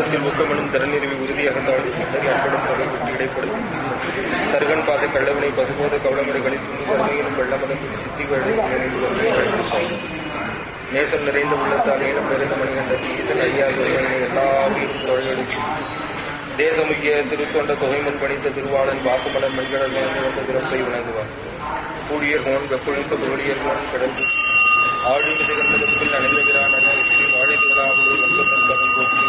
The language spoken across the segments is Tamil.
உள்ளத்தில் ஊக்கமெனும் திறனிறுவி உறுதியகந்தாள் சிந்தனை அன்படும் தொகை குட்டி இடைப்படும் தருகன் பாச கள்ளவினை பசுபோத கவளமடைகளில் துணி கருமையிலும் வெள்ளமதம் சித்திகள் நேசம் நிறைந்த உள்ளத்தால் நேரம் நிறைந்த மணிகண்ட ஈசன் ஐயா எல்லா உயிரும் தொழிலளிக்கும் தேசமுகிய திருத்தொண்ட தொகைமுன் பணித்த திருவாளன் வாசமலர் மண்கடல் வாழ்ந்து வந்த பிறப்பை வணங்குவார் கூடியர் கோன் வெப்பொழிந்த புகழியர் கோன் கடல் ஆழ்ந்து திகழ்ந்ததற்குள் அணிந்த விரான ஸ்ரீ வாழை திருவிழாவில் வந்ததன் தகன்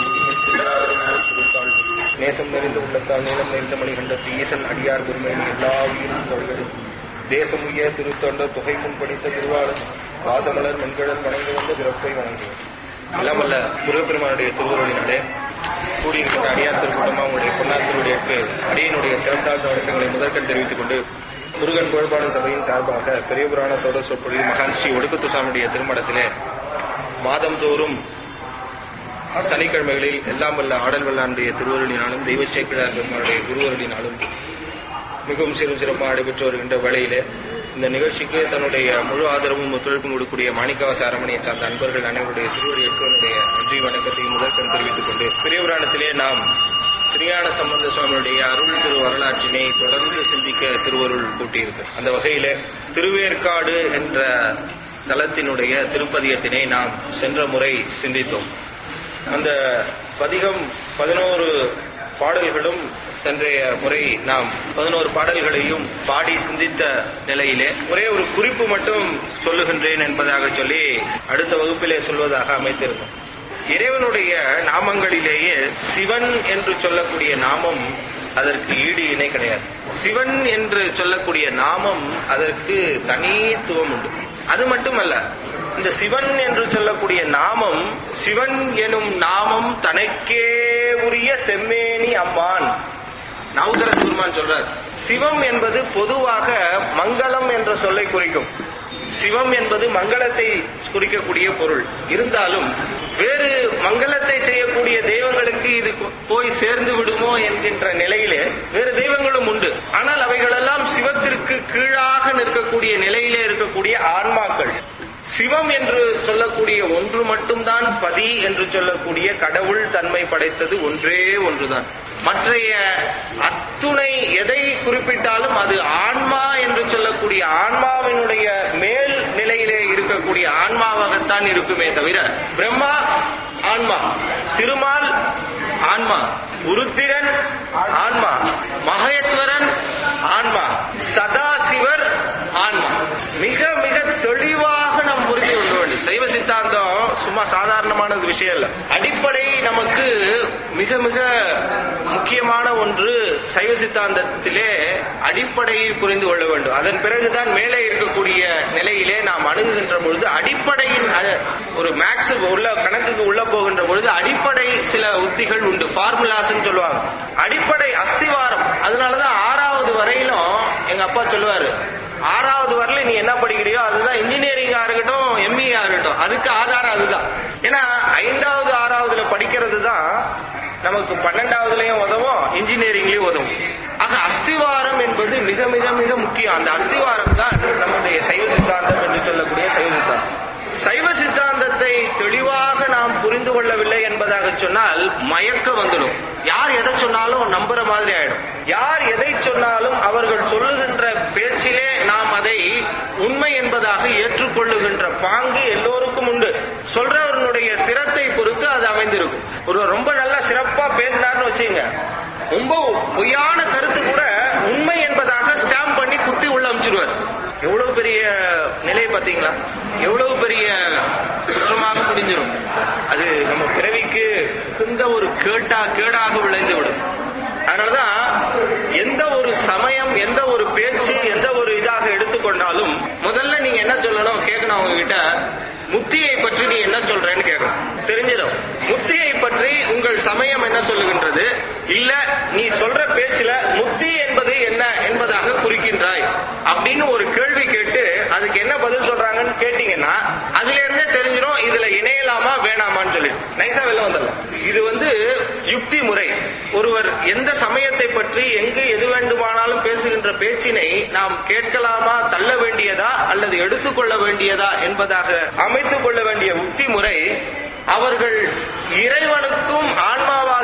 கொடுத்தாள் நேசம் நிறைந்த உள்ளத்தால் நீளம் நிறைந்த மணிகண்டத்து ஈசன் அடியார் பெருமையின் எல்லா உயிரும் தொழிலும் தேசமுகிய திருத்தொண்ட தொகை முன் படித்த திருவாளன் வாசமலர் மண்கடல் வணங்கி வந்த பிறப்பை வணங்குவார் எல்லாமல்ல முருகப்பெருமானுடைய திருவுருளினாலே கூடியிருக்கிற அடியார் திருக்கூட்டமா உங்களுடைய பொன்னார் திருவுடையக்கு அடியனுடைய சிறந்தாழ்ந்த வணக்கங்களை முதற்கண் தெரிவித்துக் கொண்டு முருகன் கோழ்பாடு சபையின் சார்பாக பெரிய புராணத்தோட சொற்பொழி மகான் ஸ்ரீ ஒடுக்கத்து சாமியுடைய திருமணத்திலே மாதந்தோறும் சனிக்கிழமைகளில் எல்லாம் வல்ல ஆடல் வல்லானுடைய திருவருளினாலும் தெய்வ சேக்கிழார் பெருமானுடைய குருவருளினாலும் மிகவும் சிறு சிறப்பாக நடைபெற்று வருகின்ற வேளையிலே இந்த நிகழ்ச்சிக்கு தன்னுடைய முழு ஆதரவும் ஒத்துழைப்பும் கொடுக்கக்கூடிய மாணிக்கவாச அரமனையை சார்ந்த அன்பர்கள் அனைவருடைய திருவடிக்கு என்னுடைய நன்றி வணக்கத்தையும் முதற்கண் தெரிவித்துக் கொண்டு பெரிய புராணத்திலே நாம் திருஞான சம்பந்த சுவாமியுடைய அருள் திரு வரலாற்றினை தொடர்ந்து சிந்திக்க திருவருள் கூட்டியிருக்கு அந்த வகையிலே திருவேற்காடு என்ற தலத்தினுடைய திருப்பதியத்தினை நாம் சென்ற முறை சிந்தித்தோம் அந்த பதிகம் பதினோரு பாடல்களும் சென்றைய முறை நாம் பதினோரு பாடல்களையும் பாடி சிந்தித்த நிலையிலே ஒரே ஒரு குறிப்பு மட்டும் சொல்லுகின்றேன் என்பதாக சொல்லி அடுத்த வகுப்பிலே சொல்வதாக அமைத்திருந்தோம் இறைவனுடைய நாமங்களிலேயே சிவன் என்று சொல்லக்கூடிய நாமம் அதற்கு ஈடு இணை கிடையாது சிவன் என்று சொல்லக்கூடிய நாமம் அதற்கு தனித்துவம் உண்டு அது மட்டுமல்ல இந்த சிவன் என்று சொல்லக்கூடிய நாமம் சிவன் எனும் நாமம் தனக்கே உரிய செம்மேனி அம்மான் நவுதர சிவருமான் சொல்றார் சிவம் என்பது பொதுவாக மங்களம் என்ற சொல்லை குறிக்கும் சிவம் என்பது மங்களத்தை குறிக்கக்கூடிய பொருள் இருந்தாலும் வேறு மங்களத்தை செய்யக்கூடிய தெய்வங்களுக்கு இது போய் சேர்ந்து விடுமோ என்கின்ற நிலையிலே வேறு தெய்வங்களும் உண்டு ஆனால் அவைகளெல்லாம் சிவத்திற்கு கீழாக நிற்கக்கூடிய நிலையிலே இருக்கக்கூடிய ஆன்மாக்கள் சிவம் என்று சொல்லக்கூடிய ஒன்று மட்டும்தான் பதி என்று சொல்லக்கூடிய கடவுள் தன்மை படைத்தது ஒன்றே ஒன்றுதான் மற்றைய அத்துணை எதை குறிப்பிட்டாலும் அது ஆன்மா என்று சொல்லக்கூடிய ஆன்மாவினுடைய மேல் நிலையிலே இருக்கக்கூடிய ஆன்மாவாகத்தான் இருக்குமே தவிர பிரம்மா ஆன்மா திருமால் ஆன்மா உருத்திரன் ஆன்மா மகேஸ்வரன் ஆன்மா சதாசிவர் ஆன்மா மிக மிக தெளிவாக நாம் புரிந்து கொள்ள வேண்டும் சைவ சித்தாந்தம் சும்மா சாதாரணமான விஷயம் இல்ல அடிப்படை நமக்கு மிக மிக முக்கியமான ஒன்று சைவ சித்தாந்தத்திலே அடிப்படையை புரிந்து கொள்ள வேண்டும் அதன் பிறகுதான் மேலே இருக்கக்கூடிய நிலையிலே நாம் அணுகுகின்ற பொழுது அடிப்படையின் ஒரு மேக்ஸ் உள்ள கணக்குக்கு உள்ள போகின்ற பொழுது அடிப்படை சில உத்திகள் உண்டு ஃபார்முலாஸ் சொல்லுவாங்க அடிப்படை அஸ்திவாரம் அதனாலதான் ஆறாவது வரையிலும் எங்க அப்பா சொல்லுவாரு ஆறாவது வரல நீ என்ன படிக்கிறியோ அதுதான் இன்ஜினியரிங்கா இருக்கட்டும் எம்இஆ இருக்கட்டும் அதுக்கு ஆதாரம் அதுதான் ஏன்னா ஐந்தாவது ஆறாவதுல படிக்கிறது தான் நமக்கு பன்னெண்டாவதுலயும் உதவும் இன்ஜினியரிங்லயும் உதவும் ஆக அஸ்திவாரம் என்பது மிக மிக மிக முக்கியம் அந்த அஸ்திவாரம் தான் நம்முடைய சைவ சித்தாந்தம் என்று சொல்லக்கூடிய சைவ சித்தாந்தம் சைவ சித்தாந்தத்தை தெளிவாக நாம் புரிந்து கொள்ளவில்லை என்பதாக சொன்னால் மயக்க வந்துடும் யார் எதை சொன்னாலும் நம்புற மாதிரி ஆயிடும் யார் எதை சொன்னாலும் அவர்கள் சொல்லுகின்ற பேச்சிலே நாம் அதை உண்மை என்பதாக ஏற்றுக்கொள்ளுகின்ற பாங்கு எல்லோருக்கும் உண்டு சொல்றவனுடைய திறத்தை பொறுத்து அது அமைந்திருக்கும் ஒரு ரொம்ப நல்லா சிறப்பா பேசினார்னு வச்சுங்க ரொம்ப பொய்யான கருத்து கூட உண்மை என்பதாக ஸ்டாம்ப் பண்ணி குத்தி உள்ள அமைச்சிருவார் எவ்வளவு பெரிய நிலை பாத்தீங்களா எவ்வளவு பெரிய குற்றமாக முடிஞ்சிடும் அது நம்ம பிறவிக்கு மிகுந்த ஒரு கேட்டா கேடாக விளைந்து விடும் அதனாலதான் எந்த ஒரு சமயம் எந்த ஒரு பேச்சு எந்த ஒரு இதாக எடுத்துக்கொண்டாலும் முதல்ல நீங்க என்ன சொல்லணும் கேட்கணும் அவங்க கிட்ட முத்தியை பற்றி நீ என்ன சொல்றேன்னு கேட்கணும் தெரிஞ்சிடும் முத்தியை பற்றி உங்கள் சமயம் என்ன சொல்லுகின்றது இல்ல நீ சொல்ற பேச்சுல முத்தி என்பது என்ன என்பதாக குறிக்கின்றாய் அப்படின்னு ஒரு கேள்வி கேட்டு அதுக்கு என்ன பதில் சொல்றாங்கன்னு கேட்டீங்கன்னா அதுல இருந்தே தெரிஞ்சிடும் இதுல இணையலாமா வேணாமான்னு சொல்லி நைசா வெளில வந்துடலாம் இது வந்து யுக்தி முறை ஒருவர் எந்த சமயத்தை பற்றி எங்கு எது வேண்டுமானாலும் பேசுகின்ற பேச்சினை நாம் கேட்கலாமா தள்ள வேண்டியதா அல்லது எடுத்துக்கொள்ள வேண்டியதா என்பதாக அமைத்துக் கொள்ள வேண்டிய உக்தி முறை அவர்கள் இறைவனுக்கும் ஆன்மாவாக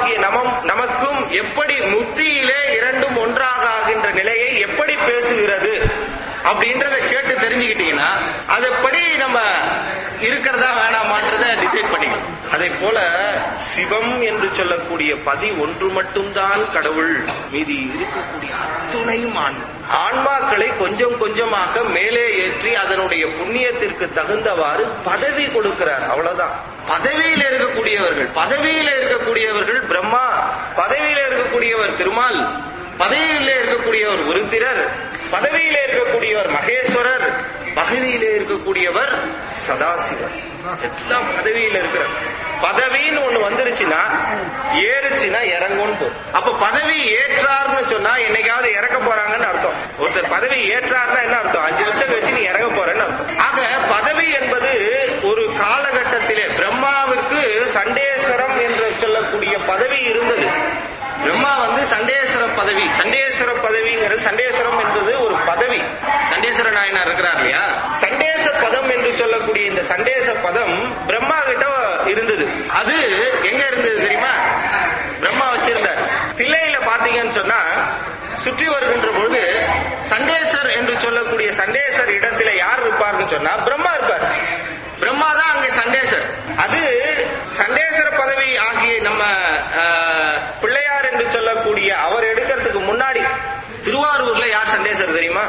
ஆன்மாவாகிய நமம் நமக்கும் எப்படி முத்தியிலே இரண்டும் ஒன்றாக ஆகின்ற நிலையை எப்படி பேசுகிறது அப்படின்றத கேட்டு தெரிஞ்சுக்கிட்டீங்கன்னா அதப்படி நம்ம இருக்கிறதா வேணாமான்றத டிசைட் பண்ணிக்கணும் அதே போல சிவம் என்று சொல்லக்கூடிய பதி ஒன்று மட்டும்தான் கடவுள் மீதி இருக்கக்கூடிய அத்துணையும் ஆன்மா ஆன்மாக்களை கொஞ்சம் கொஞ்சமாக மேலே ஏற்றி அதனுடைய புண்ணியத்திற்கு தகுந்தவாறு பதவி கொடுக்கிறார் அவ்வளவுதான் பதவியில் இருக்கக்கூடியவர்கள் பதவியில் இருக்கக்கூடியவர்கள் பிரம்மா பதவியில் இருக்கக்கூடியவர் திருமால் பதவியிலே இருக்கக்கூடியவர் உருத்திரர் பதவியிலே இருக்கக்கூடியவர் மகேஸ்வரர் பதவியிலே இருக்கக்கூடியவர் சதாசிவர் எல்லாம் பதவியில இருக்கிறார் பதவின்னு ஒண்ணு வந்துருச்சுன்னா ஏறுச்சுன்னா இறங்கும்னு போகும் அப்ப பதவி ஏற்றார்னு சொன்னா என்னைக்காவது இறக்க போறாங்கன்னு அர்த்தம் ஒருத்தர் பதவி ஏற்றார்னா என்ன அர்த்தம் அஞ்சு வருஷம் கழிச்சு நீ இறங்க போறேன்னு அர்த்தம் ஆக பதவி என்பது ஒரு காலகட்டத்திலே பிரம்மாவிற்கு சண்டேஸ்வரம் என்று சொல்லக்கூடிய பதவி இருந்தது பிரம்மா வந்து சண்டேஸ்வர பதவி சண்டேஸ்வர பதவிங்கிறது சண்டேஸ்வரம் என்பது ஒரு பதவி சண்டேஸ்வர நாயனார் இருக்கிறார் இல்லையா சண்டேச பதம் என்று சொல்லக்கூடிய இந்த சண்டேச பதம் பிரம்மா கிட்ட இருந்தது அது எங்க இருந்தது தெரியுமா பிரம்மா வச்சிருந்தார் தில்லையில பாத்தீங்கன்னு சொன்னா சுற்றி வருகின்ற பொழுது சண்டேசர் என்று சொல்லக்கூடிய சண்டேசர் இடத்துல யார் இருப்பார்னு சொன்னா பிரம்மா இருப்பார் பிரம்மா தான் அங்கே சண்டேசர் அது சண்டேசர பதவி ஆகிய நம்ம ஆஹ், பிள்ளையார் என்று சொல்லக்கூடிய அவர் எடுக்கிறதுக்கு முன்னாடி திருவாரூர்ல யார் சண்டேசர் தெரியுமா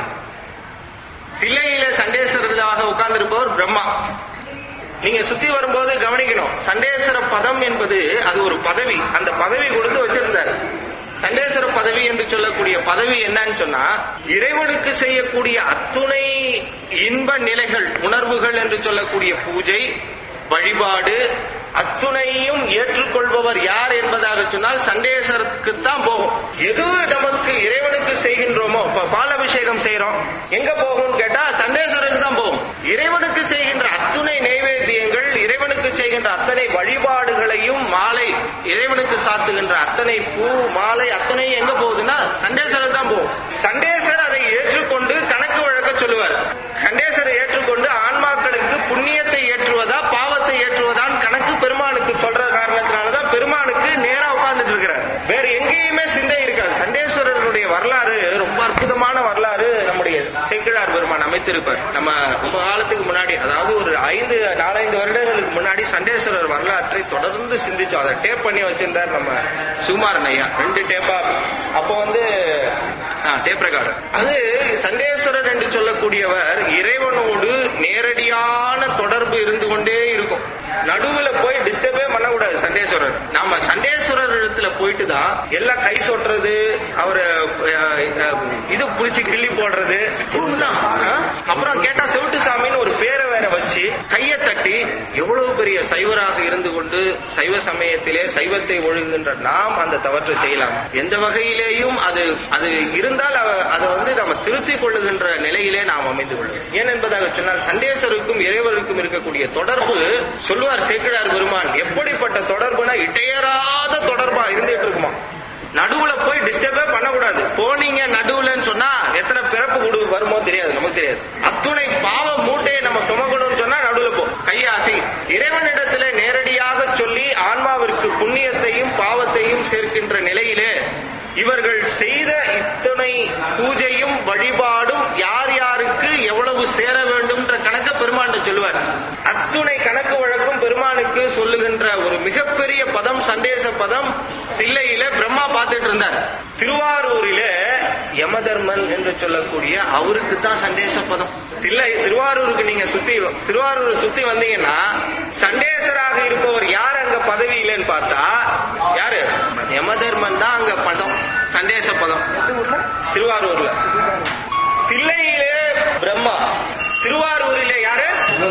தில்லையில சண்டேஸ்வரர்களாக உட்கார்ந்திருப்பவர் பிரம்மா நீங்க சுத்தி வரும்போது கவனிக்கணும் சண்டேஸ்வர பதம் என்பது அது ஒரு பதவி அந்த பதவி கொடுத்து வச்சிருந்தார் சண்டேஸ்வர பதவி என்று சொல்லக்கூடிய பதவி என்னன்னு சொன்னா இறைவனுக்கு செய்யக்கூடிய அத்துணை இன்ப நிலைகள் உணர்வுகள் என்று சொல்லக்கூடிய பூஜை வழிபாடு அத்துணையும் ஏற்றுக்கொள்பவர் யார் என்பதாக சொன்னால் சண்டேஸ்வரத்துக்கு தான் போகும் எது நமக்கு இறைவனுக்கு செய்கின்றோமோ இப்ப பாலாபிஷேகம் செய்யறோம் எங்க போகும்னு கேட்டா சண்டேஸ்வரருக்கு தான் போகும் இறைவனுக்கு செய்கின்ற அத்துணை நைவேத்தியங்கள் இறைவனுக்கு செய்கின்ற அத்தனை வழிபாடுகளையும் மாலை இறைவனுக்கு சாத்துகின்ற அத்தனை பூ மாலை அத்தனை எங்க போகுதுன்னா சண்டேஸ்வரர் தான் போகும் சண்டேஸ்வரர் அதை ஏற்றுக்கொண்டு கணக்கு வழக்க சொல்லுவார் சண்டேஸ்வரர் ஏற்றுக்கொண்டு ஆன்மாக்களுக்கு புண்ணியத்தை ஏற்றுவதா பாவத்தை ஏற்றுவதான் கணக்கு பெருமானுக்கு சொல்ற காரணத்தினாலதான் பெருமானுக்கு நேரா உட்கார்ந்துட்டு இருக்கிறார் வேற எங்கேயுமே சிந்தை இருக்காது சண்டேஸ்வரருடைய வரலாறு ரொம்ப அற்புதமான வரலாறு நம்முடைய சேக்கிழார் பெருமான் அமைத்திருப்பார் நம்ம ரொம்ப காலத்துக்கு முன்னாடி அதாவது ஒரு ஐந்து நாலஞ்சு வருடங்களுக்கு முன்னாடி சண்டேஸ்வரர் வரலாற்றை தொடர்ந்து சிந்திச்சோம் அதை டேப் பண்ணி வச்சிருந்தார் நம்ம சுமாரன் ஐயா ரெண்டு டேப்பா அப்போ வந்து டேப் ரெக்கார்டர் அது சண்டேஸ்வரர் என்று சொல்லக்கூடியவர் இறைவனோடு நேரடியான தொடர்பு இருந்து கொண்டே இருக்கும் நடுவுல போய் டிஸ்டர்பே பண்ணக்கூடாது சண்டேஸ்வரர் நாம சண்டேஸ்வரர் இடத்துல போயிட்டு தான் எல்லாம் கை சொட்டுறது அவரை அஹ், அஹ், இது புடிச்சு கிள்ளி போடுறது இதுதான். அப்புறம் கேட்டா செவிட்டு சாமின்னு ஒரு பேரை வேற வச்சு கையை தட்டி எவ்வளவு பெரிய சைவராக இருந்து கொண்டு சைவ சமயத்திலே சைவத்தை ஒழுகுகின்ற நாம் அந்த தவற்றை செய்யலாம் எந்த வகையிலேயும் அது அது இருந்தால் அவ- அதை வந்து நம்ம திருத்திக் கொள்ளுகின்ற நிலையிலே நாம் அமைந்து கொள்ளும் ஏன் என்பதாக சொன்னால் சண்டேசருக்கும் இறைவருக்கும் இருக்கக்கூடிய தொடர்பு சொல்லுவார் சேக்கிழார் பெருமான் எப்படிப்பட்ட தொடர்புனா இடையறாத தொடர்பா இருந்துட்டு இருக்குமா நடுவுல போய் டிஸ்டர்பே பண்ணக்கூடாது போனீங்க நடுவுலன்னு சொன்னா எத்தனை பிறப்பு குடு வருமோ தெரியாது நமக்கு தெரியாது அத்துணை பாவ மூட்டையை நம்ம சுமக்கணும்னு சொன்னா நடுவுல போ கையாசை இறைவனிடத்துல நேரடியாக சொல்லி ஆன்மாவிற்கு புண்ணியத்தையும் பாவத்தையும் சேர்க்கின்ற நிலையிலே இவர்கள் செய்த இத்தனை பூஜையும் வழிபாடும் யார் யாருக்கு எவ்வளவு சேர வேண்டும்ன்ற கணக்க பெருமான் சொல்லுவார் அத்துணை கணக்கு வழக்கும் பெருமானுக்கு சொல்லுகின்ற ஒரு மிகப்பெரிய பதம் சண்டேச பதம் தில்லையில பிரம்மா பார்த்துட்டு இருந்தார் திருவாரூரிலே யமதர்மன் என்று சொல்லக்கூடிய அவருக்கு தான் சண்டேச பதம் தில்லை திருவாரூருக்கு நீங்க சுத்தி திருவாரூர் சுத்தி வந்தீங்கன்னா சண்டேசராக இருப்பவர் யார் அங்க பதவியிலன்னு பார்த்தா யாரு யமதர்மன் தான் அங்க பதம் சண்டேச பதம் திருவாரூர்ல தில்லையிலே பிரம்மா திருவாரூரிலே யாரு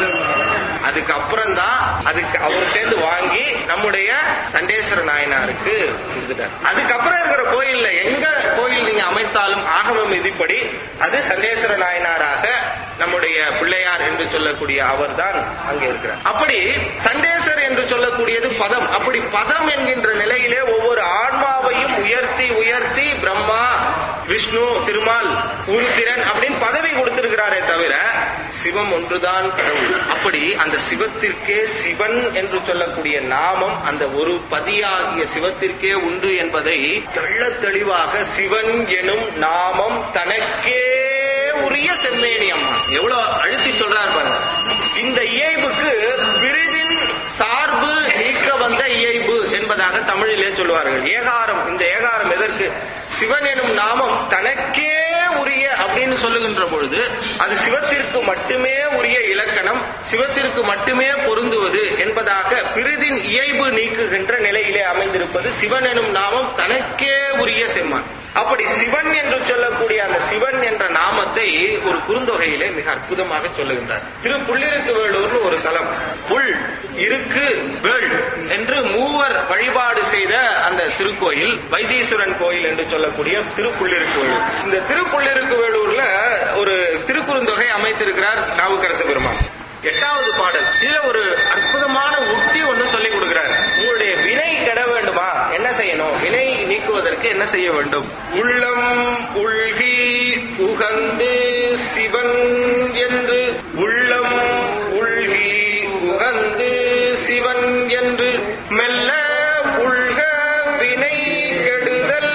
அதுக்கு அப்புறம் தான் அதுக்கு அவர்கிட்ட வாங்கி நம்முடைய சண்டேஸ்வர நாயனாருக்கு கொடுத்துட்டார் அதுக்கப்புறம் இருக்கிற கோயில்ல எங்க கோயில் நீங்க அமைத்தாலும் ஆகமம் விதிப்படி அது சண்டேஸ்வர நாயனாராக நம்முடைய பிள்ளையார் என்று சொல்லக்கூடிய அவர்தான் அங்கே இருக்கிறார் அப்படி சண்டேசர் என்று சொல்லக்கூடியது பதம் அப்படி பதம் என்கின்ற நிலையிலே ஒவ்வொரு ஆன்மாவையும் உயர்த்தி உயர்த்தி பிரம்மா விஷ்ணு திருமால் உருத்திரன் அப்படின்னு பதவி கொடுத்திருக்கிறாரே தவிர சிவம் ஒன்றுதான் கடவுள் அப்படி அந்த சிவத்திற்கே சிவன் என்று சொல்லக்கூடிய நாமம் அந்த ஒரு பதியாகிய சிவத்திற்கே உண்டு என்பதை தெள்ளத் தெளிவாக சிவன் எனும் நாமம் தனக்கே உரிய செம்மேனி அம்மா எவ்வளவு அழுத்தி சொல்றாரு பாருங்க இந்த இயைபுக்கு விருதின் சார்பு நீக்க வந்த இயைபு என்பதாக தமிழிலே சொல்லுவார்கள் ஏகாரம் இந்த ஏகாரம் எதற்கு சிவன் எனும் நாமம் தனக்கே உரிய அப்படின்னு சொல்லுகின்ற பொழுது அது சிவத்திற்கு மட்டுமே உரிய இலக்கணம் சிவத்திற்கு மட்டுமே பொருந்துவது என்பதாக பிரிதின் இயைபு நீக்குகின்ற நிலையிலே அமைந்திருப்பது சிவன் எனும் நாமம் தனக்கே உரிய செம்மான் அப்படி சிவன் என்று சொல்லக்கூடிய அந்த சிவன் என்ற நாமத்தை ஒரு குறுந்தொகையிலே மிக அற்புதமாக சொல்லுகின்றார் திரு புள்ளிருக்கு வேலூர்னு ஒரு தலம் புல் இருக்கு வேள் என்று மூவர் வழிபாடு செய்த அந்த திருக்கோயில் வைத்தீஸ்வரன் கோயில் என்று சொல்லக்கூடிய திருப்புள்ளிருக்கு வேலூர் இந்த திருப்புள்ளிருக்கு வேலூர்ல ஒரு திருக்குறுந்தொகை அமைத்திருக்கிறார் நாவுக்கரசு பெருமான் எட்டாவது பாடல் இதுல ஒரு அற்புதமான உக்தி ஒண்ணு சொல்லி கொடுக்கிறார் உங்களுடைய வினை கெட வேண்டுமா என்ன செய்யணும் வினை நீக்குவதற்கு என்ன செய்ய வேண்டும் உள்ளம் உள்கி உகந்து சிவன் என்று உள்ளம் உள்கி உகந்து சிவன் என்று மெல்ல உள்க வினை கெடுதல்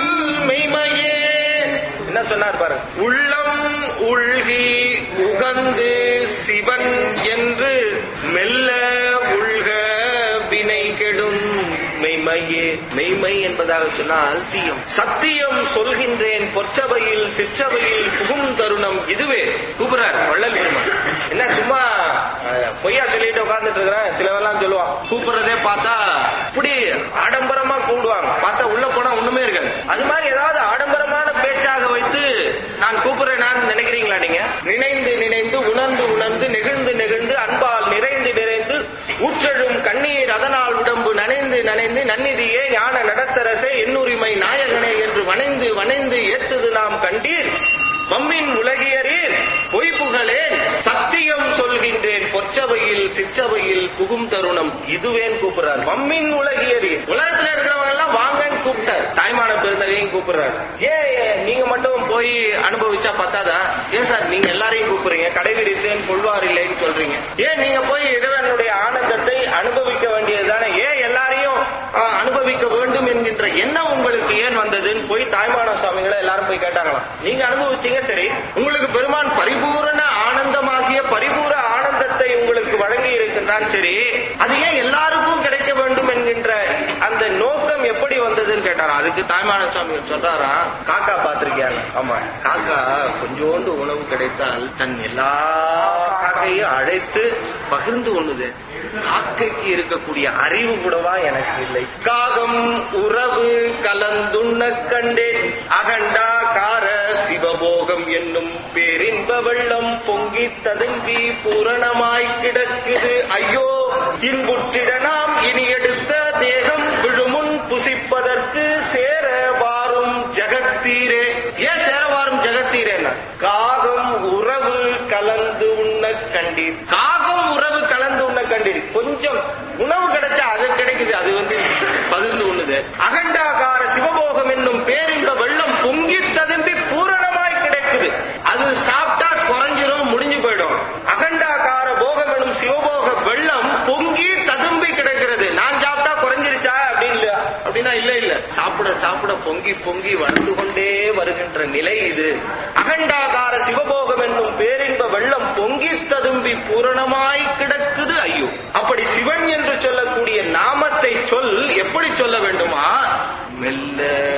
மெய்மையே என்ன சொன்னார் பாருங்க உள்ளம் உள்கி உகந்து சிவன் என்று மெல்ல உள்க வினை கெடும் மெய்மையே மெய்மை என்பதாக சொன்னால் சத்தியம் சத்தியம் சொல்கின்றேன் பொற்சபையில் சிற்றபையில் புகும் தருணம் இதுவே கூப்பிடுறார் வள்ளல் பெருமான் என்ன சும்மா அஹ், பொய்யா சொல்லிட்டு உட்கார்ந்துட்டு இருக்கிறேன் சிலவெல்லாம் சொல்லுவான் கூப்பிடுறதே பார்த்தா இப்படி ஆடம்பரமா கூடுவாங்க பார்த்தா உள்ள போனா ஒண்ணுமே இருக்காது அது மாதிரி ஏதாவது ஆடம்பரமான பேச்சாக வைத்து நான் கூப்பிடுறேன் நான் நினைக்கிறீங்களா நீங்க நினைந்து நினைந்து உணர்ந்து உணர்ந்து நெகிழ்ந்து நெகிழ்ந்து அன்பால் நிறைந்து நிறைந்து ஊற்றெழும் கண்ணீர் அதனால் உடம்பு நனைந்து நனைந்து நன்னிதியே ஞான நடத்தரசே எண்ணுரிமை நாயகனே என்று வணைந்து வணைந்து ஏத்துது நாம் கண்டீர் மம்மின் உலகியரீர் பொய்ப்புகளேன் சத்தியம் சொல்கின்றேன் பொற்சபையில் சிற்றபையில் புகும் தருணம் இதுவேன் கூப்பிடுறார் மம்மின் உலகியரீர் உலகத்துல இருக்கிறவங்க எல்லாம் வாங்கன்னு கூப்பிட்டார் தாய்மான பெருந்தகையும் கூப்பிடுறாரு ஏன் ஏன் நீங்க மட்டும் போய் அனுபவிச்சா பத்தாதா ஏன் சார் நீங்க எல்லாரையும் கூப்பிடுறீங்க கடை விரித்தேன் கொள்வார் இல்லைன்னு சொல்றீங்க ஏன் நீங்க போய் இறைவனுடைய ஆனந்தத்தை அனுபவிக்க வேண்டியதுதானே ஏன் எல்லாரையும் ஆ, அனுபவிக்க வேண்டும் என்கின்ற எண்ணம் உங்களுக்கு ஏன் வந்ததுன்னு போய் தாய்மான சுவாமிகளை எல்லாரும் போய் கேட்டாங்களாம் நீங்க அனுபவிச்சீங்க சரி உங்களுக்கு பெருமான் பரிபூரண ஆனந்தமாகிய பரிபூர ஆனந்தத்தை உங்களுக்கு வழங்கி இருக்கின்றான் சரி அது ஏன் எல்லாருக்கும் கிடைக்க வேண்டும் என்கின்ற அந்த நோக்கம் எப்படி வந்ததுன்னு கேட்டாரா அதுக்கு தாய்மான சுவாமி சொல்றாரா காக்கா பாத்திருக்கியாங்க ஆமா காக்கா கொஞ்சோண்டு உணவு கிடைத்தால் தன் எல்லா காக்கையும் அழைத்து பகிர்ந்து கொள்ளுது காக்கைக்கு இருக்கக்கூடிய அறிவு கூடவா எனக்கு இல்லை காகம் உறவு கலந்துண்ண கண்டேன் அகண்டா கார சிவபோகம் என்னும் பேரின்ப வெள்ளம் பொங்கி ததும்பி பூரணமாய் கிடக்குது ஐயோ இன்புற்றிட நாம் இனி எடுத்த தேகம் விழுமுன் புசிப்பதற்கு சேர வாரும் ஜகத்தீரே ஏன் சேர வாரும் ஜகத்தீரே காகம் உறவு கலந்து உண்ண கண்டீர் காகம் உறவு கலந்து உண்ண கண்டீர் கொஞ்சம் உணவு கிடைச்சா அது கிடைக்குது அது வந்து பகிர்ந்து உண்ணுது அகண்டாகார சிவபோகம் என்னும் பேரின்ப வெள்ளம் பொங்கி ததும்பி பூரணமாய் கிடைக்குது அது சாப்பிட்டா குறைஞ்சிரும் முடிஞ்சு போயிடும் அகண்டாகார போகம் என்னும் சிவபோக வெள்ளம் பொங்கி ததும்பி கிடைக்கிறது நான் சாப்பிட்டா குறைஞ்சிருச்சா அப்படின்னு இல்ல அப்படின்னா இல்ல இல்ல சாப்பிட சாப்பிட பொங்கி பொங்கி வளர்ந்து கொண்டே வருகின்ற நிலை இது அகண்டாகார சிவபோகம் என்னும் பேரின்ப வெள்ளம் பொங்கி ததும்பி பூரணமாய் கிடக்குது ஐயோ அப்படி சிவன் என்று சொல்லக்கூடிய நாமத்தை சொல் எப்படி சொல்ல வேண்டுமா மெல்ல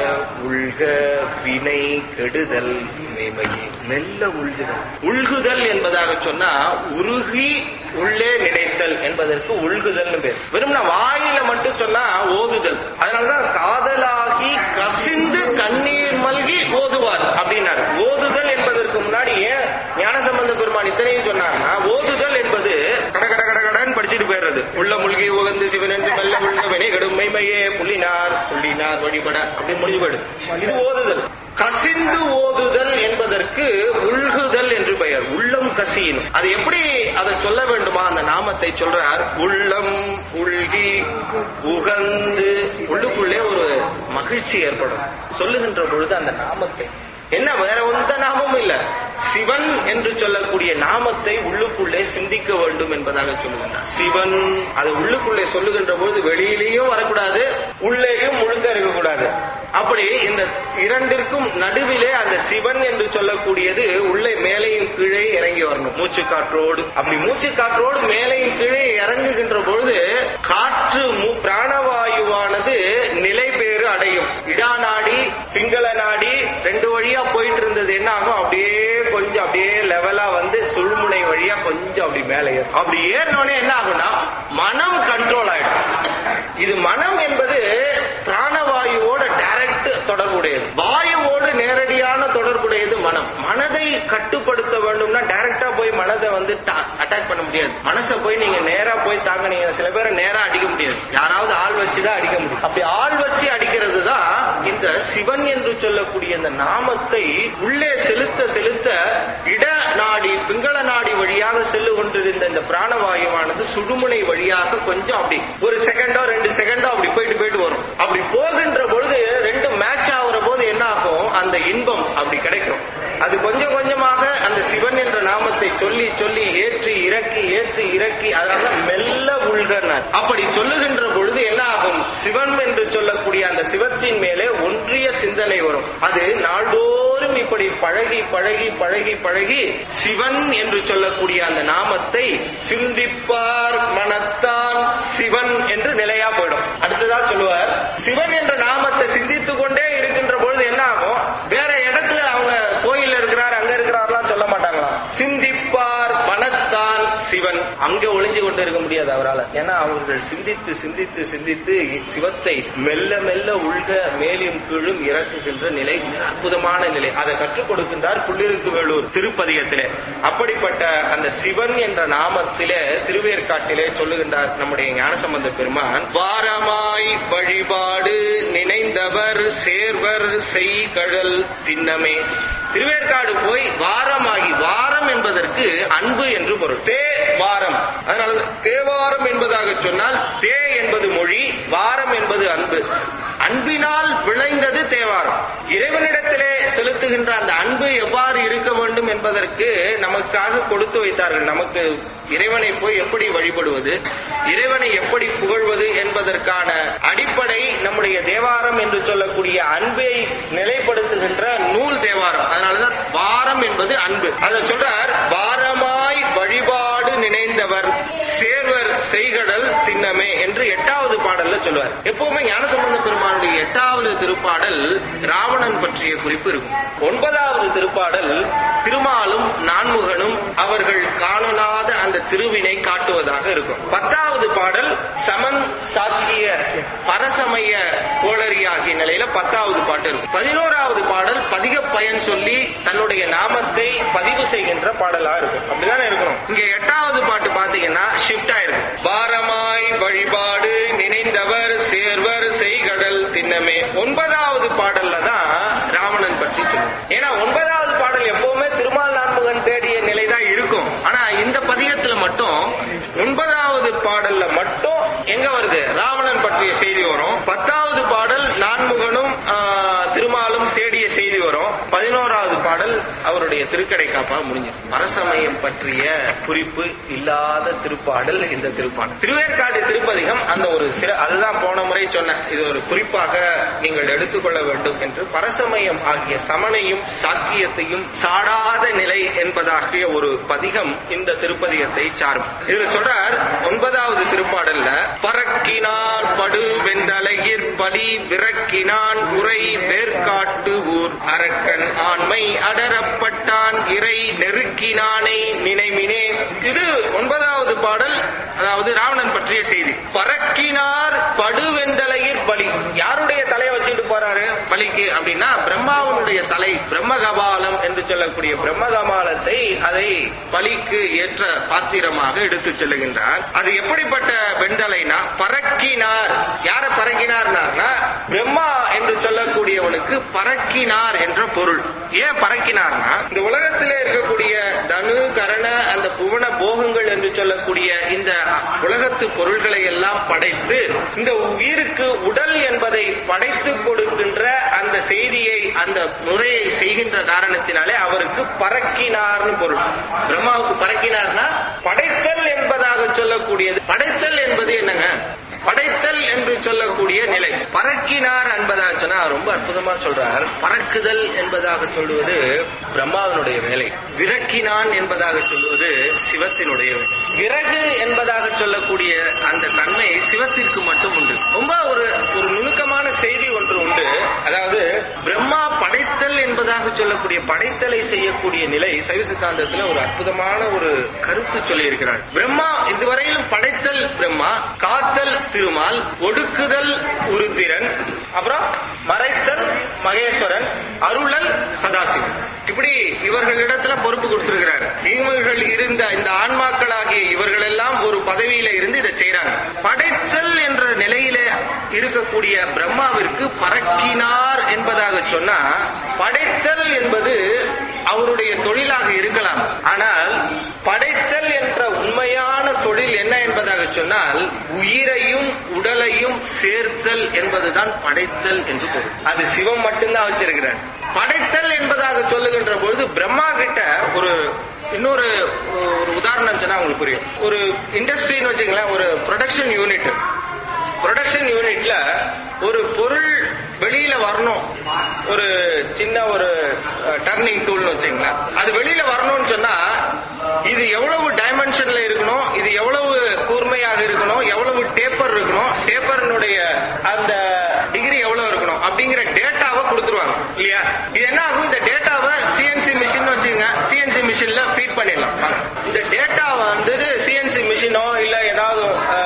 உள்க வினை கெடுதல் மெய்மையே மெல்ல உள்குதல் உள்குதல் என்பதாக சொன்னா உருகி உள்ளே நினைத்தல் என்பதற்கு உள்குதல்னு பேர் வெறும் வாயில மட்டும் சொன்னா ஓதுதல் அதனாலதான் காதலாகி கசிந்து கண்ணீர் மல்கி ஓதுவார் அப்படின்னாரு ஓதுதல் என்பதற்கு முன்னாடி ஏன் ஞானசம்பந்த பெருமான் இத்தனையும் சொன்னாங்கன்னா ஓதுதல் என்பது கட கட கட கடன்னு படிச்சுட்டு போயிடுறது உள்ள மூழ்கி உகந்து சிவனென்று மெல்ல உள்ள வினை கடும் மெய்மையே புள்ளினார் புள்ளினார் வழிபட அப்படி முடிஞ்சு போயிடும் இது ஓதுதல் கசிந்து ஓதுதல் என்பதற்கு உள்குதல் என்று பெயர் உள்ளம் கசியணும் அது எப்படி அதை சொல்ல வேண்டுமா அந்த நாமத்தை சொல்றார் உள்ளம் உள்கி உகந்து உள்ளுக்குள்ளே ஒரு மகிழ்ச்சி ஏற்படும் சொல்லுகின்ற பொழுது அந்த நாமத்தை என்ன வேற எந்த நாமமும் இல்ல சிவன் என்று சொல்லக்கூடிய நாமத்தை உள்ளுக்குள்ளே சிந்திக்க வேண்டும் என்பதாக சொல்லுகின்றார் சிவன் அதை உள்ளுக்குள்ளே சொல்லுகின்ற போது வெளியிலேயும் வரக்கூடாது உள்ளேயும் முழுக்க இருக்கக்கூடாது அப்படி இந்த இரண்டிற்கும் நடுவிலே அந்த சிவன் என்று சொல்லக்கூடியது உள்ளே மேலையும் கீழே இறங்கி வரணும் மூச்சு காற்றோடு அப்படி மூச்சு காற்றோடு மேலையும் கீழே இறங்குகின்ற பொழுது காற்று மு- பிராணவாயுவானது நிலை பேறு அடையும் இடா நாடி பிங்கள நாடி ரெண்டு வழியா போயிட்டு இருந்தது என்ன ஆகும் அப்படியே கொஞ்சம் அப்படியே லெவலா வந்து சுழுமுனை வழியா கொஞ்சம் அப்படி மேலே ஏறும் அப்படி ஏறினோடனே என்ன ஆகும்னா மனம் கண்ட்ரோல் ஆயிடும் இது மனம் என்பது பிராணவாயுவோட டைரக்ட் தொடர்புடையது வாயுவோடு நேரடியான தொடர்புடையது மனம் மனதை கட்டுப்படுத்த வேண்டும்னா டைரக்டா போய் மனதை வந்து அட்டாக் பண்ண முடியாது மனசை போய் நீங்க நேரா போய் தாக்குனீங்க சில பேரை நேரா அடிக்க முடியாது யாராவது ஆள் வச்சுதான் அடிக்க முடியும் அப்படி ஆள் வச்சு அடிக்கிறது தான் இந்த சிவன் என்று சொல்லக்கூடிய இந்த நாமத்தை உள்ளே செலுத்த செலுத்த இட நாடி பிங்கள நாடி வழியாக செல்லு கொண்டிருந்த இந்த பிராணவாயுவானது சுடுமுனை வழியாக கொஞ்சம் அப்படி ஒரு செகண்டோ ரெண்டு செகண்டோ அப்படி போயிட்டு போயிட்டு வரும் அப்படி போகின்ற பொழுது ரெண்டு மேட்ச் ஆகுற போது என்ன ஆகும் அந்த இன்பம் அப்படி கிடைக்கும் அது கொஞ்சம் கொஞ்சமாக அந்த சிவன் என்ற நாமத்தை சொல்லி சொல்லி ஏற்றி இறக்கி ஏற்றி இறக்கி அதனால மெல்ல உள்கனார் அப்படி சொல்லுகின்ற பொழுது என்ன ஆகும் சிவன் என்று சொல்லக்கூடிய அந்த சிவத்தின் மேலே ஒன்றிய சிந்தனை வரும் அது நாள்தோறும் இப்படி பழகி பழகி பழகி பழகி சிவன் என்று சொல்லக்கூடிய அந்த நாமத்தை சிந்திப்பார் மனத்தான் சிவன் என்று நிலையா போயிடும் அடுத்ததா சொல்லுவார் சிவன் என்ற நாமத்தை சிந்தித்துக் கொண்டே இருக்கின்ற பொழுது என்ன ஆகும் வேற இடத்துல அவங்க கோயில் இருக்கிறார் அங்க இருக்கிறார்லாம் சொல்ல மாட்டாங்களா சிந்திப்பார் மனத்தான் சிவன் அங்க ஒளிஞ்சு கொண்டு இருக்க முடியாது அவரால் ஏன்னா அவர்கள் சிந்தித்து சிந்தித்து சிந்தித்து சிவத்தை மெல்ல மெல்ல உள்க மேலும் கீழும் இறக்குகின்ற நிலை மிக அற்புதமான நிலை அதை கற்றுக் கொடுக்கின்றார் புள்ளிருக்கு வேலூர் திருப்பதிகத்திலே அப்படிப்பட்ட அந்த சிவன் என்ற நாமத்திலே திருவேற்காட்டிலே சொல்லுகின்றார் நம்முடைய ஞானசம்பந்த பெருமான் வாரமாய் வழிபாடு நினைந்தவர் சேர்வர் செய்கழல் திண்ணமே திருவேற்காடு போய் வாரமாகி வாரம் என்பதற்கு அன்பு என்று பொருள் தே வாரம் அதனால தேவாரம் என்பதாக சொன்னால் தே என்பது மொழி வாரம் என்பது அன்பு அன்பினால் விளைந்தது தேவாரம் இறைவனிடத்திலே செலுத்துகின்ற அந்த அன்பு எவ்வாறு இருக்க வேண்டும் என்பதற்கு நமக்காக கொடுத்து வைத்தார்கள் நமக்கு இறைவனை போய் எப்படி வழிபடுவது இறைவனை எப்படி புகழ்வது என்பதற்கான அடிப்படை நம்முடைய தேவாரம் என்று சொல்லக்கூடிய அன்பை நிலைப்படுத்துகின்ற நூல் தேவாரம் அதனாலதான் வாரம் என்பது அன்பு அதை சொல்றார் வாரமாய் வழிபாடு நினைந்தவர் சேர்வர் செய்கடல் திண்ணமே என்று எட்டாவது பாடல்ல சொல்லுவார் எப்பவுமே ஞானசம்பந்த பெருமானுடைய எட்டாவது திருப்பாடல் ராவணன் பற்றிய குறிப்பு இருக்கும் ஒன்பதாவது திருப்பாடல் திருமாலும் நான்முகனும் அவர்கள் காணலாத அந்த திருவினை காட்டுவதாக இருக்கும் பத்தாவது பாடல் சமன் சாக்கிய பரசமய கோளரி ஆகிய நிலையில பத்தாவது பாட்டு இருக்கும் பதினோராவது பாடல் பதிக பயன் சொல்லி தன்னுடைய நாமத்தை பதிவு செய்கின்ற பாடலா இருக்கும் அப்படிதானே இருக்கணும் இங்க எட்டாவது பாட்டு பாத்தீங்கன்னா ஷிஃப்ட் ஆயிருக்கும் பாரமாய் வழிபாடு நினைந்தவர் சேர்வர் செய்கடல் திண்ணமே ஒன்பதாவது பாடல்ல தான் ராவணன் பற்றி சொல்லுவோம் ஏன்னா ஒன்பதாவது பாடல் எப்பவுமே திருமால் நான்முகன் தேடிய நிலை தான் இருக்கும் ஆனா இந்த பதிகத்துல மட்டும் ஒன்பதாவது பாடல்ல மட்டும் எங்க வருது ராவணன் பற்றிய செய்தி வரும் பத்தாவது பாடல் நான்முகனும் ஆ, திருமாலும் தேடிய செய்தி வரும் பதினோராவது பாடல் அவருடைய திருக்கடை காப்பா முடிஞ்சிடும் பரசமயம் பற்றிய குறிப்பு இல்லாத திருப்பாடல் இந்த திருப்பாடல் திருவேற்காடு திருப்பதிகம் அந்த ஒரு சிற அதுதான் போன முறை சொன்னேன் இது ஒரு குறிப்பாக நீங்கள் எடுத்துக்கொள்ள வேண்டும் என்று பரசமயம் ஆகிய சமனையும் சாக்கியத்தையும் சாடாத நிலை என்பதாகிய ஒரு பதிகம் இந்த திருப்பதிகத்தை சாரும் இதுல சொல்றார் ஒன்பதாவது திருப்பாடல்ல பறக்கினார் படு வெந்தலையிற் பலி விரக்கினான் உரை வேர்க்காட்டு ஊர் அரக்கன் ஆண்மை அடரப்பட்டான் இறை நெருக்கினானை நினைமினே இது ஒன்பதாவது பாடல் அதாவது ராவணன் பற்றிய செய்தி பறக்கினார் படுவெந்தலையிற் பலி யாருடைய தலையை வச்சுட்டு போறாரு பலிக்கு அப்படின்னா பிரம்மாவனுடைய தலை பிரம்மகபாலம் என்று சொல்லக்கூடிய பிரம்மகபாலத்தை அதை பலிக்கு ஏற்ற பாத்திரமாக எடுத்து செல்லுகின்றார் அது எப்படிப்பட்ட வெண்டலைனா பறக்கினார் யார பறக்கினார்னா பிரம்மா என்று சொல்லக்கூடியவனுக்கு பறக்கினார் என்ற பொருள் ஏன் பறக்கினார்னா இந்த உலகத்திலே இருக்கக்கூடிய தனு கரண அந்த புவன போகங்கள் என்று சொல்லக்கூடிய இந்த உலகத்து பொருள்களை எல்லாம் படைத்து இந்த உயிருக்கு உடல் என்பதை படைத்து கொடுக்கின்ற அந்த செய்தியை அந்த முறையை செய்கின்ற காரணத்தினாலே அவருக்கு பறக்கினார்னு பொருள் பிரம்மாவுக்கு பறக்கினார்னா படைத்தல் என்பதாக சொல்லக்கூடியது படைத்தல் என்பது என்னங்க படைத்தல் என்று சொல்லக்கூடிய நிலை பறக்கினார் என்பதாக சொன்னா ரொம்ப அற்புதமா சொல்றார் பறக்குதல் என்பதாக சொல்லுவது பிரம்மாவினுடைய வேலை விரக்கினான் என்பதாக சொல்லுவது சிவத்தினுடைய வேலை. விறகு என்பதாக சொல்லக்கூடிய அந்த தன்மை சிவத்திற்கு மட்டும் உண்டு ரொம்ப ஒரு ஒரு நுணுக்கமான செய்தி ஒன்று உண்டு அதாவது பிரம்மா படைத்தல் என்பதாக சொல்லக்கூடிய படைத்தலை செய்யக்கூடிய நிலை சைவ சித்தாந்தத்துல ஒரு அற்புதமான ஒரு கருத்து சொல்லி இருக்கிறார் பிரம்மா இதுவரையிலும் படைத்தல் பிரம்மா காத்தல் திருமால் ஒடுக்குதல் உருத்திரன் அப்புறம் மறைத்தல் மகேஸ்வரன் அருளல் சதாசிவன் இப்படி இவர்களிடத்துல பொறுப்பு கொடுத்திருக்கிறார் இவர்கள் இருந்த இந்த ஆன்மாக்களாகிய இவர்கள் எல்லாம் ஒரு பதவியில இருந்து இதை செய்யறாங்க படைத்தல் என்ற நிலையில இருக்கக்கூடிய பிரம்மாவிற்கு பறக்கினார் என்பதாக சொன்னா படைத்தல் என்பது அவருடைய தொழிலாக இருக்கலாம் ஆனால் படைத்தல் என்ற உண்மையான தொழில் என்ன என்பதாக சொன்னால் உயிரையும் உடலையும் சேர்த்தல் என்பதுதான் படைத்தல் என்று பொருள் அது சிவம் மட்டும்தான் வச்சிருக்கிறார் படைத்தல் என்பதாக சொல்லுகின்ற பொழுது பிரம்மா கிட்ட ஒரு இன்னொரு ஒரு உதாரணம் சொன்னா உங்களுக்கு புரியும் ஒரு இண்டஸ்ட்ரின்னு வச்சுங்களேன் ஒரு ப்ரொடக்ஷன் யூனிட் ப்ரொடக்ஷன் யூனிட்ல ஒரு பொருள் வெளியில வரணும் ஒரு சின்ன ஒரு டர்னிங் டூல்னு வச்சுங்களேன் அது வெளியில வரணும்னு சொன்னா இது எவ்வளவு டைமென்ஷன்ல இருக்கணும் இது எவ்வளவு கூர்மையாக இருக்கணும் எவ்வளவு டேப்பர் இருக்கணும் டேப்பர்னுடைய அந்த டிகிரி எவ்வளவு இருக்கணும் அப்படிங்கிற டேட்டாவை கொடுத்துருவாங்க இல்லையா இது என்ன ஆகும் இந்த டேட்டாவை சிஎன்சி மிஷின் வச்சுங்க சிஎன்சி மிஷின்ல ஃபீட் பண்ணிடலாம் இந்த டேட்டா வந்து சிஎன்சி மிஷினோ இல்ல ஏதாவது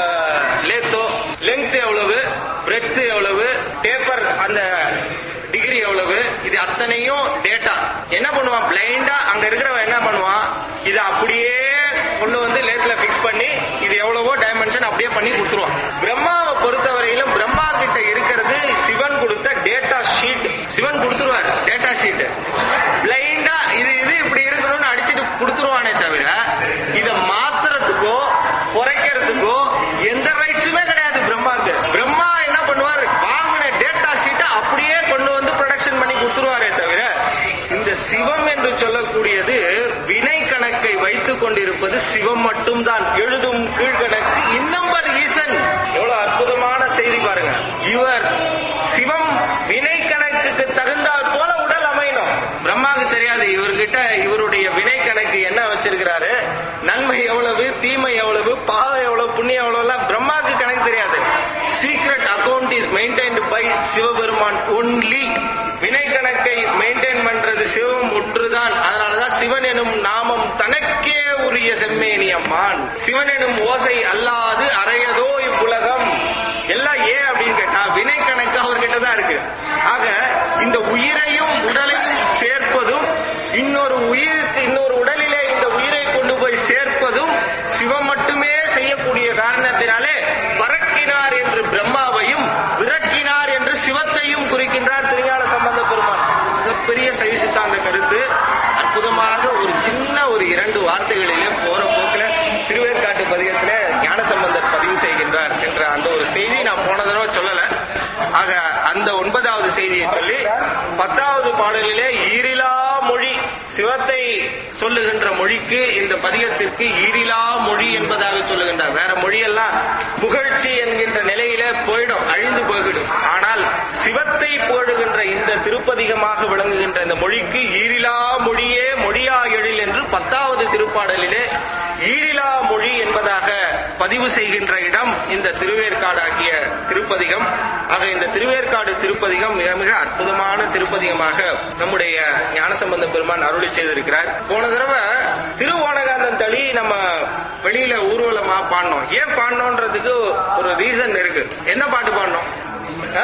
லேத்தோ லெங்த் எவ்வளவு பிரெத் எவ்வளவு டேப்பர் அந்த டிகிரி எவ்வளவு இது அத்தனையும் டேட்டா என்ன பண்ணுவான் பிளைண்டா அங்க இருக்கிறவன் என்ன பண்ணுவான் இதை அப்படியே கொண்டு வந்து லேத்ல பிக்ஸ் பண்ணி இது எவ்வளவோ டைமென்ஷன் அப்படியே பண்ணி கொடுத்துருவான் பிரம்மாவை பொறுத்தவரையிலும் பிரம்மா கிட்ட இருக்கிறது சிவன் கொடுத்த டேட்டா ஷீட் சிவன் கொடுத்துருவார் டேட்டா ஷீட் பிளைண்டா இது இது இப்படி இருக்கணும்னு அடிச்சுட்டு கொடுத்துருவானே தவிர இதை மாத்துறதுக்கோ குறைக்கிறதுக்கோ எந்த ரைட்ஸுமே கிடையாது பிரம்மாக்கு பிரம்மா என்ன பண்ணுவார் வாங்கின டேட்டா ஷீட்டை அப்படியே கொண்டு வந்து ப்ரொடக்ஷன் பண்ணி கொடுத்துருவாரே தவிர இந்த சிவம் என்று சொல்லக்கூடியது வினை கணக்கை வைத்துக் கொண்டிருப்பது சிவம் மட்டும்தான் எழுதும் கீழ்கணக்கு இன்னம்பர் ஈசன் எவ்வளவு அற்புதமான செய்தி பாருங்க இவர் சிவம் வினை கணக்குக்கு தகுந்தாற் போல உடல் அமையணும் பிரம்மாவுக்கு தெரியாது இவர்கிட்ட இவருடைய வினை கணக்கு என்ன வச்சிருக்கிறாரு நன்மை எவ்வளவு தீமை எவ்வளவு பாவம் எவ்வளவு புண்ணியம் எவ்வளவு எல்லாம் பிரம்மாவுக்கு கணக்கு தெரியாது secret account is maintained by சிவபெருமான் ஒன்லி வினை கணக்கை மெயின்டைன் பண்றது சிவம் ஒன்றுதான் அதனாலதான் சிவன் எனும் நாமம் தனக்கே உரிய செம்மேனி அம்மான் சிவன் எனும் ஓசை அல்லாது அறையதோ இவ்வுலகம் எல்லாம் ஏன் அப்படின்னு கேட்டா வினை கணக்கு அவர்கிட்ட தான் இருக்கு ஆக இந்த உயிரையும் உடலையும் சேர்ப்பதும் இன்னொரு உயிருக்கு இன்னொரு உடலிலே இந்த உயிரை கொண்டு போய் சேர்ப்பதும் சிவம் மட்டுமே செய்யக்கூடிய காரணத்தினாலே பறக்கினார் என்று பிரம்மாவையும் விரட்டினார் என்று சிவத்தையும் குறிக்கின்றார் திருஞான சம்பந்த பெருமான் மிகப்பெரிய சைவ சித்தாந்த கருத்து அற்புதமாக ஒரு சின்ன ஒரு இரண்டு வார்த்தைகளிலே போற போக்கில திருவேற்காட்டு பதிகத்திலே ஞான சம்பந்தர் பதிவு செய்கின்றார் என்ற அந்த ஒரு செய்தி நான் போன தடவை சொல்லல ஆக அந்த ஒன்பதாவது செய்தியை சொல்லி பத்தாவது பாடலிலே ஈரிலா மொழி சிவத்தை சொல்லுகின்ற மொழிக்கு இந்த பதிகத்திற்கு ஈரிலா மொழி என்பதாக சொல்லுகின்றார் வேற மொழியெல்லாம் புகழ்ச்சி என்கின்ற நிலையில போயிடும் அழிந்து போய்விடும் ஆனால் சிவத்தை போடுகின்ற இந்த திருப்பதிகமாக விளங்குகின்ற இந்த மொழிக்கு ஈரிலா மொழியே மொழியா எழில் என்று பத்தாவது திருப்பாடலிலே ஈரிலா மொழி என்பதாக பதிவு செய்கின்ற இடம் இந்த திருவேற்காடாகிய திருப்பதிகம் ஆக இந்த திருவேற்காடு திருப்பதிகம் மிக மிக அற்புதமான திருப்பதிகமாக நம்முடைய ஞானசம்பந்த பெருமான் அருளி செய்திருக்கிறார் போன தடவை திருவோணகாந்தன் தளி நம்ம வெளியில ஊர்வலமா பாடினோம் ஏன் பாடினோன்றதுக்கு ஒரு ரீசன் இருக்கு என்ன பாட்டு பாடினோம் ஆ?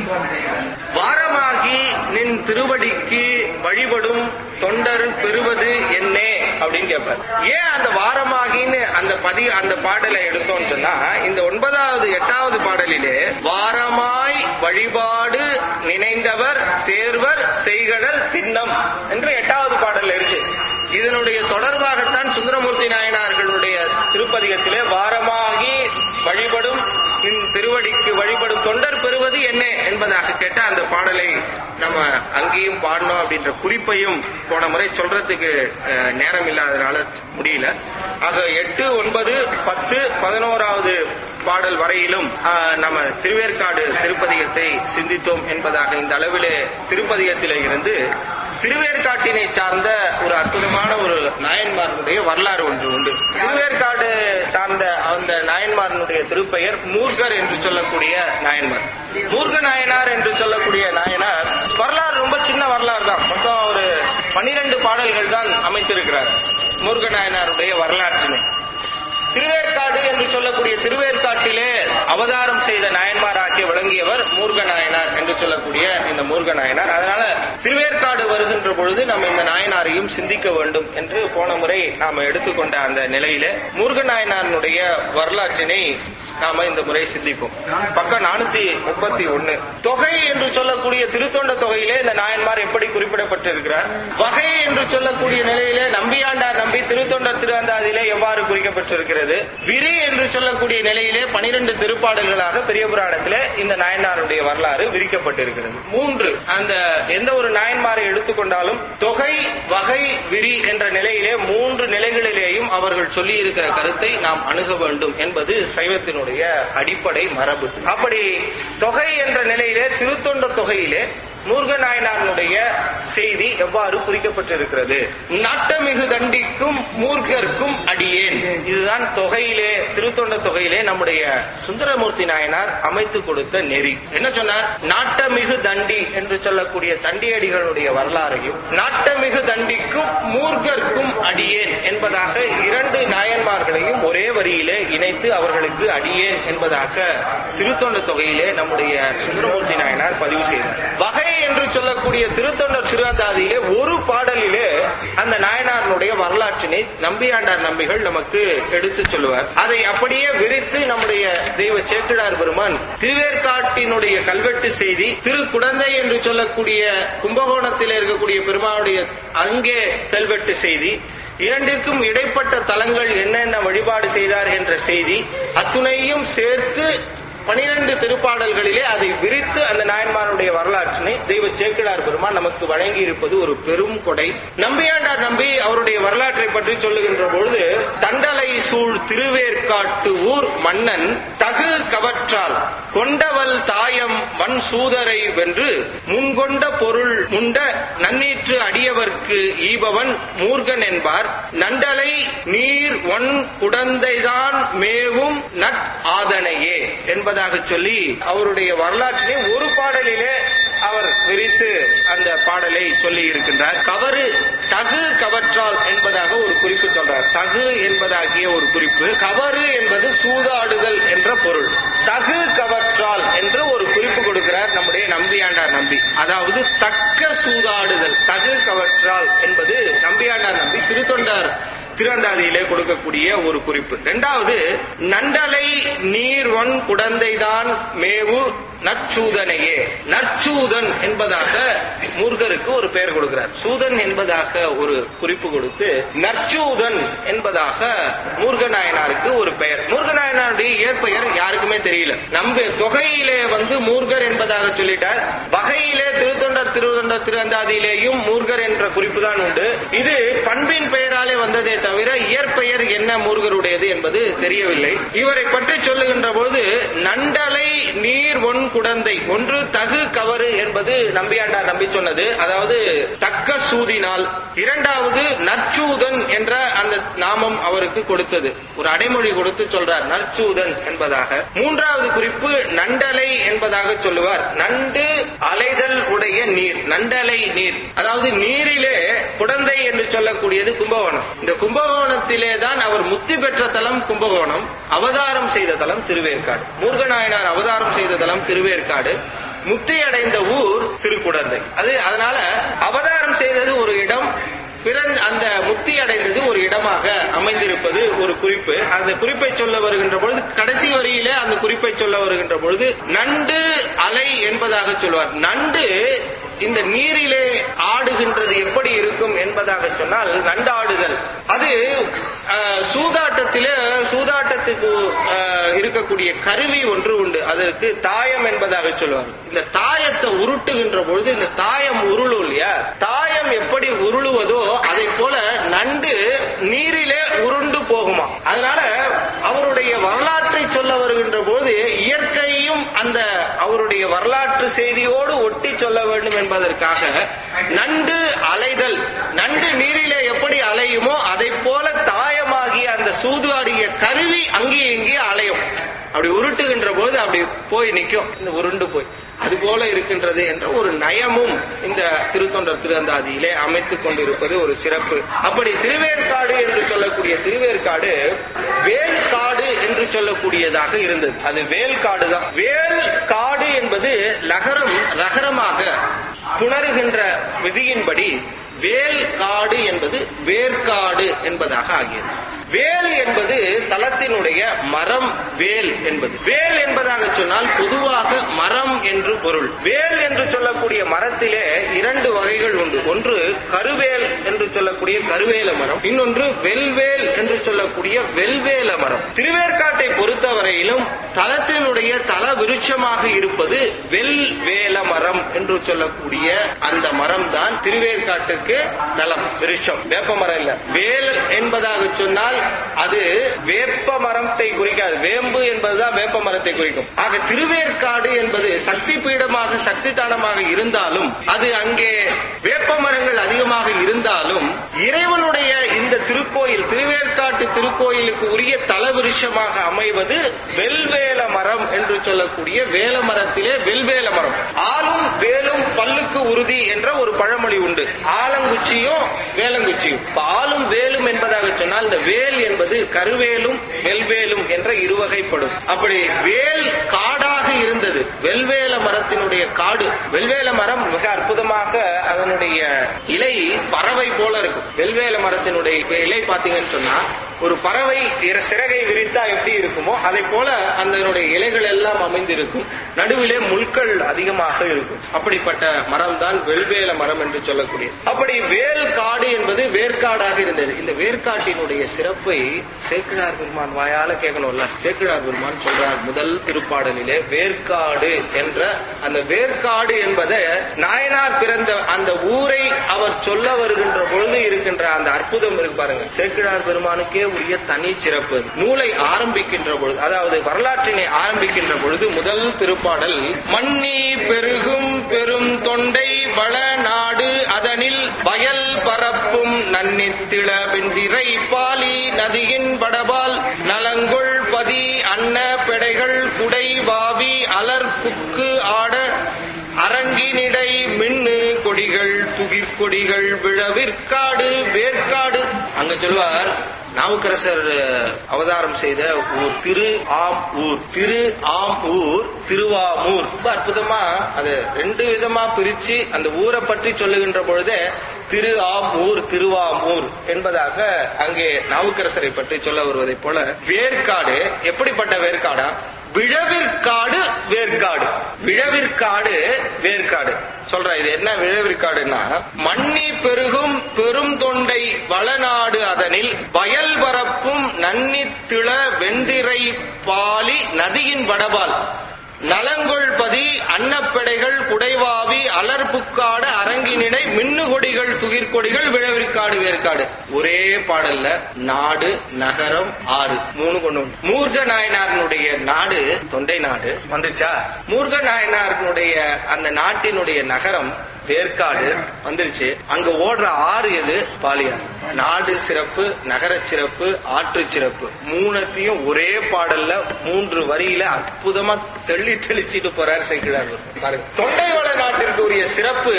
வாரமாகி நின் திருவடிக்கு வழிபடும் தொண்டர் பெறுவது என்னே அப்படின்னு கேட்பார் ஏன் அந்த வாரமாகின்னு அந்த பதி அந்த பாடலை எடுத்தோம்னு சொன்னா இந்த ஒன்பதாவது எட்டாவது பாடலிலே வாரமாய் வழிபாடு நினைந்தவர் சேர்வர் செய்கடல் திண்ணம் என்று எட்டாவது பாடல்ல இருக்கு இதனுடைய தொடர்பாகத்தான் சுந்தரமூர்த்தி நாயனார்களுடைய திருப்பதிகத்திலே வாரமாகி வழிபடும் நின் திருவடிக்கு வழிபடும் தொண்டர் பெறுவது என்பது என்ன என்பதாக கேட்ட அந்த பாடலை நம்ம அங்கேயும் பாடணும் அப்படின்ற குறிப்பையும் போன முறை சொல்றதுக்கு அஹ், நேரம் இல்லாதனால முடியல ஆக எட்டு ஒன்பது பத்து பதினோராவது பாடல் வரையிலும் ஆஹ், நம்ம திருவேற்காடு திருப்பதிகத்தை சிந்தித்தோம் என்பதாக இந்த அளவிலே திருப்பதிகத்திலே இருந்து திருவேற்காட்டினை சார்ந்த ஒரு அற்புதமான ஒரு நாயன்மாரனுடைய வரலாறு ஒன்று உண்டு திருவேற்காடு சார்ந்த அந்த நாயன்மாரனுடைய திருப்பெயர் மூர்கர் என்று சொல்லக்கூடிய நாயன்மார் மூர்க நாயனார் என்று சொல்லக்கூடிய நாயனார் வரலாறு ரொம்ப சின்ன வரலாறு தான் மொத்தம் ஒரு பனிரெண்டு பாடல்கள் தான் அமைத்திருக்கிறார் மூர்க நாயனாருடைய வரலாற்றினை திருவேற்காடு என்று சொல்லக்கூடிய திருவேற்காட்டிலே அவதாரம் செய்த நாயன்மாராகிய விளங்கியவர் மூர்க நாயனார் என்று சொல்லக்கூடிய இந்த மூர்க நாயனார் அதனால திருவேற்காடு வருகின்ற பொழுது நம்ம இந்த நாயனாரையும் சிந்திக்க வேண்டும் என்று போன முறை நாம எடுத்துக்கொண்ட அந்த நிலையிலே மூர்க நாயனாருடைய வரலாற்றினை நாம இந்த முறை சிந்திப்போம் பக்கம் நானூத்தி முப்பத்தி ஒன்னு தொகை என்று சொல்லக்கூடிய திருத்தொண்ட தொகையிலே இந்த நாயன்மார் எப்படி குறிப்பிடப்பட்டிருக்கிறார் வகை என்று சொல்லக்கூடிய நிலையிலே நம்பியாண்டார் நம்பி திருத்தொண்டர் திருவந்தாதியிலே எவ்வாறு குறிக்கப்பட்டிருக்கிறது விரி என்று சொல்லக்கூடிய நிலையிலே பனிரெண்டு திருப்பாடல்களாக பெரிய புராணத்திலே இந்த நாயன்மாருடைய வரலாறு விரிக்கப்பட்டிருக்கிறது மூன்று அந்த எந்த ஒரு நாயன்மாரை எடுத்துக்கொண்டாலும் தொகை வகை விரி என்ற நிலையிலே மூன்று நிலைகளிலேயும் அவர்கள் சொல்லி இருக்கிற கருத்தை நாம் அணுக வேண்டும் என்பது சைவத்தினுடைய அடிப்படை மரபு அப்படி தொகை என்ற நிலையிலே திருத்தொண்ட தொகையிலே மூர்கநாயனாருடைய செய்தி எவ்வாறு குறிக்கப்பட்டிருக்கிறது நட்டமிகு தண்டிக்கும் மூர்க்கர்க்கும் அடியேன் இதுதான் தொகையிலே திருத்தொண்ட தொகையிலே நம்முடைய சுந்தரமூர்த்தி நாயனார் அமைத்து கொடுத்த நெறி என்ன சொன்னார் நாட்டமிகு தண்டி என்று சொல்லக்கூடிய தண்டியடிகளுடைய வரலாறையும் நாட்டமிகு தண்டிக்கும் மூர்க்கர்க்கும் அடியேன் என்பதாக இரண்டு நாயன்மார்களையும் ஒரே வரியிலே இணைத்து அவர்களுக்கு அடியேன் என்பதாக திருத்தொண்ட தொகையிலே நம்முடைய சுந்தரமூர்த்தி நாயனார் பதிவு செய்தார் வகை என்று சொல்லக்கூடிய திருத்தொண்டர் திருவந்தாதியிலே ஒரு பாடலிலே அந்த நாயனாருடைய வரலாற்றினை நம்பியாண்டார் நம்பிகள் நமக்கு எடுத்து சொல்லுவார் அதை அப்படியே விரித்து நம்முடைய தெய்வ சேக்கிடார் பெருமான் திருவேற்காட்டினுடைய கல்வெட்டு செய்தி திரு குடந்தை என்று சொல்லக்கூடிய கும்பகோணத்தில் இருக்கக்கூடிய பெருமானுடைய அங்கே கல்வெட்டு செய்தி இரண்டிற்கும் இடைப்பட்ட தலங்கள் என்னென்ன வழிபாடு செய்தார் என்ற செய்தி அத்துணையும் சேர்த்து பனிரெண்டு திருப்பாடல்களிலே அதை விரித்து அந்த நாயன்மாருடைய வரலாற்றினை தெய்வ சேக்கிடார் பெருமான் நமக்கு வழங்கி இருப்பது ஒரு பெரும் கொடை நம்பியாண்டார் நம்பி அவருடைய வரலாற்றை பற்றி சொல்லுகின்ற பொழுது தண்டலை சூழ் திருவேற்காட்டு ஊர் மன்னன் தகு கவற்றால் கொண்டவல் தாயம் வன் சூதரை வென்று முன்கொண்ட பொருள் முண்ட நன்னீற்று அடியவர்க்கு ஈபவன் மூர்கன் என்பார் நண்டலை நீர் ஒன் குடந்தைதான் மேவும் நட் ஆதனையே என்பதாக சொல்லி அவருடைய வரலாற்றிலே ஒரு பாடலிலே அவர் விரித்து அந்த பாடலை சொல்லி இருக்கின்றார் கவறு தகு கவற்றால் என்பதாக ஒரு குறிப்பு சொல்றார் தகு என்பதாகிய ஒரு குறிப்பு கவறு என்பது சூதாடுதல் என்ற பொருள் தகு கவற்றால் என்று ஒரு குறிப்பு கொடுக்கிறார் நம்முடைய நம்பியாண்டார் நம்பி அதாவது தக்க சூதாடுதல் தகு கவற்றால் என்பது நம்பியாண்டார் நம்பி திருத்தொண்டார் திருவந்தாதியிலே கொடுக்கக்கூடிய ஒரு குறிப்பு இரண்டாவது நண்டலை நீர் ஒன் குடந்தைதான் மேவு நற்சூதனையே நற்சூதன் என்பதாக முருகருக்கு ஒரு பெயர் கொடுக்கிறார் சூதன் என்பதாக ஒரு குறிப்பு கொடுத்து நற்சூதன் என்பதாக மூர்கநாயனாருக்கு ஒரு பெயர் மூர்கநாயனாருடைய இயற்பெயர் யாருக்குமே தெரியல நம்ம தொகையிலே வந்து மூர்கர் என்பதாக சொல்லிட்டார் வகையிலே திருத்தொண்டர் திருத்தொண்டர் திருவந்தாதியிலேயும் மூர்கர் என்ற குறிப்பு தான் உண்டு இது பண்பின் பெயராலே வந்ததே தவிர இயற்பெயர் என்ன மூர்கருடையது என்பது தெரியவில்லை இவரை பற்றி சொல்லுகின்ற பொழுது நண்டலை நீர் ஒன் குடந்தை ஒன்று தகு கவறு என்பது நம்பியாண்டார் நம்பி சொன்னது அதாவது தக்க சூதினால் இரண்டாவது நற்சூதன் என்ற அந்த நாமம் அவருக்கு கொடுத்தது ஒரு அடைமொழி கொடுத்து சொல்றார் நற்சூதன் என்பதாக மூன்றாவது குறிப்பு நண்டலை என்பதாக சொல்லுவார் நண்டு அலைதல் உடைய நீர் நண்டலை நீர் அதாவது நீரிலே குடந்தை என்று சொல்லக்கூடியது கும்பகோணம் இந்த கும்பகோணத்திலே தான் அவர் முத்தி பெற்ற தலம் கும்பகோணம் அவதாரம் செய்த தலம் திருவேற்காடு மூர்கநாயனார் அவதாரம் செய்த தலம் திருவேற்காடு முத்தி அடைந்த ஊர் திருக்குடந்தை அது அதனால அவதாரம் செய்தது ஒரு இடம் பிறந்த அந்த முக்தி அடைந்தது ஒரு இடமாக அமைந்திருப்பது ஒரு குறிப்பு அந்த குறிப்பை சொல்ல வருகின்ற பொழுது கடைசி வரியில அந்த குறிப்பை சொல்ல வருகின்ற பொழுது நண்டு அலை என்பதாக சொல்வார் நண்டு இந்த நீரிலே ஆடுகின்றது எப்படி இருக்கும் என்பதாக சொன்னால் நண்டாடுதல் அது அஹ், சூதாட்டத்திலே சூதாட்டத்துக்கு அஹ், இருக்கக்கூடிய கருவி ஒன்று உண்டு அதற்கு தாயம் என்பதாக சொல்லுவார் இந்த தாயத்தை உருட்டுகின்ற பொழுது இந்த தாயம் உருளும் இல்லையா தாயம் எப்படி உருளுவதோ அதை போல நண்டு நீரிலே உருண்டு போகுமா அதனால அவருடைய வரலாற்றை சொல்ல வருகின்ற போது இயற்கையும் அந்த அவருடைய வரலாற்று செய்தியோடு ஒட்டி சொல்ல வேண்டும் என்பதற்காக நண்டு அலைதல் நண்டு நீரிலே எப்படி அலையுமோ அதை போல தாயமாகிய அந்த சூதுவாடிய கருவி அங்கே இங்கே அலையும் அப்படி உருட்டுகின்ற போது அப்படி போய் நிற்கும் இந்த உருண்டு போய் அது போல இருக்கின்றது என்ற ஒரு நயமும் இந்த திருத்தொண்டர் திருவந்தாதியிலே அமைத்துக் கொண்டிருப்பது ஒரு சிறப்பு அப்படி திருவேற்காடு என்று சொல்லக்கூடிய திருவேற்காடு வேல்காடு என்று சொல்லக்கூடியதாக இருந்தது அது வேல்காடு தான் வேல் காடு என்பது லகரம் ரகரமாக புணருகின்ற விதியின்படி வேல் காடு என்பது வேர்க்காடு என்பதாக ஆகியது வேல் என்பது தலத்தினுடைய மரம் வேல் என்பது வேல் என்பதாக சொன்னால் பொதுவாக மரம் என்று பொருள் வேல் என்று சொல்லக்கூடிய மரத்திலே இரண்டு வகைகள் உண்டு ஒன்று கருவேல் என்று சொல்லக்கூடிய கருவேல மரம் இன்னொன்று வெல்வேல் என்று சொல்லக்கூடிய வெல்வேல மரம் திருவேற்காட்டை பொறுத்தவரையிலும் தலத்தினுடைய தல விருட்சமாக இருப்பது வெல்வேல மரம் என்று சொல்லக்கூடிய அந்த மரம் தான் திருவேற்காட்டுக்கு தலம் விருட்சம் வேப்ப மரம் இல்ல வேல் என்பதாக சொன்னால் அது வேப்ப மரத்தை குறிக்காது வேம்பு என்பதுதான் வேப்ப மரத்தை குறிக்கும் ஆக திருவேற்காடு என்பது சக்தி பீடமாக சக்தி தானமாக இருந்தாலும் அது அங்கே வேப்ப மரங்கள் அதிகமாக இருந்தாலும் இறைவனுடைய இந்த திருக்கோயில் திருவேற்காட்டு திருக்கோயிலுக்கு உரிய தலவிருஷமாக அமைவது வெல்வேல மரம் என்று சொல்லக்கூடிய வேல மரத்திலே வெல்வேல மரம் ஆளும் வேலும் பல்லுக்கு உறுதி என்ற ஒரு பழமொழி உண்டு ஆலங்குச்சியும் வேலங்குச்சியும் இப்ப ஆளும் வேலும் என்பதாக சொன்னால் இந்த வேல் என்பது கருவேலும் வெல்வேலும் என்ற இருவகைப்படும் அப்படி வேல் காடாக இருந்தது வெல்வேல மரத்தினுடைய காடு வெல்வேல மரம் மிக அற்புதமாக அதனுடைய இலை பறவை போல இருக்கும் வெல்வேல மரத்தினுடைய இலை பாத்தீங்கன்னு சொன்னா ஒரு பறவை இர- சிறகை விரித்தா எப்படி இருக்குமோ அதை போல அதனுடைய இலைகள் எல்லாம் அமைந்திருக்கும் நடுவிலே முட்கள் அதிகமாக இருக்கும் அப்படிப்பட்ட மரம் தான் வெல்வேல மரம் என்று சொல்லக்கூடிய அப்படி வேல் காடு என்பது வேர்க்காடாக இருந்தது இந்த வேர்க்காட்டினுடைய சிறப்பை சேக்கிழார் பெருமான் வாயால கேட்கணும்ல சேக்கிழார் பெருமான் சொல்றார் முதல் திருப்பாடலிலே வேர்க்காடு என்ற அந்த வேர்க்காடு என்பதை நாயனார் பிறந்த அந்த ஊரை அவர் சொல்ல வருகின்ற பொழுது இருக்கின்ற அந்த அற்புதம் இருக்கு பாருங்க சேக்கிழார் பெருமானுக்கே உரிய தனி சிறப்பு அது. நூலை ஆரம்பிக்கின்ற பொழுது அதாவது வரலாற்றினை ஆரம்பிக்கின்ற பொழுது முதல் திருப்பாடல் மன்னி பெருகும் பெரும் தொண்டை வள நாடு அதனில் வயல் பரப்பும் நன்னித்திள வெந்திரை பாலி நதியின் படபால் நலங்கொள் பதி அன்ன பெடைகள் குடை வாவி அலர் புக்கு ஆட அரங்கினிடை மின்னு கொடிகள் துகிர் கொடிகள் விழவிற்காடு வேர்க்காடு அங்க சொல்வார் நாவுக்கரசர் அவதாரம் செய்த ஊர் திரு ஆம் ஊர் திரு ஆம் ஊர் திருவாமூர் ரொம்ப அற்புதமா அது ரெண்டு விதமா பிரிச்சு அந்த ஊரை பற்றி சொல்லுகின்ற பொழுதே திரு ஆம் ஊர் திருவாமூர் என்பதாக அங்கே நாவுக்கரசரை பற்றி சொல்ல வருவதைப் போல வேர்க்காடு எப்படிப்பட்ட வேர்க்காடா விழவிற்காடு வேர்க்காடு விழவிற்காடு வேர்க்காடு சொல்றேன் இது என்ன விழவிற்காடுன்னா மண்ணி பெருகும் பெரும் தொண்டை வளநாடு அதனில் வயல் பரப்பும் நன்னித்திள வெந்திரை பாலி நதியின் வடபால் நலங்கொள்பதி அன்னப்பெடைகள் குடைவாவி அலர்புக்காடு அரங்கினிடை மின்னுகொடிகள் துகிர்கொடிகள் விழவிற்காடு வேர்க்காடு ஒரே பாடல்ல நாடு நகரம் ஆறு மூணு கொண்டு வந்து. மூர்க்க நாயனாரினுடைய நாடு தொண்டை நாடு வந்துச்சா மூர்க்க நாயனாரினுடைய அந்த நாட்டினுடைய நகரம் வேர்க்காடு வந்துருச்சு அங்க ஓடுற ஆறு எது பாலியார் நாடு சிறப்பு நகர சிறப்பு ஆற்று சிறப்பு மூணத்தையும் ஒரே பாடல்ல மூன்று வரியில அற்புதமா தெளி தெளிச்சிட்டு போறார் சேக்கிழார் பாருங்க தொண்டைவள நாட்டிற்கு உரிய சிறப்பு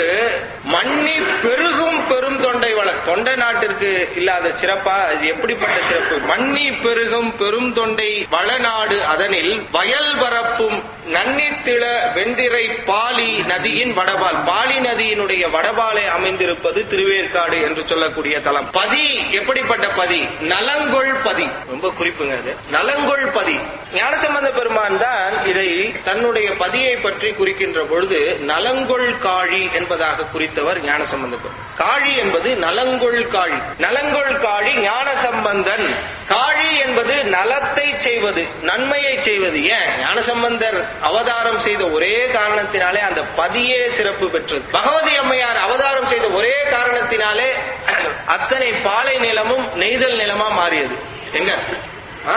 மண்ணி பெருகும் பெரும் தொண்டை வள தொண்டை நாட்டிற்கு இல்லாத சிறப்பா இது எப்படிப்பட்ட சிறப்பு மண்ணி பெருகும் பெரும் தொண்டை வளநாடு அதனில் வயல் பரப்பும் நன்னித்திள வெந்திரை பாலி நதியின் வடபால் பாலி நதியினுடைய வடபாலே அமைந்திருப்பது திருவேற்காடு என்று சொல்லக்கூடிய தலம் பதி எப்படிப்பட்ட பதி நலங்கொள் பதி ரொம்ப குறிப்புங்க அது நலங்கொள் பதி ஞானசம்பந்த பெருமான் தான் இதை தன்னுடைய பதியை பற்றி குறிக்கின்ற பொழுது நல நலங்கொள் காழி என்பதாக குறித்தவர் ஞானசம்பந்தர் காழி என்பது நலங்கொள் காழி நலங்கொள் காழி ஞானசம்பந்தன் காழி என்பது நலத்தை செய்வது நன்மையை செய்வது ஏன் ஞானசம்பந்தர் அவதாரம் செய்த ஒரே காரணத்தினாலே அந்த பதியே சிறப்பு பெற்றது பகவதி அம்மையார் அவதாரம் செய்த ஒரே காரணத்தினாலே அத்தனை பாலை நிலமும் நெய்தல் நிலமா மாறியது எங்க ஆ?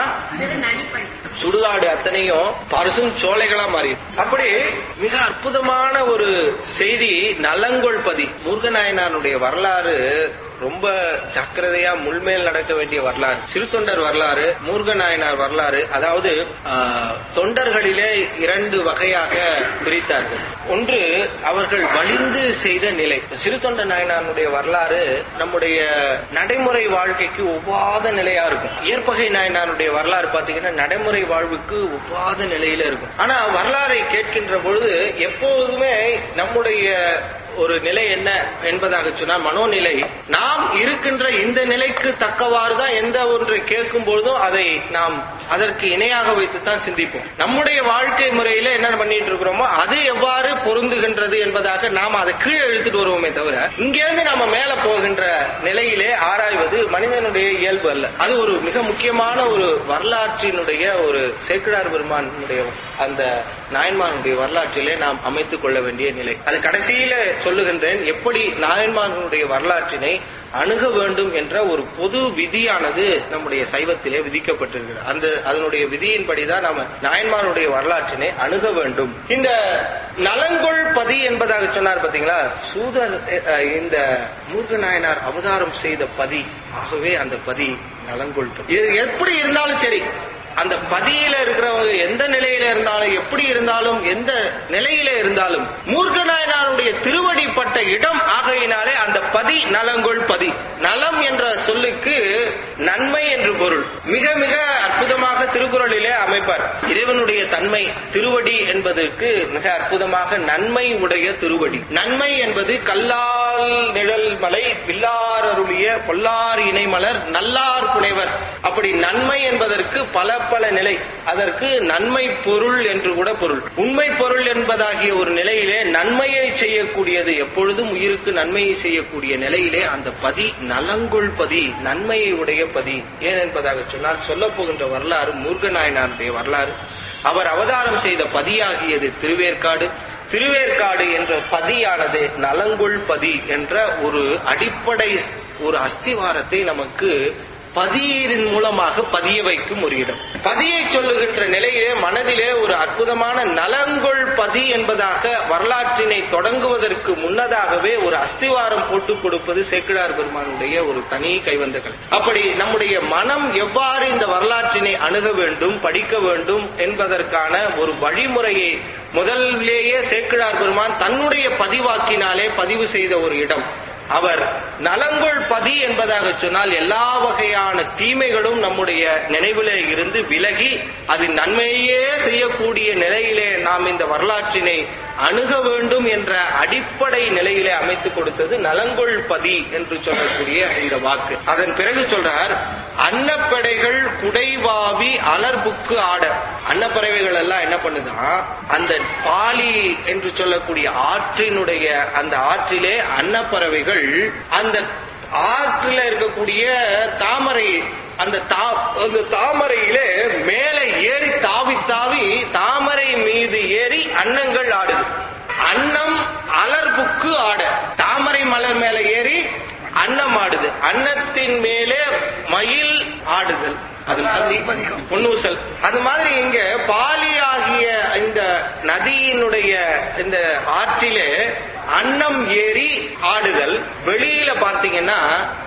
சுடுகாடு அத்தனையும் பரிசும் சோலைகளா மாறி அப்படி மிக அற்புதமான ஒரு செய்தி நலங்கொள்பதி முருகநாயனாருடைய வரலாறு ரொம்ப ஜாக்கிரதையா முள்மேல் நடக்க வேண்டிய வரலாறு சிறு தொண்டர் வரலாறு முருகநாயனார் வரலாறு அதாவது ஆ, தொண்டர்களிலே இரண்டு வகையாக பிரித்தார்கள் ஒன்று அவர்கள் வலிந்து செய்த நிலை சிறு தொண்டர் நாயனாருடைய வரலாறு நம்முடைய நடைமுறை வாழ்க்கைக்கு ஒவ்வாத நிலையா இருக்கும் இயற்பகை நாயனாருடைய வரலாறு பாத்தீங்கன்னா நடைமுறை வாழ்வுக்கு ஒவ்வாத நிலையில இருக்கும் ஆனா வரலாறை கேட்கின்ற பொழுது எப்போதுமே நம்முடைய ஒரு நிலை என்ன என்பதாக சொன்னால் மனோநிலை நாம் இருக்கின்ற இந்த நிலைக்கு தக்கவாறு தான் எந்த ஒன்றை கேட்கும் பொழுதும் அதை நாம் அதற்கு இணையாக வைத்துத்தான் சிந்திப்போம் நம்முடைய வாழ்க்கை முறையில என்ன பண்ணிட்டு இருக்கிறோமோ அது எவ்வாறு பொருந்துகின்றது என்பதாக நாம் அதை கீழே இழுத்துட்டு வருவோமே தவிர இங்கிருந்து நாம மேல போகின்ற நிலையிலே ஆராய்வது மனிதனுடைய இயல்பு அல்ல அது ஒரு மிக முக்கியமான ஒரு வரலாற்றினுடைய ஒரு சேக்கிழார் பெருமானுடைய அந்த நாயன்மானுடைய வரலாற்றிலே நாம் அமைத்துக் கொள்ள வேண்டிய நிலை அது கடைசியில சொல்லுகின்றேன் எப்படி நாயன்மானுடைய வரலாற்றினை அணுக வேண்டும் என்ற ஒரு பொது விதியானது நம்முடைய சைவத்திலே விதிக்கப்பட்டிருக்கிறது அந்த அதனுடைய விதியின்படிதான் நாம நாயன்மானுடைய வரலாற்றினை அணுக வேண்டும் இந்த நலங்கொள் பதி என்பதாக சொன்னார் பாத்தீங்களா சூதர் அஹ், இந்த மூர்க்க நாயனார் அவதாரம் செய்த பதி ஆகவே அந்த பதி நலங்கொள் பதி இது எப்படி இருந்தாலும் சரி அந்த பதியில இருக்கிறவங்க எந்த நிலையில இருந்தாலும் எப்படி இருந்தாலும் எந்த நிலையில இருந்தாலும் மூர்க்க நாயனாருடைய திருவடிப்பட்ட இடம் ஆகையினாலே அந்த பதி நலங்கொள் பதி நலம் என்ற சொல்லுக்கு நன்மை என்று பொருள் மிக மிக அற்புதமாக திருக்குறளிலே அமைப்பார் இறைவனுடைய தன்மை திருவடி என்பதற்கு மிக அற்புதமாக நன்மை உடைய திருவடி நன்மை என்பது கல்லால் நிழல் மலை பில்லார் அருளிய பொல்லார் இணைமலர் நல்லார் புனைவர் அப்படி நன்மை என்பதற்கு பல பல நிலை அதற்கு நன்மை பொருள் என்று கூட பொருள் உண்மை பொருள் என்பதாகிய ஒரு நிலையிலே நன்மையை செய்யக்கூடியது எப்பொழுதும் உயிருக்கு நன்மையை செய்யக்கூடிய நிலையிலே அந்த பதி நலங்கொள் பதி நன்மையை உடைய பதி ஏன் என்பதாக சொன்னால் சொல்லப் போகின்ற வரலாறு மூர்க்கநாயனாருடைய வரலாறு அவர் அவதாரம் செய்த பதியாகியது திருவேற்காடு திருவேற்காடு என்ற பதியானது நலங்கொள் பதி என்ற ஒரு அடிப்படை ஒரு அஸ்திவாரத்தை நமக்கு பதியீரின் மூலமாக பதிய வைக்கும் ஒரு இடம் பதியை சொல்லுகின்ற நிலையிலே மனதிலே ஒரு அற்புதமான நலங்கொள் பதி என்பதாக வரலாற்றினை தொடங்குவதற்கு முன்னதாகவே ஒரு அஸ்திவாரம் போட்டுக் கொடுப்பது சேக்கிழார் பெருமானுடைய ஒரு தனி கைவந்த கலை அப்படி நம்முடைய மனம் எவ்வாறு இந்த வரலாற்றினை அணுக வேண்டும் படிக்க வேண்டும் என்பதற்கான ஒரு வழிமுறையை முதலிலேயே சேக்கிழார் பெருமான் தன்னுடைய பதிவாக்கினாலே பதிவு செய்த ஒரு இடம் அவர் நலங்கொள் பதி என்பதாக சொன்னால் எல்லா வகையான தீமைகளும் நம்முடைய நினைவிலே இருந்து விலகி அது நன்மையே செய்யக்கூடிய நிலையிலே நாம் இந்த வரலாற்றினை அணுக வேண்டும் என்ற அடிப்படை நிலையிலே அமைத்துக் கொடுத்தது நலங்கொள் பதி என்று சொல்லக்கூடிய இந்த வாக்கு அதன் பிறகு சொல்றார் அன்னப்படைகள் குடைவாவி அலர்புக்கு ஆட அன்னப்பறவைகள் எல்லாம் என்ன பண்ணுதான் அந்த பாலி என்று சொல்லக்கூடிய ஆற்றினுடைய அந்த ஆற்றிலே அன்னப்பறவைகள் அந்த ஆற்றில இருக்கக்கூடிய தாமரை அந்த தா- அந்த தாமரையிலே மேலே ஏறி தாவி தாவி தாமரை மீது ஏறி அன்னங்கள் ஆடுது அன்னம் அலர்புக்கு ஆட தாமரை மலர் மேல ஏறி அன்னம் ஆடுது அன்னத்தின் மேலே மயில் ஆடுதல் அது மாதிரி பொன்னூசல் அது மாதிரி இங்க பாலி ஆகிய இந்த நதியினுடைய இந்த ஆற்றிலே அன்னம் ஏறி ஆடுதல் வெளியில பார்த்தீங்கன்னா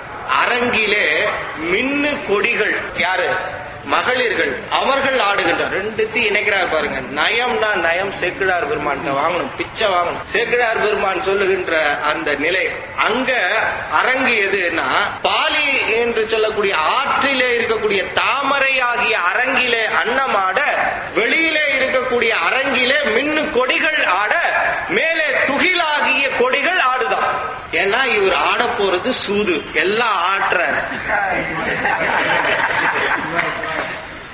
அரங்கிலே மின்னு கொடிகள் யாரு மகளிர்கள் அவர்கள் ஆடுகின்றார் ரெண்டுத்தையும் இணைக்கிறார் பாருங்க நயம்னா நயம் சேக்கிழார் பெருமான் வாங்கணும் பிச்சை வாங்கணும் சேக்கிழார் பெருமான் சொல்லுகின்ற அந்த நிலை அங்க அரங்கு எதுன்னா பாலி என்று சொல்லக்கூடிய ஆற்றிலே இருக்கக்கூடிய தாமரை ஆகிய அரங்கிலே அன்னமாட வெளியிலே இருக்கக்கூடிய அரங்கிலே மின்னு கொடிகள் ஆட மேலே துகிலாகிய கொடிகள் ஆடுதான் ஏன்னா இவர் ஆட போறது சூது எல்லாம் ஆட்டுறாரு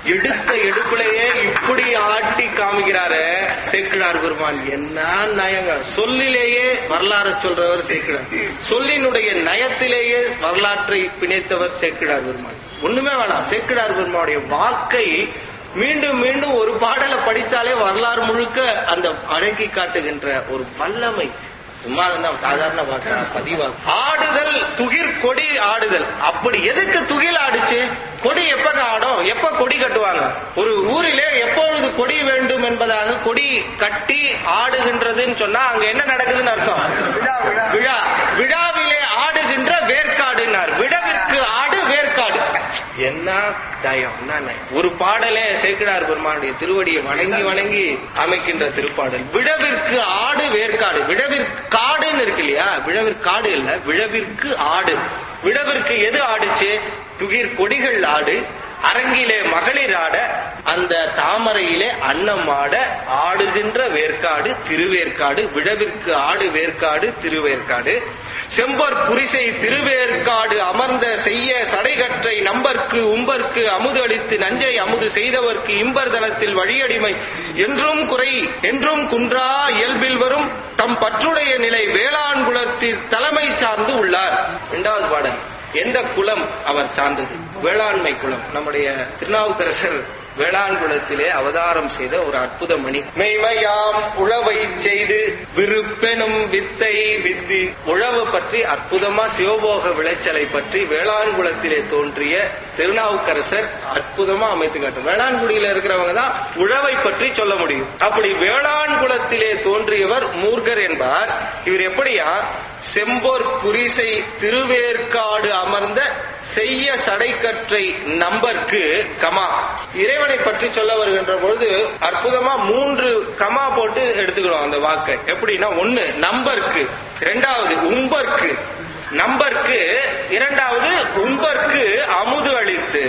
எடுத்த எடுப்புலயே இப்படி ஆட்டி காமிக்கிறாரு சேக்கிழார் பெருமான் என்ன நயங்க சொல்லிலேயே வரலாறு சொல்றவர் சேக்கிழார் சொல்லினுடைய நயத்திலேயே வரலாற்றை பிணைத்தவர் சேக்கிழார் பெருமான் ஒண்ணுமே வேணாம் சேக்கிழார் பெருமானுடைய வாக்கை மீண்டும் மீண்டும் ஒரு பாடலை படித்தாலே வரலாறு முழுக்க அந்த அடக்கி காட்டுகின்ற ஒரு வல்லமை சும்மா என்ன சாதாரண வாக்கா பதிவா ஆடுதல் துகிர் கொடி ஆடுதல் அப்படி எதுக்கு துகில் ஆடுச்சு கொடி எப்ப ஆடும் எப்ப கொடி கட்டுவாங்க ஒரு ஊரிலே எப்பொழுது கொடி வேண்டும் என்பதாக கொடி கட்டி ஆடுகின்றதுன்னு சொன்னா அங்க என்ன நடக்குதுன்னு அர்த்தம் விழா விழாவிலே ஆடுகின்ற வேர்க்காடுனார் விழவிற்கு ஆடு வேர்க்காடு என்ன தயம் என்ன நயம். ஒரு பாடலே சேக்கிடார் பெருமானுடைய திருவடியை வணங்கி வணங்கி அமைக்கின்ற திருப்பாடல் விழவிற்கு ஆடு வேர்க்காடு விழவிற்கு காடுன்னு இருக்கு இல்லையா விழவிற்காடு இல்ல விழவிற்கு ஆடு விழவிற்கு எது ஆடுச்சு துகிர் கொடிகள் ஆடு அரங்கிலே மகளிர் ஆட அந்த தாமரையிலே அன்னம் ஆட ஆடுகின்ற வேர்க்காடு திருவேற்காடு விழவிற்கு ஆடு வேர்க்காடு திருவேற்காடு செம்பர் புரிசை திருவேற்காடு அமர்ந்த செய்ய சடைகற்றை நம்பர்க்கு உம்பர்க்கு அமுது அளித்து நஞ்சை அமுது செய்தவர்க்கு இம்பர் தளத்தில் வழியடிமை என்றும் குறை என்றும் குன்றா இயல்பில் வரும் தம் பற்றுடைய நிலை வேளாண் குலத்தில் தலைமை சார்ந்து உள்ளார் இரண்டாவது பாடல் எந்த குலம் அவர் சார்ந்தது வேளாண்மை குலம் நம்முடைய திருநாவுக்கரசர் வேளாண் குலத்திலே அவதாரம் செய்த ஒரு அற்புத மணி மெய்மையாம் உழவை செய்து விருப்பெனும் வித்தை வித்தி உழவு பற்றி அற்புதமா சிவபோக விளைச்சலை பற்றி வேளாண் குலத்திலே தோன்றிய திருநாவுக்கரசர் அற்புதமா அமைத்து காட்டும் வேளாண்குடியில இருக்கிறவங்க தான் உழவை பற்றி சொல்ல முடியும் அப்படி வேளாண் குலத்திலே தோன்றியவர் மூர்கர் என்பார் இவர் எப்படியா செம்போர் புரிசை திருவேற்காடு அமர்ந்த செய்ய சடைக்கற்றை நம்பர்க்கு கமா இறைவனை பற்றி சொல்ல வருகின்ற பொழுது அற்புதமா மூன்று கமா போட்டு எடுத்துக்கிறோம் அந்த வாக்கை எப்படின்னா ஒண்ணு நம்பர்க்கு இரண்டாவது உம்பர்க்கு நம்பர்க்கு இரண்டாவது உம்பர்க்கு அமுது அளித்து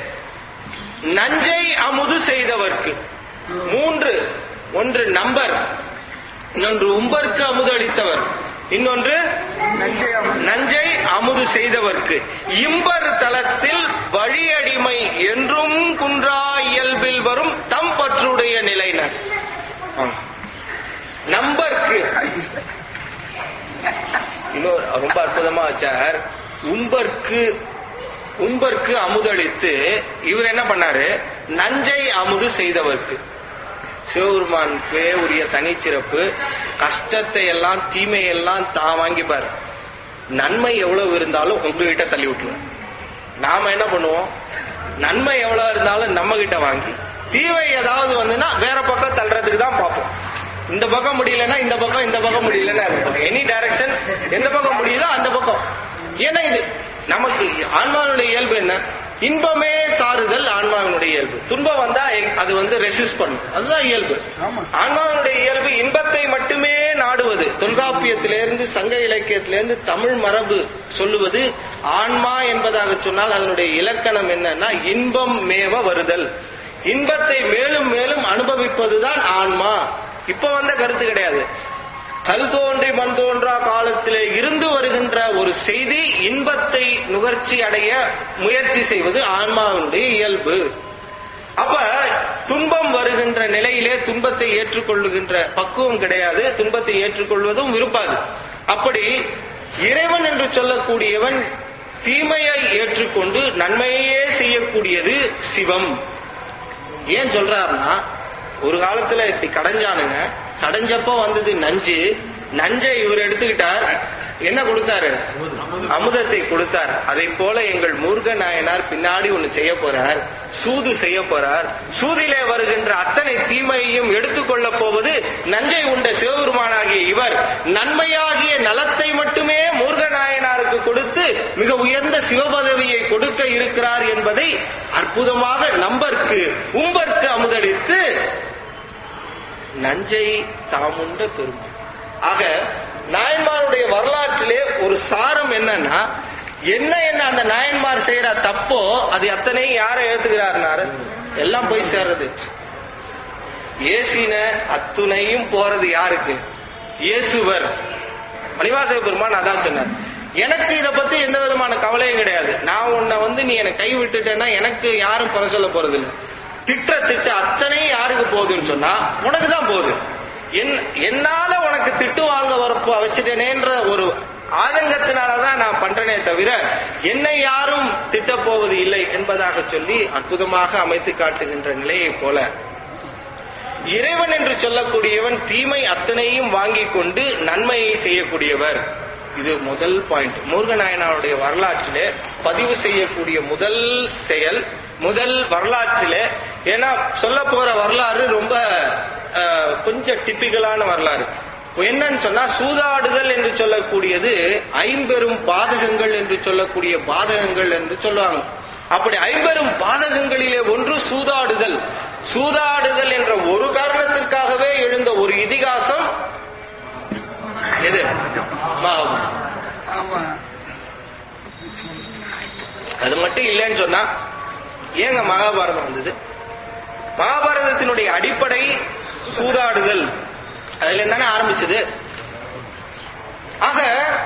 நஞ்சை அமுது செய்தவர்க்கு மூன்று ஒன்று நம்பர் இன்னொன்று உம்பர்க்கு அமுது அளித்தவர் இன்னொன்று நஞ்சை அமுது செய்தவர்க்கு இம்பர் தலத்தில் வழியடிமை என்றும் குன்றா இயல்பில் வரும் தம் பற்றுடைய நிலையினர் ஆ. நம்பர்க்கு இன்னொரு ரொம்ப அற்புதமா வச்சார் உம்பர்க்கு உம்பர்க்கு அமுதளித்து இவர் என்ன பண்ணாரு நஞ்சை அமுது செய்தவர்க்கு சிவபெருமானுக்கு உரிய தனிச்சிறப்பு கஷ்டத்தை எல்லாம் தீமையெல்லாம் தான் வாங்கிப்பார் நன்மை எவ்வளவு இருந்தாலும் உங்ககிட்ட தள்ளி விட்டுருவார் நாம என்ன பண்ணுவோம் நன்மை எவ்வளவு இருந்தாலும் நம்ம கிட்ட வாங்கி தீமை ஏதாவது வந்துன்னா வேற பக்கம் தள்ளுறதுக்கு தான் பார்ப்போம் இந்த பக்கம் முடியலன்னா இந்த பக்கம் இந்த பக்கம் முடியலன்னா எனி டைரக்ஷன் எந்த பக்கம் முடியுதோ அந்த பக்கம் ஏன்னா இது நமக்கு ஆன்மாவினுடைய இயல்பு என்ன இன்பமே சாருதல் ஆன்மாவினுடைய இயல்பு துன்பம் வந்தா எ- அது வந்து ரெசிஸ்ட் பண்ணும் அதுதான் இயல்பு ஆன்மாவினுடைய இயல்பு இன்பத்தை மட்டுமே நாடுவது தொல்காப்பியத்திலிருந்து சங்க இலக்கியத்திலிருந்து தமிழ் மரபு சொல்லுவது ஆன்மா என்பதாக சொன்னால் அதனுடைய இலக்கணம் என்னன்னா இன்பம் மேவ வருதல் இன்பத்தை மேலும் மேலும் அனுபவிப்பதுதான் ஆன்மா இப்ப வந்த கருத்து கிடையாது கல் தோன்றி மண் தோன்றா காலத்திலே இருந்து வருகின்ற ஒரு செய்தி இன்பத்தை நுகர்ச்சி அடைய முயற்சி செய்வது ஆன்மாவினுடைய இயல்பு அப்ப துன்பம் வருகின்ற நிலையிலே துன்பத்தை ஏற்றுக்கொள்ளுகின்ற பக்குவம் கிடையாது துன்பத்தை ஏற்றுக்கொள்வதும் விரும்பாது அப்படி இறைவன் என்று சொல்லக்கூடியவன் தீமையை ஏற்றுக்கொண்டு நன்மையே செய்யக்கூடியது சிவம் ஏன் சொல்றாருன்னா ஒரு காலத்துல இப்படி கடைஞ்சானுங்க கடைஞ்சப்போ வந்தது நஞ்சு நஞ்சை இவர் எடுத்துக்கிட்டார் என்ன கொடுத்தாரு அமுதத்தை கொடுத்தார் அதை போல எங்கள் முருக நாயனார் பின்னாடி ஒண்ணு செய்ய போறார் சூது செய்ய போறார் சூதிலே வருகின்ற அத்தனை தீமையையும் எடுத்துக்கொள்ள போவது நஞ்சை உண்ட சிவபெருமானாகிய இவர் நன்மையாகிய நலத்தை மட்டுமே முருக நாயனாருக்கு கொடுத்து மிக உயர்ந்த சிவபதவியை கொடுக்க இருக்கிறார் என்பதை அற்புதமாக நம்பர்க்கு உம்பர்க்கு அமுதளித்து நஞ்சை தாமுண்ட பெருமாள் ஆக நாயன்மாருடைய வரலாற்றிலே ஒரு சாரம் என்னன்னா என்ன என்ன அந்த நாயன்மார் செய்யற தப்போ அது அத்தனை யாரை ஏத்துக்கிறாருனாரு எல்லாம் போய் சேர்றது ஏசின அத்துணையும் போறது யாருக்கு இயேசுவர் மணிவாசக பெருமான் அதான் சொன்னார் எனக்கு இத பத்தி எந்த விதமான கவலையும் கிடையாது நான் உன்னை வந்து நீ என்னை கை விட்டுட்டேன்னா எனக்கு யாரும் குறை சொல்ல போறது இல்ல திட்ட திட்ட அத்தனை யாருக்கு போகுதுன்னு சொன்னா உனக்கு தான் போகுது என் என்னால உனக்கு திட்டு வாங்க வரப்போ வச்சுட்டேனேன்ற ஒரு ஆதங்கத்தினாலதான் நான் பண்றேனே தவிர என்னை யாரும் திட்டப் போவது இல்லை என்பதாக சொல்லி அற்புதமாக அமைத்து காட்டுகின்ற நிலையை போல இறைவன் என்று சொல்லக்கூடியவன் தீமை அத்தனையும் வாங்கிக் கொண்டு நன்மையை செய்யக்கூடியவர் இது முதல் பாயிண்ட் முருகநாயனாருடைய வரலாற்றிலே பதிவு செய்யக்கூடிய முதல் செயல் முதல் வரலாற்றிலே ஏன்னா சொல்ல போற வரலாறு ரொம்ப அஹ், கொஞ்சம் டிப்பிக்கலான வரலாறு என்னன்னு சொன்னா சூதாடுதல் என்று சொல்லக்கூடியது ஐம்பெரும் பாதகங்கள் என்று சொல்லக்கூடிய பாதகங்கள் என்று சொல்லுவாங்க அப்படி ஐம்பெரும் பாதகங்களிலே ஒன்று சூதாடுதல் சூதாடுதல் என்ற ஒரு காரணத்திற்காகவே எழுந்த ஒரு இதிகாசம் எது மகாபாரதம். ஆமா அது மட்டும் இல்லைன்னு சொன்னா ஏங்க மகாபாரதம் வந்தது மகாபாரதத்தினுடைய அடிப்படை சூதாடுதல் அதுல தானே ஆரம்பிச்சது ஆக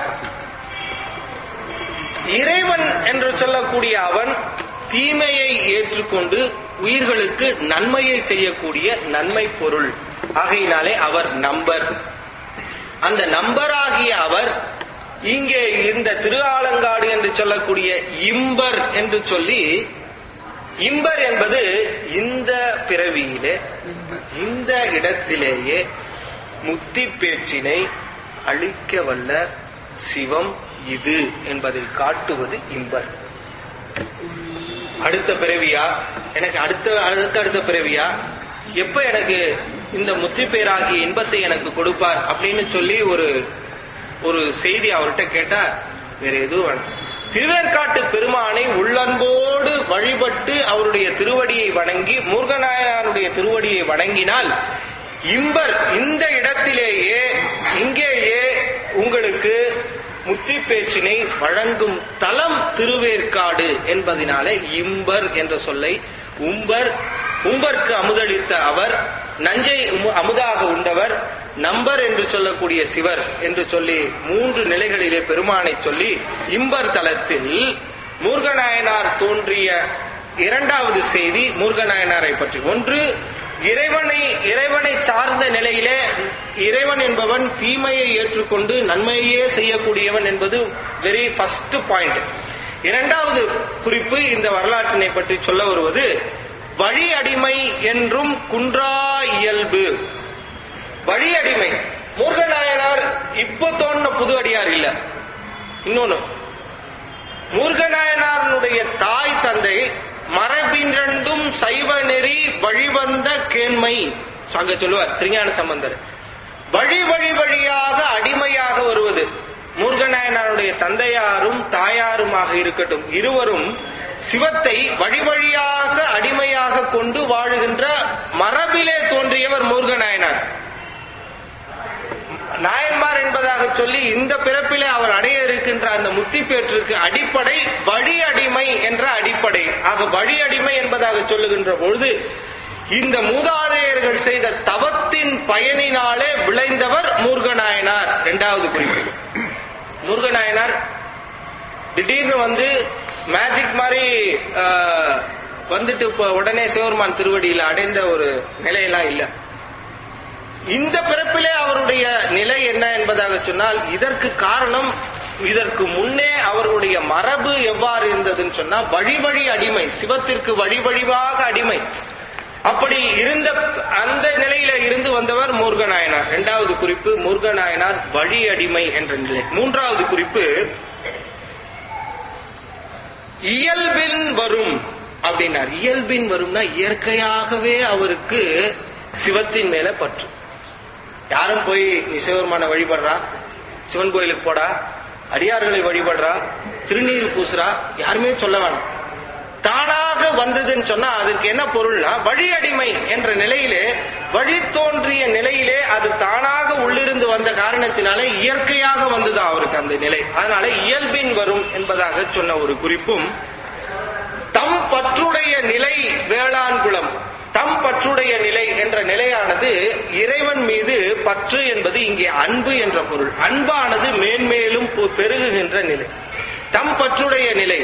இறைவன் என்று சொல்லக்கூடிய அவன் தீமையை ஏற்றுக்கொண்டு உயிர்களுக்கு நன்மையை செய்யக்கூடிய நன்மை பொருள் ஆகையினாலே அவர் நம்பர் அந்த நம்பராகிய அவர் இங்கே இந்த திருஆலங்காடு என்று சொல்லக்கூடிய இம்பர் என்று சொல்லி இம்பர் என்பது இந்த பிறவியிலே இந்த இடத்திலேயே முத்தி பேச்சினை அழிக்க வல்ல சிவம் இது என்பதை காட்டுவது இம்பர் அடுத்த பிறவியா எனக்கு அடுத்த அடுத்த அடுத்த பிறவியா எப்ப எனக்கு இந்த முத்தி பேராகிய இன்பத்தை எனக்கு கொடுப்பார் அப்படின்னு சொல்லி ஒரு ஒரு செய்தி அவர்கிட்ட கேட்டா வேற எதுவும் வேண்டாம் திருவேற்காட்டு பெருமானை உள்ளன்போடு வழிபட்டு அவருடைய திருவடியை வணங்கி முருகநாயனாருடைய திருவடியை வணங்கினால் இம்பர் இந்த இடத்திலேயே இங்கேயே உங்களுக்கு முத்தி பேச்சினை வழங்கும் தலம் திருவேற்காடு என்பதினாலே இம்பர் என்ற சொல்லை உம்பர் உம்பர்க்கு அமுதளித்த அவர் நஞ்சை உமு- அமுதாக உண்டவர் நம்பர் என்று சொல்லக்கூடிய சிவர் என்று சொல்லி மூன்று நிலைகளிலே பெருமானை சொல்லி இம்பர் தலத்தில் முருகநாயனார் தோன்றிய இரண்டாவது செய்தி முருகநாயனாரை பற்றி ஒன்று இறைவனை இறைவனை சார்ந்த நிலையிலே இறைவன் என்பவன் தீமையை ஏற்றுக்கொண்டு நன்மையே செய்யக்கூடியவன் என்பது வெரி ஃபர்ஸ்ட் பாயிண்ட் இரண்டாவது குறிப்பு இந்த வரலாற்றினை பற்றி சொல்ல வருவது வழி அடிமை என்றும் குன்றா இயல்பு வழி அடிமை முருகநாயனார் இப்போ தோன்ற புது அடியார் இல்ல இன்னொன்னு முருகநாயனாருடைய தாய் தந்தை மரபின்றண்டும் சைவ நெறி வழிவந்த கேண்மை அங்க சொல்லுவார் திருஞான சம்பந்தர் வழி வழி வழியாக அடிமையாக வருவது முருகநாயனாருடைய தந்தையாரும் தாயாருமாக இருக்கட்டும் இருவரும் சிவத்தை வழி வழியாக அடிமையாக கொண்டு வாழுகின்ற மரபிலே தோன்றியவர் முருகநாயனார் நாயன்மார் என்பதாக சொல்லி இந்த பிறப்பிலே அவர் அடைய இருக்கின்ற அந்த முத்தி பேற்றுக்கு அடிப்படை வழி அடிமை என்ற அடிப்படை ஆக வழி அடிமை என்பதாக சொல்லுகின்ற பொழுது இந்த மூதாதையர்கள் செய்த தவத்தின் பயனினாலே விளைந்தவர் முருகநாயனார் இரண்டாவது குறிப்பு முருகநாயனார் திடீர்னு வந்து மேஜிக் மாதிரி ஆஹ், வந்துட்டு இப்ப உடனே சிவருமான் திருவடியில் அடைந்த ஒரு நிலையெல்லாம் இல்ல இந்த பிறப்பிலே அவருடைய நிலை என்ன என்பதாக சொன்னால் இதற்கு காரணம் இதற்கு முன்னே அவருடைய மரபு எவ்வாறு இருந்ததுன்னு சொன்னா வழி வழி அடிமை சிவத்திற்கு வழி வழிவாக அடிமை அப்படி இருந்த அந்த நிலையில இருந்து வந்தவர் முருகநாயனார் இரண்டாவது குறிப்பு முருகநாயனார் வழி அடிமை என்ற நிலை மூன்றாவது குறிப்பு இயல்பின் வரும் அப்படின்னார் இயல்பின் வரும்னா இயற்கையாகவே அவருக்கு சிவத்தின் மேல பற்று யாரும் போய் நீ சிவபெருமான வழிபடுறா சிவன் கோயிலுக்கு போடா அடியார்களை வழிபடுறா திருநீர் பூசுறா யாருமே சொல்ல வேணாம் தானாக வந்ததுன்னு சொன்னா அதற்கு என்ன பொருள்னா வழி அடிமை என்ற நிலையிலே வழி தோன்றிய நிலையிலே அது தானாக உள்ளிருந்து வந்த காரணத்தினாலே இயற்கையாக வந்தது அவருக்கு அந்த நிலை அதனால இயல்பின் வரும் என்பதாக சொன்ன ஒரு குறிப்பும் தம் பற்றுடைய நிலை வேளாண்குளம் தம் பற்றுடைய நிலை என்ற நிலையானது இறைவன் மீது பற்று என்பது இங்கே அன்பு என்ற பொருள் அன்பானது மேன்மேலும் பொ- பெருகுகின்ற நிலை தம் பற்றுடைய நிலை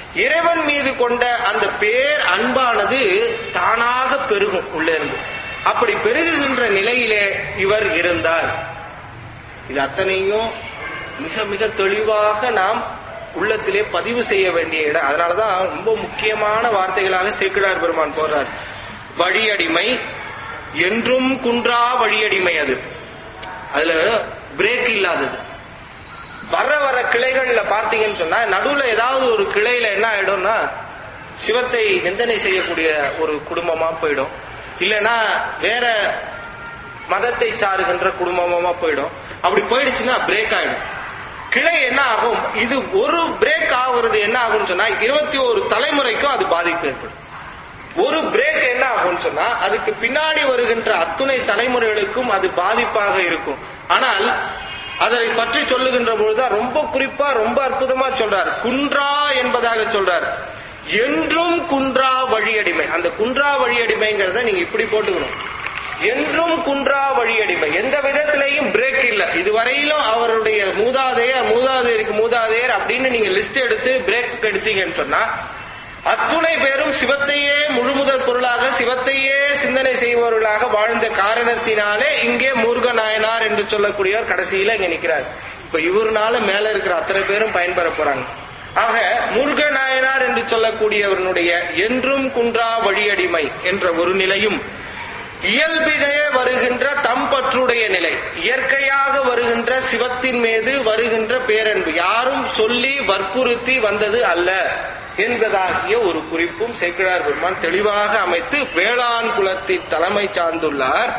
இறைவன் மீது கொண்ட அந்த பேர் அன்பானது தானாக பெருகும் உள்ளே இருந்து அப்படி பெருகுகின்ற நிலையிலே இவர் இருந்தார் இது அத்தனையும் மிக மிக தெளிவாக நாம் உள்ளத்திலே பதிவு செய்ய வேண்டிய இடம் அதனாலதான் ரொம்ப முக்கியமான வார்த்தைகளாக சேக்கிடார் பெருமான் போடுறார் வழியடிமை என்றும் குன்றா வழியடிமை அது அதுல பிரேக் இல்லாதது வர வர கிளைகள்ல பார்த்தீங்கன்னு சொன்னா நடுவுல ஏதாவது ஒரு கிளையில என்ன ஆயிடும்னா சிவத்தை நிந்தனை செய்யக்கூடிய ஒரு குடும்பமா போயிடும் இல்லைன்னா வேற மதத்தை சாருகின்ற குடும்பமா போயிடும் அப்படி போயிடுச்சுன்னா பிரேக் ஆயிடும் கிளை என்ன ஆகும் இது ஒரு பிரேக் ஆகுறது என்ன ஆகும்னு சொன்னா இருபத்தி ஒரு தலைமுறைக்கும் அது பாதிப்பு ஏற்படும் ஒரு பிரேக் என்ன ஆகும்னு சொன்னா அதுக்கு பின்னாடி வருகின்ற அத்துணை தலைமுறைகளுக்கும் அது பாதிப்பாக இருக்கும் ஆனால் அதை பற்றி சொல்லுகின்ற பொழுதுதான் ரொம்ப குறிப்பா ரொம்ப அற்புதமா சொல்றார் குன்றா என்பதாக சொல்றார் என்றும் குன்றா வழியடிமை அந்த குன்றா வழியடிமைங்கிறத நீங்க இப்படி போட்டுக்கணும் என்றும் குன்றா வழியடிமை எந்த விதத்திலையும் பிரேக் இல்ல இதுவரையிலும் அவருடைய மூதாதையர் மூதாதையருக்கு மூதாதையர் அப்படின்னு நீங்க லிஸ்ட் எடுத்து பிரேக் எடுத்தீங்கன்னு சொன்னா அத்துணை பேரும் சிவத்தையே முழுமுதல் பொருளாக சிவத்தையே சிந்தனை செய்பவர்களாக வாழ்ந்த காரணத்தினாலே இங்கே முருக நாயனார் என்று சொல்லக்கூடியவர் கடைசியில இங்க நிக்கிறார் இப்ப இவருனால மேல இருக்கிற அத்தனை பேரும் பயன்பெற போறாங்க ஆக முருக நாயனார் என்று சொல்லக்கூடியவனுடைய என்றும் குன்றா வழியடிமை என்ற ஒரு நிலையும் இயல்பிலே வருகின்ற தம்பற்றுடைய நிலை இயற்கையாக வருகின்ற சிவத்தின் மீது வருகின்ற பேரன்பு யாரும் சொல்லி வற்புறுத்தி வந்தது அல்ல என்பதாகிய ஒரு குறிப்பும் சேக்கிழார் பெருமான் தெளிவாக அமைத்து வேளாண் குலத்தின் தலைமை சார்ந்துள்ளார்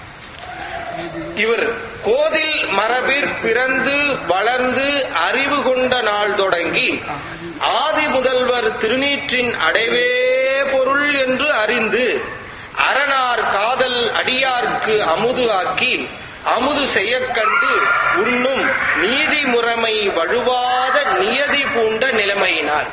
இவர் கோதில் மரபிற் பிறந்து வளர்ந்து அறிவு கொண்ட நாள் தொடங்கி ஆதி முதல்வர் திருநீற்றின் அடைவே பொருள் என்று அறிந்து அரணார் காதல் அடியார்க்கு அமுது ஆக்கி அமுது செய்யக் கண்டு உண்ணும் நீதி முறைமை வழுவாத நியதி பூண்ட நிலைமையினார்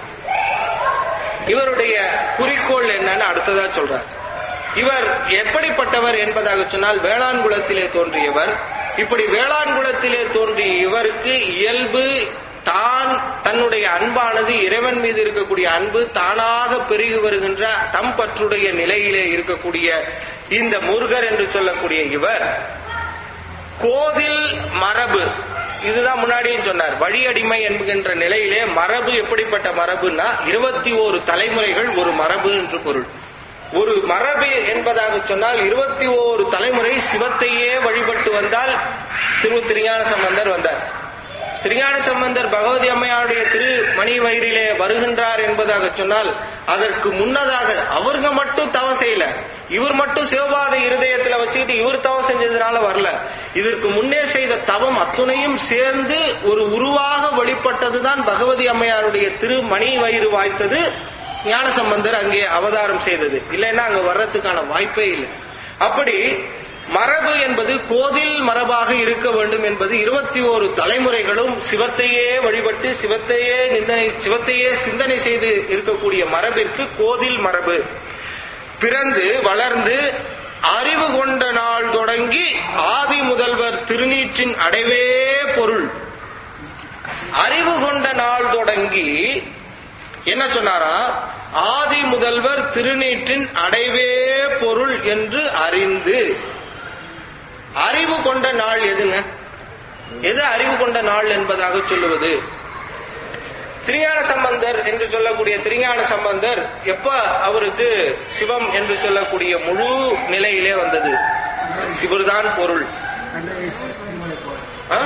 இவருடைய குறிக்கோள் என்னன்னு அடுத்ததா சொல்றார் இவர் எப்படிப்பட்டவர் என்பதாக சொன்னால் வேளாண் குலத்திலே தோன்றியவர் இப்படி வேளாண் குலத்திலே தோன்றிய இவருக்கு இயல்பு தான் தன்னுடைய அன்பானது இறைவன் மீது இருக்கக்கூடிய அன்பு தானாக பெருகி வருகின்ற தம் பற்றுடைய நிலையிலே இருக்கக்கூடிய இந்த முருகர் என்று சொல்லக்கூடிய இவர் கோதில் மரபு இதுதான் முன்னாடியும் சொன்னார் வழியடிமை என்கின்ற நிலையிலே மரபு எப்படிப்பட்ட மரபுன்னா இருபத்தி ஓரு தலைமுறைகள் ஒரு மரபு என்று பொருள் ஒரு மரபு என்பதாக சொன்னால் இருபத்தி ஓரு தலைமுறை சிவத்தையே வழிபட்டு வந்தால் திரு திருஞான சம்பந்தர் வந்தார் திருஞான சம்பந்தர் பகவதி அம்மையாருடைய திரு மணி வயிறிலே வருகின்றார் என்பதாக சொன்னால் அதற்கு முன்னதாக அவருங்க மட்டும் தவம் செய்யல இவர் மட்டும் சிவபாத இருதயத்துல வச்சுக்கிட்டு இவர் தவம் செஞ்சதுனால வரல இதற்கு முன்னே செய்த தவம் அத்துணையும் சேர்ந்து ஒரு உருவாக வெளிப்பட்டதுதான் பகவதி அம்மையாருடைய திரு மணி வயிறு வாய்த்தது ஞான சம்பந்தர் அங்கே அவதாரம் செய்தது இல்லைன்னா அங்க வர்றதுக்கான வாய்ப்பே இல்லை அப்படி மரபு என்பது கோதில் மரபாக இருக்க வேண்டும் என்பது இருபத்தி ஓரு தலைமுறைகளும் சிவத்தையே வழிபட்டு சிவத்தையே நிந்தனை சிவத்தையே சிந்தனை செய்து இருக்கக்கூடிய மரபிற்கு கோதில் மரபு பிறந்து வளர்ந்து அறிவு கொண்ட நாள் தொடங்கி ஆதி முதல்வர் திருநீற்றின் அடைவே பொருள் அறிவு கொண்ட நாள் தொடங்கி என்ன சொன்னாரா ஆதி முதல்வர் திருநீற்றின் அடைவே பொருள் என்று அறிந்து அறிவு கொண்ட நாள் எதுங்க எது அறிவு கொண்ட நாள் என்பதாக சொல்லுவது திருஞான சம்பந்தர் என்று சொல்லக்கூடிய திருஞான சம்பந்தர் எப்ப அவருக்கு சிவம் என்று சொல்லக்கூடிய முழு நிலையிலே வந்தது சிவர்தான் பொருள் ரெண்டரை வயசு திருமலை போய் ஆ?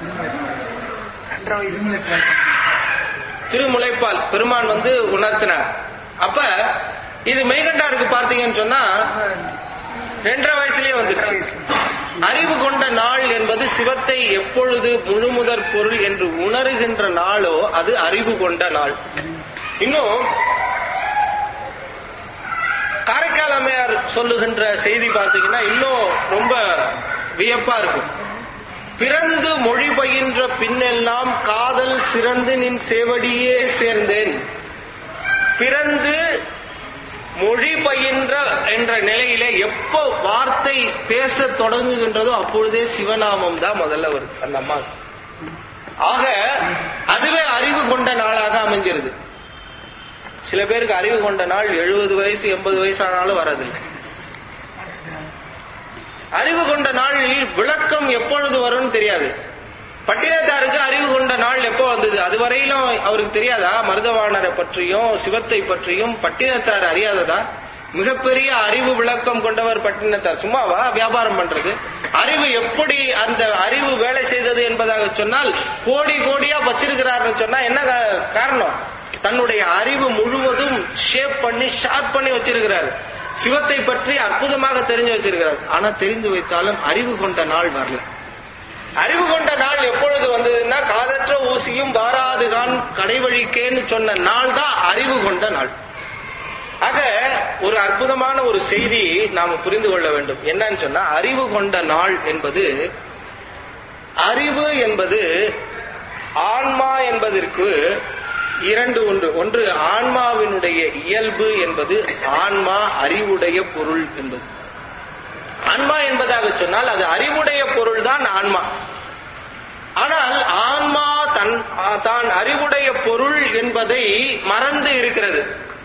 ரெண்டரை வயசு திருமுலைப்பால் பெருமான் வந்து உணர்த்தினார் அப்ப இது மெய்கண்டாருக்கு பார்த்தீங்கன்னு சொன்னா ரெண்டரை வயசுலயே வந்துருச்சு அறிவு கொண்ட நாள் என்பது சிவத்தை எப்பொழுது முழுமுதற் பொருள் என்று உணர்கின்ற நாளோ அது அறிவு கொண்ட நாள் இன்னும் காரைக்கால் அம்மையார் சொல்லுகின்ற செய்தி பார்த்தீங்கன்னா இன்னும் ரொம்ப வியப்பா இருக்கும் பிறந்து மொழி பயின்ற பின்னெல்லாம் காதல் சிறந்து நின் சேவடியே சேர்ந்தேன் பிறந்து மொழி பயின்ற என்ற நிலையில எப்போ வார்த்தை பேச தொடங்குகின்றதோ அப்பொழுதே சிவநாமம் தான் முதல்ல வருது அந்த அம்மா ஆக அதுவே அறிவு கொண்ட நாளாக அமைஞ்சிருது சில பேருக்கு அறிவு கொண்ட நாள் எழுபது வயசு எண்பது வயசு ஆனாலும் வரதில்லை அறிவு கொண்ட நாளில் விளக்கம் எப்பொழுது வரும்னு தெரியாது பட்டினத்தாருக்கு அறிவு கொண்ட நாள் எப்போ வந்தது அதுவரையிலும் அவருக்கு தெரியாதா மருதவாணரை பற்றியும் சிவத்தை பற்றியும் பட்டினத்தார் அறியாததா மிகப்பெரிய அறிவு விளக்கம் கொண்டவர் பட்டினத்தார் சும்மாவா வியாபாரம் பண்றது அறிவு எப்படி அந்த அறிவு வேலை செய்தது என்பதாக சொன்னால் கோடி கோடியா வச்சிருக்கிறாருன்னு சொன்னா என்ன கா- காரணம் தன்னுடைய அறிவு முழுவதும் ஷேப் பண்ணி ஷார்ப் பண்ணி வச்சிருக்கிறார் சிவத்தை பற்றி அற்புதமாக தெரிஞ்சு வச்சிருக்கிறார் ஆனா தெரிந்து வைத்தாலும் அறிவு கொண்ட நாள் வரல அறிவு கொண்ட நாள் எப்பொழுது வந்ததுன்னா காதற்ற ஊசியும் வாராதுகான் கடைவழிக்கேன்னு சொன்ன நாள் தான் அறிவு கொண்ட நாள் ஆக ஒரு அற்புதமான ஒரு செய்தி நாம புரிந்து கொள்ள வேண்டும் என்னன்னு சொன்னா அறிவு கொண்ட நாள் என்பது அறிவு என்பது ஆன்மா என்பதற்கு இரண்டு ஒன்று ஒன்று ஆன்மாவினுடைய இயல்பு என்பது ஆன்மா அறிவுடைய பொருள் என்பது ஆன்மா என்பதாக சொன்னால் அது அறிவுடைய பொருள் தான் ஆன்மா ஆனால் ஆன்மா தன் தான் அறிவுடைய பொருள் என்பதை மறந்து இருக்கிறது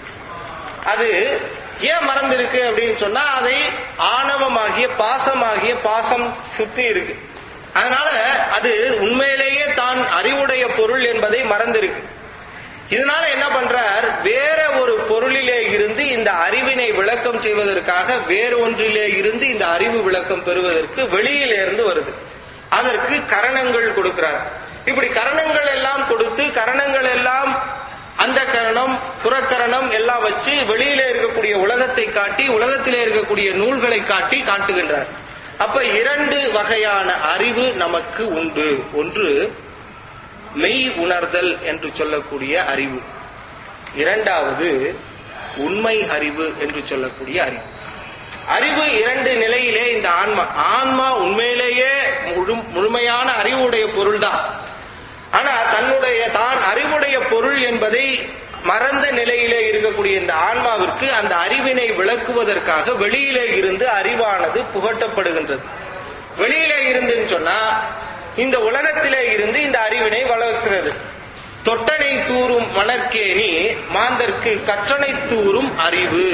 அது ஏன் மறந்து இருக்கு அப்படின்னு சொன்னா அதை ஆணவமாகிய பாசமாகிய பாசம் சுத்தி இருக்கு அதனால அது உண்மையிலேயே தான் அறிவுடைய பொருள் என்பதை மறந்திருக்கு இதனால என்ன பண்றார் வேற ஒரு பொருளிலே இருந்து இந்த அறிவினை விளக்கம் செய்வதற்காக வேறு ஒன்றிலே இருந்து இந்த அறிவு விளக்கம் பெறுவதற்கு வெளியிலே இருந்து வருது அதற்கு கரணங்கள் கொடுக்கிறார் இப்படி கரணங்கள் எல்லாம் கொடுத்து கரணங்கள் எல்லாம் அந்த கரணம் புறக்கரணம் எல்லாம் வச்சு வெளியிலே இருக்கக்கூடிய உலகத்தை காட்டி உலகத்திலே இருக்கக்கூடிய நூல்களை காட்டி காட்டுகின்றார் அப்ப இரண்டு வகையான அறிவு நமக்கு உண்டு ஒன்று மெய் உணர்தல் என்று சொல்லக்கூடிய அறிவு இரண்டாவது உண்மை அறிவு என்று சொல்லக்கூடிய அறிவு அறிவு இரண்டு நிலையிலே இந்த ஆன்மா ஆன்மா உண்மையிலேயே முழு- முழுமையான அறிவுடைய பொருள்தான் ஆனா தன்னுடைய தான் அறிவுடைய பொருள் என்பதை மறந்த நிலையிலே இருக்கக்கூடிய இந்த ஆன்மாவிற்கு அந்த அறிவினை விளக்குவதற்காக வெளியிலே இருந்து அறிவானது புகட்டப்படுகின்றது வெளியிலே இருந்துன்னு சொன்னா இந்த உலகத்திலே இருந்து இந்த அறிவினை வளர்க்கிறது தொட்டனை தூறும் மணற்கேணி மாந்தர்க்கு கற்றனை தூறும் அறிவு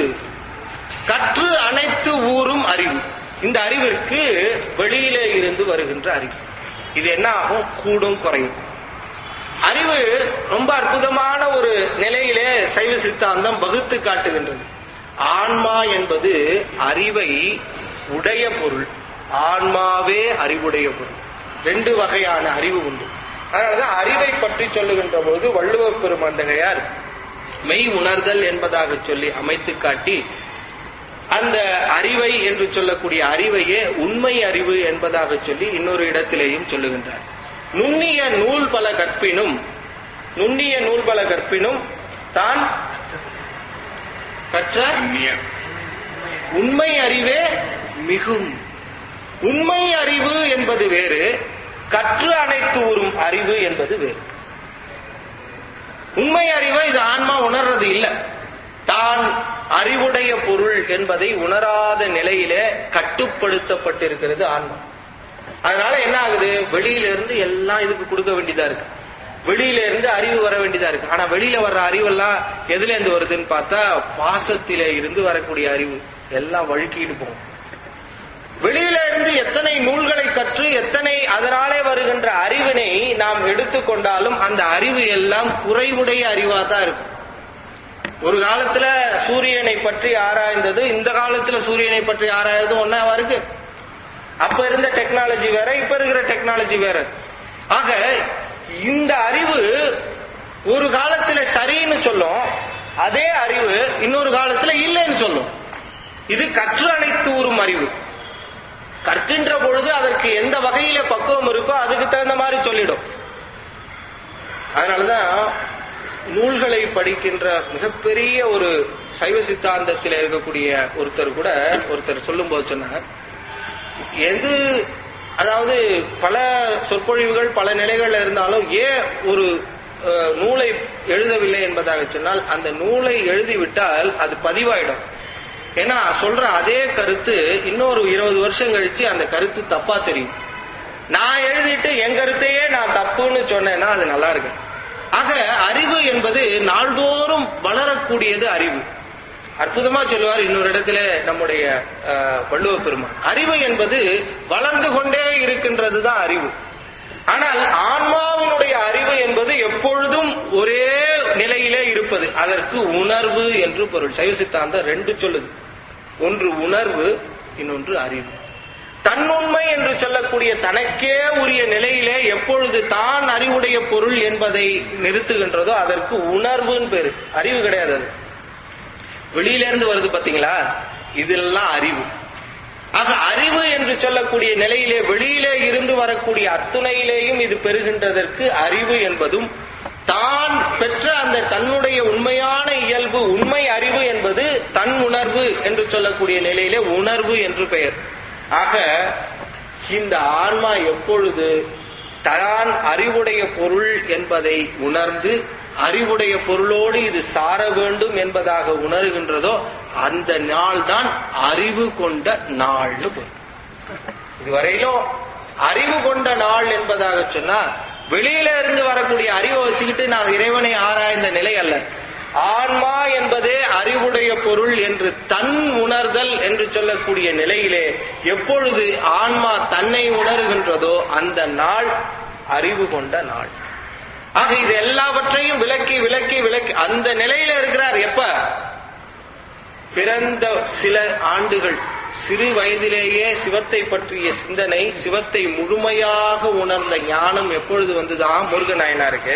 கற்று அனைத்து ஊரும் அறிவு இந்த அறிவிற்கு வெளியிலே இருந்து வருகின்ற அறிவு இது என்ன ஆகும் கூடும் குறையும் அறிவு ரொம்ப அற்புதமான ஒரு நிலையிலே சைவ சித்தாந்தம் வகுத்து காட்டுகின்றது ஆன்மா என்பது அறிவை உடைய பொருள் ஆன்மாவே அறிவுடைய பொருள் ரெண்டு வகையான அறிவு உண்டு அதனாலதான் அறிவை பற்றி சொல்லுகின்ற போது வள்ளுவப் பெருமந்தகையார் மெய் உணர்தல் என்பதாக சொல்லி அமைத்து காட்டி அந்த அறிவை என்று சொல்லக்கூடிய அறிவையே உண்மை அறிவு என்பதாக சொல்லி இன்னொரு இடத்திலேயும் சொல்லுகின்றார் நுண்ணிய நூல் பல கற்பினும் நுண்ணிய நூல் பல கற்பினும் தான் கற்ற உண்மை அறிவே மிகும் உண்மை அறிவு என்பது வேறு கற்று அனைத்து ஊறும் அறிவு என்பது வேறு உண்மை அறிவை இது ஆன்மா உணர்றது இல்ல தான் அறிவுடைய பொருள் என்பதை உணராத நிலையிலே கட்டுப்படுத்தப்பட்டிருக்கிறது ஆன்மா அதனால என்ன ஆகுது வெளியில இருந்து எல்லாம் இதுக்கு கொடுக்க வேண்டியதா இருக்கு வெளியில இருந்து அறிவு வர வேண்டியதா இருக்கு ஆனா வெளியில வர்ற அறிவெல்லாம் எதுல இருந்து வருதுன்னு பார்த்தா பாசத்திலே இருந்து வரக்கூடிய அறிவு எல்லாம் வழுக்கிட்டு போகும் வெளியில இருந்து எத்தனை நூல்களை கற்று எத்தனை அதனாலே வருகின்ற அறிவினை நாம் எடுத்துக்கொண்டாலும் அந்த அறிவு எல்லாம் குறைவுடைய அறிவா தான் இருக்கும் ஒரு காலத்துல சூரியனை பற்றி ஆராய்ந்தது இந்த காலத்துல சூரியனை பற்றி ஆராய்றது ஒன்னாவா இருக்கு அப்ப இருந்த டெக்னாலஜி வேற இப்ப இருக்கிற டெக்னாலஜி வேற ஆக இந்த அறிவு ஒரு காலத்துல சரின்னு சொல்லும் அதே அறிவு இன்னொரு காலத்துல இல்லைன்னு சொல்லும் இது கற்று அனைத்து ஊறும் அறிவு கற்கின்ற பொழுது அதற்கு எந்த வகையில பக்குவம் இருக்கோ அதுக்கு தகுந்த மாதிரி சொல்லிடும் அதனாலதான் நூல்களை படிக்கின்ற மிகப்பெரிய ஒரு சைவ சித்தாந்தத்தில் இருக்கக்கூடிய ஒருத்தர் கூட ஒருத்தர் சொல்லும்போது சொன்னார் எது அதாவது பல சொற்பொழிவுகள் பல நிலைகள்ல இருந்தாலும் ஏன் ஒரு அஹ், நூலை எழுதவில்லை என்பதாக சொன்னால் அந்த நூலை எழுதிவிட்டால் அது பதிவாயிடும் ஏன்னா சொல்ற அதே கருத்து இன்னொரு இருபது வருஷம் கழிச்சு அந்த கருத்து தப்பா தெரியும் நான் எழுதிட்டு என் கருத்தையே நான் தப்புன்னு சொன்னேன்னா அது நல்லா இருக்கு ஆக அறிவு என்பது நாள்தோறும் வளரக்கூடியது அறிவு அற்புதமா சொல்லுவார் இன்னொரு இடத்துல நம்முடைய அஹ், வள்ளுவ பெருமான் அறிவு என்பது வளர்ந்து கொண்டே இருக்கின்றது தான் அறிவு ஆனால் ஆன்மாவினுடைய அறிவு என்பது எப்பொழுதும் ஒரே நிலையிலே இருப்பது அதற்கு உணர்வு என்று பொருள் சைவ சித்தாந்தம் ரெண்டு சொல்லுது ஒன்று உணர்வு இன்னொன்று அறிவு தன்னுண்மை என்று சொல்லக்கூடிய தனக்கே உரிய நிலையிலே எப்பொழுது தான் அறிவுடைய பொருள் என்பதை நிறுத்துகின்றதோ அதற்கு உணர்வுன்னு பேரு அறிவு கிடையாது அது வெளியில இருந்து வருது பாத்தீங்களா இதெல்லாம் அறிவு ஆக அறிவு என்று சொல்லக்கூடிய நிலையிலே வெளியிலே இருந்து வரக்கூடிய அத்துணையிலேயும் இது பெறுகின்றதற்கு அறிவு என்பதும் தான் பெற்ற அந்த தன்னுடைய உண்மையான இயல்பு உண்மை அறிவு என்பது தன் உணர்வு என்று சொல்லக்கூடிய நிலையிலே உணர்வு என்று பெயர் ஆக இந்த ஆன்மா எப்பொழுது தான் அறிவுடைய பொருள் என்பதை உணர்ந்து அறிவுடைய பொருளோடு இது சார வேண்டும் என்பதாக உணர்கின்றதோ அந்த நாள் தான் அறிவு கொண்ட நாள்னு பொருள் இதுவரையிலும் அறிவு கொண்ட நாள் என்பதாக சொன்னா வெளியில இருந்து வரக்கூடிய அறிவை வச்சுக்கிட்டு நான் இறைவனை ஆராய்ந்த நிலை அல்ல ஆன்மா என்பதே அறிவுடைய பொருள் என்று தன் உணர்தல் என்று சொல்லக்கூடிய நிலையிலே எப்பொழுது ஆன்மா தன்னை உணர்கின்றதோ அந்த நாள் அறிவு கொண்ட நாள் ஆக இது எல்லாவற்றையும் விலக்கி விலக்கி விலக்கி அந்த நிலையில இருக்கிறார் எப்ப பிறந்த சில ஆண்டுகள் சிறு வயதிலேயே சிவத்தை பற்றிய சிந்தனை சிவத்தை முழுமையாக உணர்ந்த ஞானம் எப்பொழுது வந்துதான் முருகநாயனாருக்கு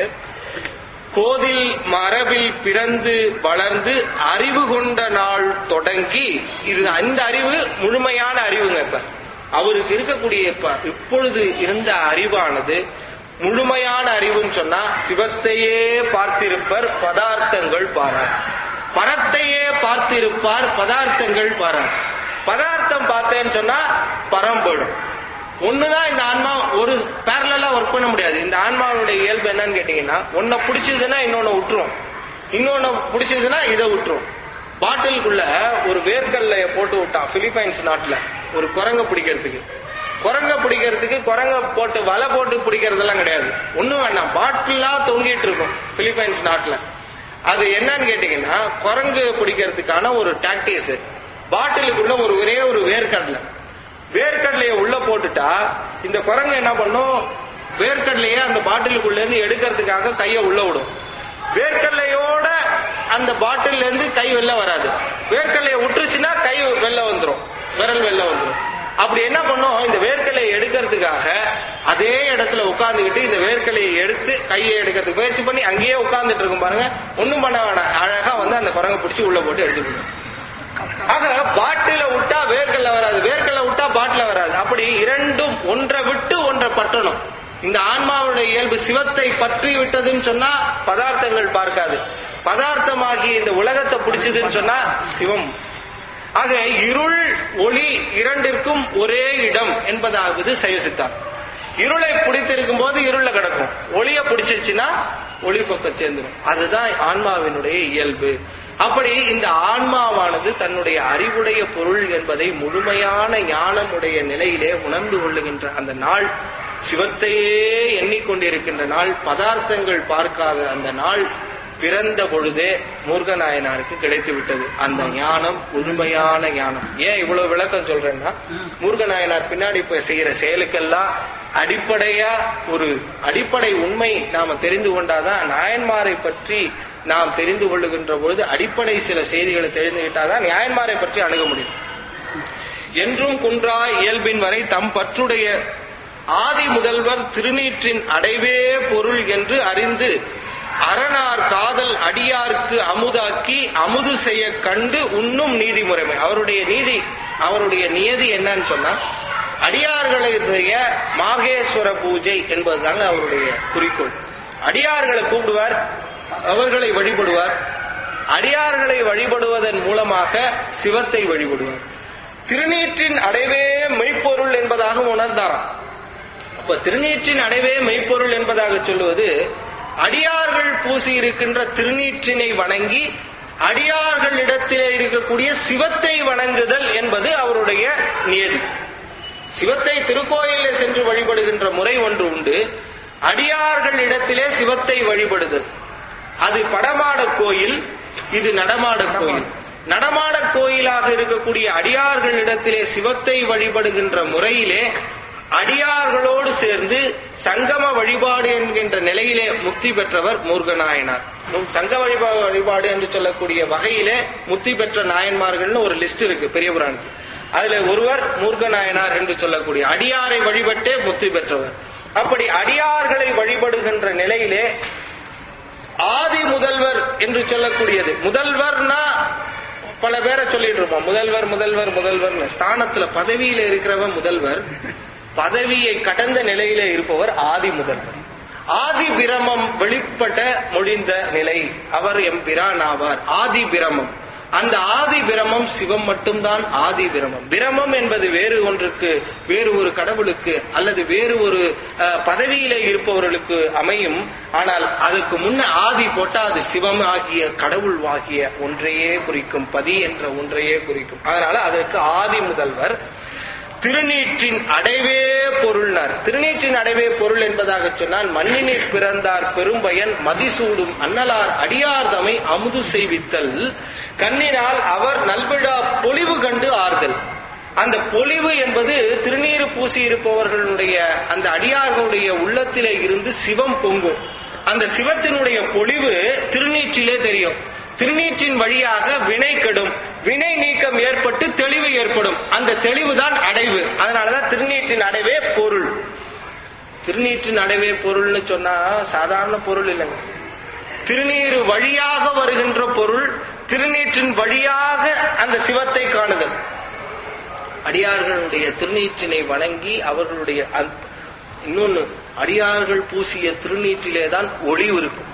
கோதில் மரபில் பிறந்து வளர்ந்து அறிவு கொண்ட நாள் தொடங்கி இது அந்த அறிவு முழுமையான அறிவுங்க இப்ப அவருக்கு இருக்கக்கூடிய இப்ப இப்பொழுது இருந்த அறிவானது முழுமையான அறிவுன்னு சொன்னா சிவத்தையே பார்த்திருப்பர் பதார்த்தங்கள் பாரார் பரத்தையே பார்த்திருப்பார் பதார்த்தங்கள் பாரார் பதார்த்தம் பார்த்தேன்னு சொன்னா பரம் போயிடும் ஒண்ணுதான் இந்த ஆன்மா ஒரு பேரலா ஒர்க் பண்ண முடியாது இந்த ஆன்மாவுடைய இயல்பு என்னன்னு கேட்டீங்கன்னா ஒன்ன பிடிச்சதுன்னா இன்னொன்னு விட்டுரும் இன்னொன்னு பிடிச்சதுன்னா இதை விட்டுரும் பாட்டிலுக்குள்ள ஒரு வேர்க்கல்லைய போட்டு விட்டான் பிலிப்பைன்ஸ் நாட்டுல ஒரு குரங்க பிடிக்கிறதுக்கு குரங்க பிடிக்கிறதுக்கு குரங்க போட்டு வலை போட்டு பிடிக்கிறதெல்லாம் கிடையாது ஒண்ணும் வேண்டாம் பாட்டிலா தொங்கிட்டு இருக்கும் பிலிப்பைன்ஸ் நாட்டுல அது என்னன்னு கேட்டீங்கன்னா குரங்கு பிடிக்கிறதுக்கான ஒரு டாக்டிஸ் பாட்டிலுக்குள்ள ஒரு ஒரே ஒரு வேர்க்கடலை வேர்க்கடலைய உள்ள போட்டுட்டா இந்த குரங்கு என்ன பண்ணும் வேர்க்கடலைய அந்த பாட்டிலுக்குள்ள இருந்து எடுக்கிறதுக்காக கைய உள்ள விடும் வேர்க்கடலையோட அந்த பாட்டில்ல இருந்து கை வெளில வராது வேர்க்கடலைய விட்டுருச்சுன்னா கை வெளில வந்துரும் விரல் வெளில வந்துரும் அப்படி என்ன பண்ணும் இந்த வேர்க்கலையை எடுக்கிறதுக்காக அதே இடத்துல உட்கார்ந்துகிட்டு இந்த வேர்க்கலையை எடுத்து கையை எடுக்கிறதுக்கு முயற்சி பண்ணி அங்கேயே உட்கார்ந்துட்டு இருக்கும் பாருங்க ஒண்ணும் பண்ண வேணாம் அழகா வந்து அந்த குரங்கை பிடிச்சி உள்ள போட்டு எடுத்துக்கணும் ஆக பாட்டில விட்டா வேர்க்கல்ல வராது வேர்க்கல்ல விட்டா பாட்டில வராது அப்படி இரண்டும் ஒன்றை விட்டு ஒன்றை பற்றணும் இந்த ஆன்மாவுடைய இயல்பு சிவத்தை பற்றி விட்டதுன்னு சொன்னா பதார்த்தங்கள் பார்க்காது பதார்த்தமாகிய இந்த உலகத்தை பிடிச்சதுன்னு சொன்னா சிவம் ஆக இருள் ஒளி இரண்டிற்கும் ஒரே இடம் என்பதாவது சைவ சித்தாந்தம் இருளை பிடித்திருக்கும் போது இருள கிடக்கும் ஒளிய பிடிச்சிருச்சுன்னா ஒளி பக்கம் சேர்ந்துடும் அதுதான் ஆன்மாவினுடைய இயல்பு அப்படி இந்த ஆன்மாவானது தன்னுடைய அறிவுடைய பொருள் என்பதை முழுமையான ஞானமுடைய நிலையிலே உணர்ந்து கொள்ளுகின்ற அந்த நாள் சிவத்தையே எண்ணிக்கொண்டிருக்கின்ற நாள் பதார்த்தங்கள் பார்க்காத அந்த நாள் பிறந்த பொழுதே முருகநாயனாருக்கு கிடைத்து விட்டது அந்த ஞானம் முழுமையான ஞானம் ஏன் இவ்வளவு விளக்கம் சொல்றேன்னா முருகநாயனார் பின்னாடி இப்ப செய்யற செயலுக்கெல்லாம் அடிப்படையா ஒரு அடிப்படை உண்மை நாம தெரிந்து கொண்டாதான் நாயன்மாரை பற்றி நாம் தெரிந்து கொள்ளுகின்ற பொழுது அடிப்படை சில செய்திகளை தெரிந்துகிட்டாதான் நாயன்மாரை பற்றி அணுக முடியும் என்றும் குன்றா இயல்பின் வரை தம் பற்றுடைய ஆதி முதல்வர் திருநீற்றின் அடைவே பொருள் என்று அறிந்து அரணார் காதல் அடியார்க்கு அமுதாக்கி அமுது செய்ய கண்டு உண்ணும் நீதி முறைமை அவருடைய நீதி அவருடைய நியதி என்னன்னு சொன்னா அடியார்களுடைய மாகேஸ்வர பூஜை என்பதுதாங்க அவருடைய குறிக்கோள் அடியார்களை கூப்பிடுவார் அவர்களை வழிபடுவார் அடியார்களை வழிபடுவதன் மூலமாக சிவத்தை வழிபடுவார் திருநீற்றின் அடைவே மெய்ப்பொருள் என்பதாக உணர்ந்தாராம் அப்ப திருநீற்றின் அடைவே மெய்ப்பொருள் என்பதாக சொல்லுவது அடியார்கள் பூசி இருக்கின்ற திருநீற்றினை வணங்கி அடியார்களிடத்திலே இருக்கக்கூடிய சிவத்தை வணங்குதல் என்பது அவருடைய நியதி சிவத்தை திருக்கோயிலில் சென்று வழிபடுகின்ற முறை ஒன்று உண்டு அடியார்களிடத்திலே சிவத்தை வழிபடுதல் அது படமாட கோயில் இது நடமாட கோயில் நடமாட கோயிலாக இருக்கக்கூடிய அடியார்களிடத்திலே சிவத்தை வழிபடுகின்ற முறையிலே அடியார்களோடு சேர்ந்து சங்கம வழிபாடு என்கின்ற நிலையிலே முக்தி பெற்றவர் மூர்கநாயனார் சங்க வழிபாடு வழிபாடு என்று சொல்லக்கூடிய வகையிலே முக்தி பெற்ற நாயன்மார்கள்னு ஒரு லிஸ்ட் இருக்கு பெரிய புராணத்தில் அதுல ஒருவர் மூர்கநாயனார் என்று சொல்லக்கூடிய அடியாரை வழிபட்டே முக்தி பெற்றவர் அப்படி அடியார்களை வழிபடுகின்ற நிலையிலே ஆதி முதல்வர் என்று சொல்லக்கூடியது முதல்வர்னா பல பேரை சொல்லிட்டு இருப்போம் முதல்வர் முதல்வர் முதல்வர்னு ஸ்தானத்துல பதவியில இருக்கிறவன் முதல்வர் பதவியை கடந்த நிலையில இருப்பவர் ஆதி முதல்வர் ஆதி பிரமம் வெளிப்பட மொழிந்த நிலை அவர் எம் பிரான் ஆவார் ஆதி பிரமம் அந்த ஆதி பிரமம் சிவம் மட்டும்தான் ஆதி பிரமம் பிரமம் என்பது வேறு ஒன்றுக்கு வேறு ஒரு கடவுளுக்கு அல்லது வேறு ஒரு அஹ், பதவியிலே இருப்பவர்களுக்கு அமையும் ஆனால் அதுக்கு முன்ன ஆதி போட்டா அது சிவம் ஆகிய கடவுள் ஆகிய ஒன்றையே குறிக்கும் பதி என்ற ஒன்றையே குறிக்கும் அதனால அதற்கு ஆதி முதல்வர் திருநீற்றின் அடைவே பொருள்னார் திருநீற்றின் அடைவே பொருள் என்பதாக சொன்னால் மண்ணினில் பிறந்தார் பெரும்பயன் மதிசூடும் அன்னலார் அடியார் தமை அமுது செய்வித்தல் கண்ணினால் அவர் நல்விழா பொலிவு கண்டு ஆறுதல் அந்த பொலிவு என்பது திருநீறு பூசி இருப்பவர்களுடைய அந்த அடியார்களுடைய உள்ளத்திலே இருந்து சிவம் பொங்கும் அந்த சிவத்தினுடைய பொலிவு திருநீற்றிலே தெரியும் திருநீற்றின் வழியாக வினை கெடும் வினை நீக்கம் ஏற்பட்டு தெளிவு ஏற்படும் அந்த தெளிவுதான் அடைவு அதனாலதான் திருநீற்றின் அடைவே பொருள் திருநீற்றின் அடைவே பொருள்னு சொன்னா சாதாரண பொருள் இல்லைங்க திருநீரு வழியாக வருகின்ற பொருள் திருநீற்றின் வழியாக அந்த சிவத்தை காணுதல் அடியார்களுடைய திருநீற்றினை வணங்கி அவர்களுடைய அந்த- இன்னொன்னு அடியார்கள் பூசிய திருநீற்றிலே தான் ஒளிவு இருக்கும்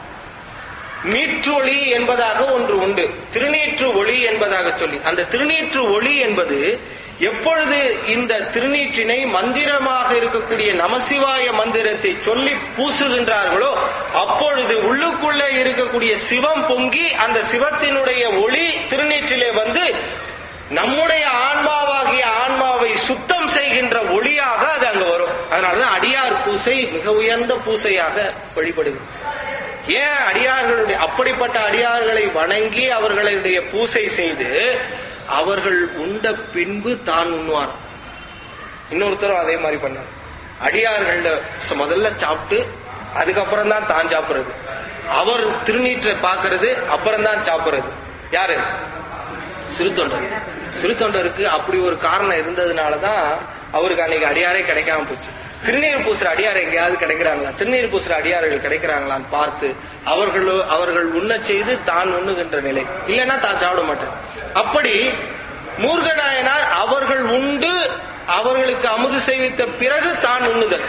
நீற்றொளி என்பதாக ஒன்று உண்டு திருநீற்று ஒளி என்பதாக சொல்லி அந்த திருநீற்று ஒளி என்பது எப்பொழுது இந்த திருநீற்றினை மந்திரமாக இருக்கக்கூடிய நமசிவாய மந்திரத்தை சொல்லி பூசுகின்றார்களோ அப்பொழுது உள்ளுக்குள்ளே இருக்கக்கூடிய சிவம் பொங்கி அந்த சிவத்தினுடைய ஒளி திருநீற்றிலே வந்து நம்முடைய ஆன்மாவாகிய ஆன்மாவை சுத்தம் செய்கின்ற ஒளியாக அது அங்க வரும் அதனாலதான் அடியார் பூசை மிக உயர்ந்த பூசையாக வழிபடுகிறது ஏன் அடியார்களுடைய அப்படிப்பட்ட அடியார்களை வணங்கி அவர்களுடைய பூசை செய்து அவர்கள் உண்ட பின்பு தான் உண்ணுவார் இன்னொருத்தரும் அதே மாதிரி பண்ணார் அடியார்கள்ல முதல்ல சாப்பிட்டு அதுக்கப்புறம் தான் தான் சாப்பிடுறது அவர் திருநீற்றை பார்க்கிறது அப்புறம் தான் சாப்பிடுறது யாரு சிறுத்தொண்டர் சிறுத்தொண்டருக்கு அப்படி ஒரு காரணம் இருந்ததுனாலதான் அவருக்கு அன்னைக்கு அடியாரே கிடைக்காம போச்சு திருநீர் பூசுற அடியார் எங்கேயாவது கிடைக்கிறாங்களா திருநீர் பூசுற அடியார்கள் கிடைக்கிறாங்களான்னு பார்த்து அவர்கள் அவர்கள் உண்ண செய்து தான் உண்ணுகின்ற நிலை இல்லைன்னா தான் சாப்பிட மாட்டார் அப்படி மூர்கநாயனார் அவர்கள் உண்டு அவர்களுக்கு அமுது செய்வித்த பிறகு தான் உண்ணுதல்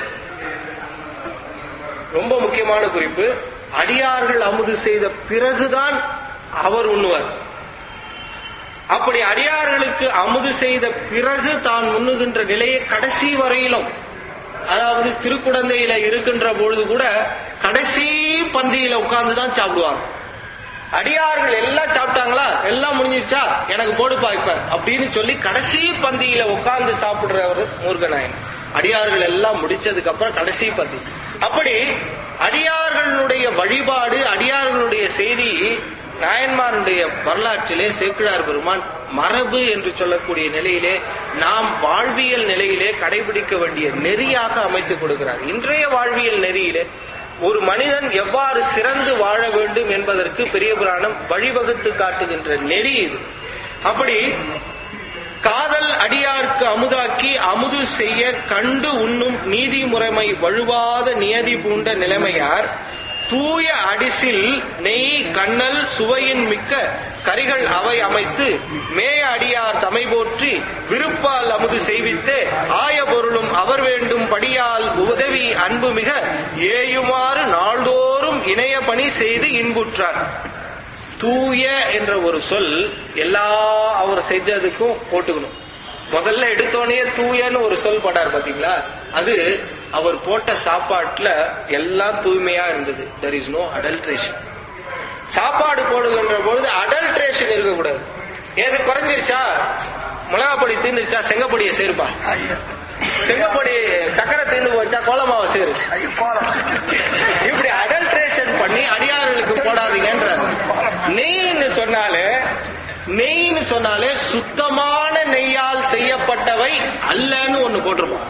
ரொம்ப முக்கியமான குறிப்பு அடியார்கள் அமுது செய்த பிறகுதான் அவர் உண்ணுவார் அப்படி அடியார்களுக்கு அமுது செய்த பிறகு தான் உண்ணுகின்ற நிலையை கடைசி வரையிலும் அதாவது திருக்குடந்தையில இருக்கின்ற பொழுது கூட கடைசி பந்தியில உட்கார்ந்து தான் சாப்பிடுவாங்க அடியார்கள் எல்லாம் சாப்பிட்டாங்களா எல்லாம் முடிஞ்சிருச்சா எனக்கு போடுப்பா இப்ப அப்படின்னு சொல்லி கடைசி பந்தியில உட்கார்ந்து சாப்பிடுறவர் மூர்கநாயன் அடியார்கள் எல்லாம் முடிச்சதுக்கு அப்புறம் கடைசி பந்தி அப்படி அடியார்களுடைய வழிபாடு அடியார்களுடைய செய்தி நாயன்மாருடைய வரலாற்றிலே சேக்கிழார் பெருமான் மரபு என்று சொல்லக்கூடிய நிலையிலே நாம் வாழ்வியல் நிலையிலே கடைபிடிக்க வேண்டிய நெறியாக அமைத்துக் கொடுக்கிறார் இன்றைய வாழ்வியல் நெறியிலே ஒரு மனிதன் எவ்வாறு சிறந்து வாழ வேண்டும் என்பதற்கு பெரிய புராணம் வழிவகுத்து காட்டுகின்ற நெறி இது அப்படி காதல் அடியார்க்கு அமுதாக்கி அமுது செய்ய கண்டு உண்ணும் நீதி முறைமை வழுவாத நியதி பூண்ட நிலைமையார் தூய அடிசில் நெய் கண்ணல் சுவையின் மிக்க கரிகள் அவை அமைத்து மேய அடியார் தமை போற்றி விருப்பால் அமுது செய்வித்து ஆய பொருளும் அவர் வேண்டும் படியால் உதவி அன்பு மிக ஏயுமாறு நாள்தோறும் இணைய பணி செய்து இன்புற்றார் தூய என்ற ஒரு சொல் எல்லா அவர் செஞ்சதுக்கும் போட்டுக்கணும் முதல்ல எடுத்தோடனே தூயன்னு ஒரு சொல் படார் பாத்தீங்களா அது அவர் போட்ட சாப்பாட்டுல எல்லாம் தூய்மையா இருந்தது தெர் இஸ் நோ அடல்ட்ரேஷன் சாப்பாடு போடுகின்ற பொழுது அடல்ட்ரேஷன் இருக்கக்கூடாது ஏது குறைஞ்சிருச்சா மிளகாப்பொடி தீர்ந்துருச்சா செங்கப்பொடியை சேர்ப்பா செங்கப்பொடி சக்கரை தீர்ந்து போச்சா கோலமாவை சேரு ஐயோ கோலம் இப்படி அடல்ட்ரேஷன் பண்ணி அடியார்களுக்கு போடாதீங்கன்ற நெய்ன்னு சொன்னாலே நெய்ன்னு சொன்னாலே சுத்தமான நெய்யால் செய்யப்பட்டவை அல்லன்னு ஒண்ணு போட்டிருப்போம்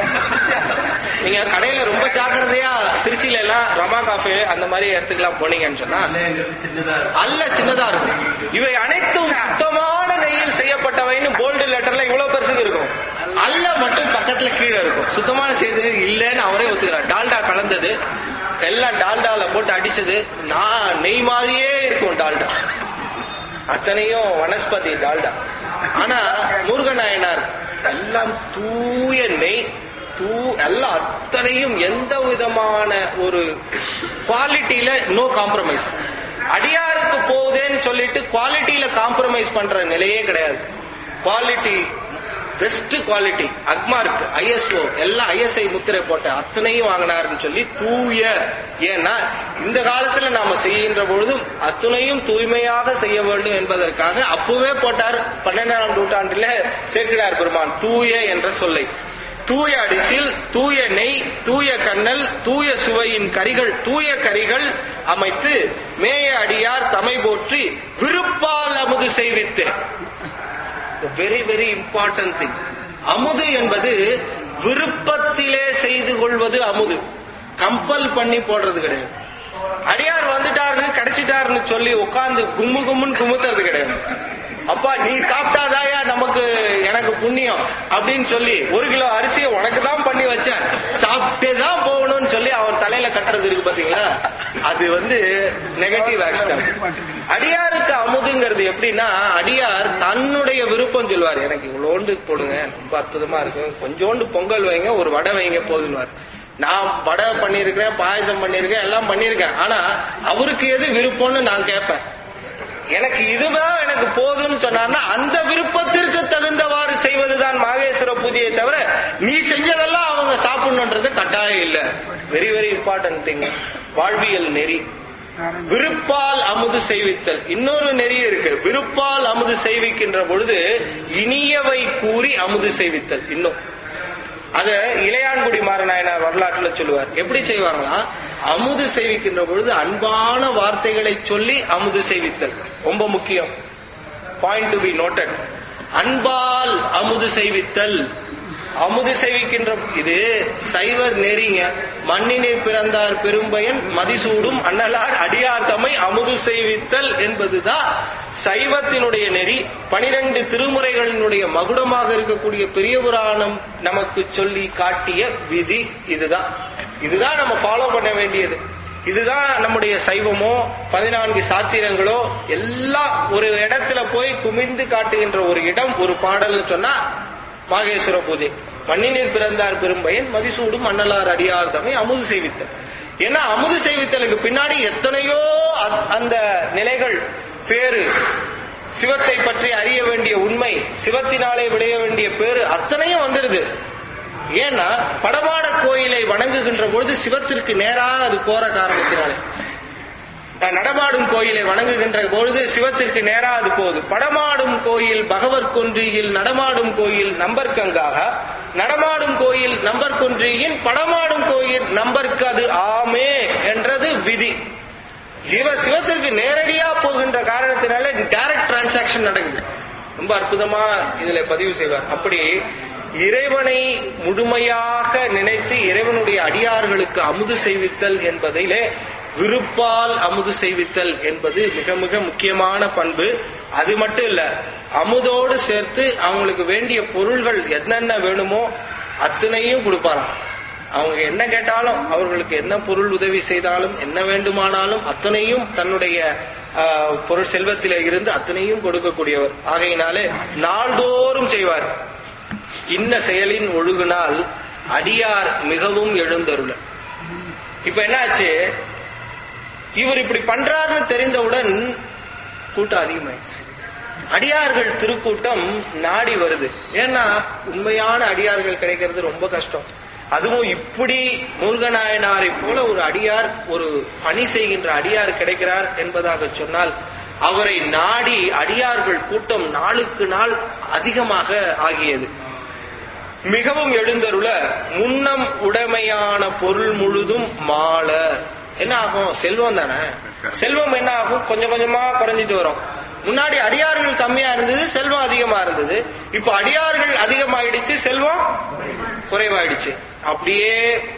நீங்க கடையில ரொம்ப ஜாக்கிரதையா திருச்சியில எல்லாம் ரமா காஃபே அந்த மாதிரி இடத்துக்குலாம் போனீங்கன்னு சொன்னா அல்ல சின்னதா இருக்கும் இவை அனைத்தும் சுத்தமான நெய்யில் செய்யப்பட்டவைன்னு போல்டு லெட்டர்ல இவ்வளவு பெருசுக்கு இருக்கும் அல்ல மட்டும் பக்கத்துல கீழே இருக்கும் சுத்தமான செய்தி இல்லைன்னு அவரே ஒத்துக்கிறார் டால்டா கலந்தது எல்லாம் டால்டால போட்டு அடிச்சது நான் நெய் மாதிரியே இருக்கும் டால்டா அத்தனையும் வனஸ்பதி டால்டா ஆனா முருகநாயனார் எல்லாம் தூய நெய் தூ எல்லாம் அத்தனையும் எந்த விதமான ஒரு குவாலிட்டியில நோ காம்ப்ரமைஸ் அடியாருக்கு போகுதேன்னு சொல்லிட்டு குவாலிட்டியில காம்ப்ரமைஸ் பண்ற நிலையே கிடையாது quality best quality Agmark ISO எல்லாம் ஐஎஸ்ஐ முத்திரை போட்ட அத்தனையும் வாங்கினாருன்னு சொல்லி தூய ஏன்னா இந்த காலத்துல நாம செய்கின்ற பொழுதும் அத்தனையும் தூய்மையாக செய்ய வேண்டும் என்பதற்காக அப்பவே போட்டார் பன்னெண்டாம் நூற்றாண்டுல சேர்க்கிறார் பெருமான் தூய என்ற சொல்லை தூய அடிசில் தூய நெய் தூய கண்ணல் தூய சுவையின் கரிகள் தூய கரிகள் அமைத்து மேய அடியார் தமை போற்றி விருப்பால் அமுது செய்வித்து வெரி வெரி இம்பார்ட்டன்ட் திங் அமுது என்பது விருப்பத்திலே செய்து கொள்வது அமுது கம்பல் பண்ணி போடுறது கிடையாது அடியார் வந்துட்டாரு கடைசிட்டாருன்னு சொல்லி உட்கார்ந்து கும்மு கும்முன்னு குமுத்துறது கிடையாது அப்பா நீ சாப்பிட்டாதாயா நமக்கு எனக்கு புண்ணியம் அப்படின்னு சொல்லி ஒரு கிலோ அரிசியை உனக்கு தான் பண்ணி வச்சேன் சாப்பிட்டே தான் போகணும்னு சொல்லி அவர் தலையில கட்டுறது இருக்கு பாத்தீங்களா அது வந்து நெகட்டிவ் ஆக்ஷன் அடியாருக்கு அமுதுங்கிறது எப்படின்னா அடியார் தன்னுடைய விருப்பம் சொல்வார் எனக்கு இவ்வளோண்டு போடுங்க ரொம்ப அற்புதமா இருக்கும் கொஞ்சோண்டு பொங்கல் வைங்க ஒரு வடை வைங்க போதுன்னுவார் நான் வடை பண்ணியிருக்கிறேன் பாயசம் பண்ணியிருக்கேன் எல்லாம் பண்ணியிருக்கேன் ஆனா அவருக்கு எது விருப்பம்னு நான் கேட்பேன் எனக்கு இதுதான் எனக்கு போதும்னு சொன்னார்னா அந்த விருப்பத்திற்கு தகுந்தவாறு செய்வதுதான் மாகேஸ்வர பூஜையை தவிர நீ செஞ்சதெல்லாம் அவங்க சாப்பிடணுன்றது கட்டாயம் இல்ல வெரி வெரி இம்பார்ட்டன்ட் திங் வாழ்வியல் நெறி விருப்பால் அமுது செய்வித்தல் இன்னொரு நெறி இருக்கு விருப்பால் அமுது செய்விக்கின்ற பொழுது இனியவை கூறி அமுது செய்வித்தல் இன்னும் அத இளையான்குடி மாறநாயனார் வரலாற்றுல சொல்லுவார் எப்படி செய்வாங்களா அமுது செய்விக்கின்ற பொழுது அன்பான வார்த்தைகளை சொல்லி அமுது செய்வித்தல் ரொம்ப முக்கியம் பாயிண்ட் டு பி நோட்டட் அன்பால் அமுது செய்வித்தல் அமுது செய்விக்கின்ற இது சைவ நெறிங்க மண்ணினில் பிறந்தார் பெரும்பயன் மதிசூடும் அன்னலார் அடியார் தம்மை அமுது செய்வித்தல் என்பதுதான் சைவத்தினுடைய நெறி பனிரெண்டு திருமுறைகளினுடைய மகுடமாக இருக்கக்கூடிய பெரிய புராணம் நமக்கு சொல்லி காட்டிய விதி இதுதான் இதுதான் நம்ம ஃபாலோ பண்ண வேண்டியது இதுதான் நம்முடைய சைவமோ பதினான்கு சாத்திரங்களோ எல்லாம் ஒரு இடத்துல போய் குமிந்து காட்டுகின்ற ஒரு இடம் ஒரு பாடல்னு சொன்னா மாகேஸ்வர பூஜை மண்ணினில் பிறந்தார் பெரும்பயன் மதிசூடும் மன்னலார் அடியார் தம்மை அமுது செய்வித்தல் ஏன்னா அமுது செய்வித்தலுக்கு பின்னாடி எத்தனையோ அ- அந்த நிலைகள் பேரு சிவத்தை பற்றி அறிய வேண்டிய உண்மை சிவத்தினாலே விளைய வேண்டிய பேரு அத்தனையும் வந்துருது ஏன்னா படமாட கோயிலை வணங்குகின்ற பொழுது சிவத்திற்கு நேராக அது போற காரணத்தினாலே நான் நடமாடும் கோயிலை வணங்குகின்ற பொழுது சிவத்திற்கு நேரா அது போகுது படமாடும் கோயில் பகவத் கொன்றியில் நடமாடும் கோயில் நம்பர்க்கங்காக நடமாடும் கோயில் நம்பர் கொன்றியின் படமாடும் கோயில் நம்பருக்கு அது ஆமே என்றது விதி இவ சிவத்திற்கு நேரடியா போகின்ற காரணத்தினால டைரக்ட் டிரான்சாக்ஷன் நடக்குது ரொம்ப அற்புதமா இதுல பதிவு செய்வார் அப்படி இறைவனை முழுமையாக நினைத்து இறைவனுடைய அடியார்களுக்கு அமுது செய்வித்தல் என்பதிலே விருப்பால் அமுது செய்வித்தல் என்பது மிக மிக முக்கியமான பண்பு அது மட்டும் இல்ல அமுதோடு சேர்த்து அவங்களுக்கு வேண்டிய பொருள்கள் என்னென்ன வேணுமோ அத்தனையும் கொடுப்பாராம் அவங்க என்ன கேட்டாலும் அவர்களுக்கு என்ன பொருள் உதவி செய்தாலும் என்ன வேண்டுமானாலும் அத்தனையும் தன்னுடைய ஆஹ், பொருள் செல்வத்திலே இருந்து அத்தனையும் கொடுக்கக்கூடியவர் ஆகையினாலே நாள்தோறும் செய்வார் இன்ன செயலின் ஒழுகுனால் அடியார் மிகவும் எழுந்தருள இப்ப என்னாச்சு இவர் இப்படி பண்றாருன்னு தெரிந்தவுடன் கூட்டம் அதிகமாயிடுச்சு அடியார்கள் திருக்கூட்டம் நாடி வருது ஏன்னா உண்மையான அடியார்கள் கிடைக்கிறது ரொம்ப கஷ்டம் அதுவும் இப்படி முருகநாயனாரை போல ஒரு அடியார் ஒரு பணி செய்கின்ற அடியார் கிடைக்கிறார் என்பதாக சொன்னால் அவரை நாடி அடியார்கள் கூட்டம் நாளுக்கு நாள் அதிகமாக ஆகியது மிகவும் எழுந்தருள முன்னம் உடைமையான பொருள் முழுதும் மாள என்ன ஆகும் செல்வம் தானே செல்வம் என்ன ஆகும் கொஞ்சம் கொஞ்சமா குறைஞ்சிட்டு வரும் முன்னாடி அடியார்கள் கம்மியா இருந்தது செல்வம் அதிகமா இருந்தது இப்ப அடியார்கள் அதிகமாயிடுச்சு செல்வம் குறைவாயிடுச்சு அப்படியே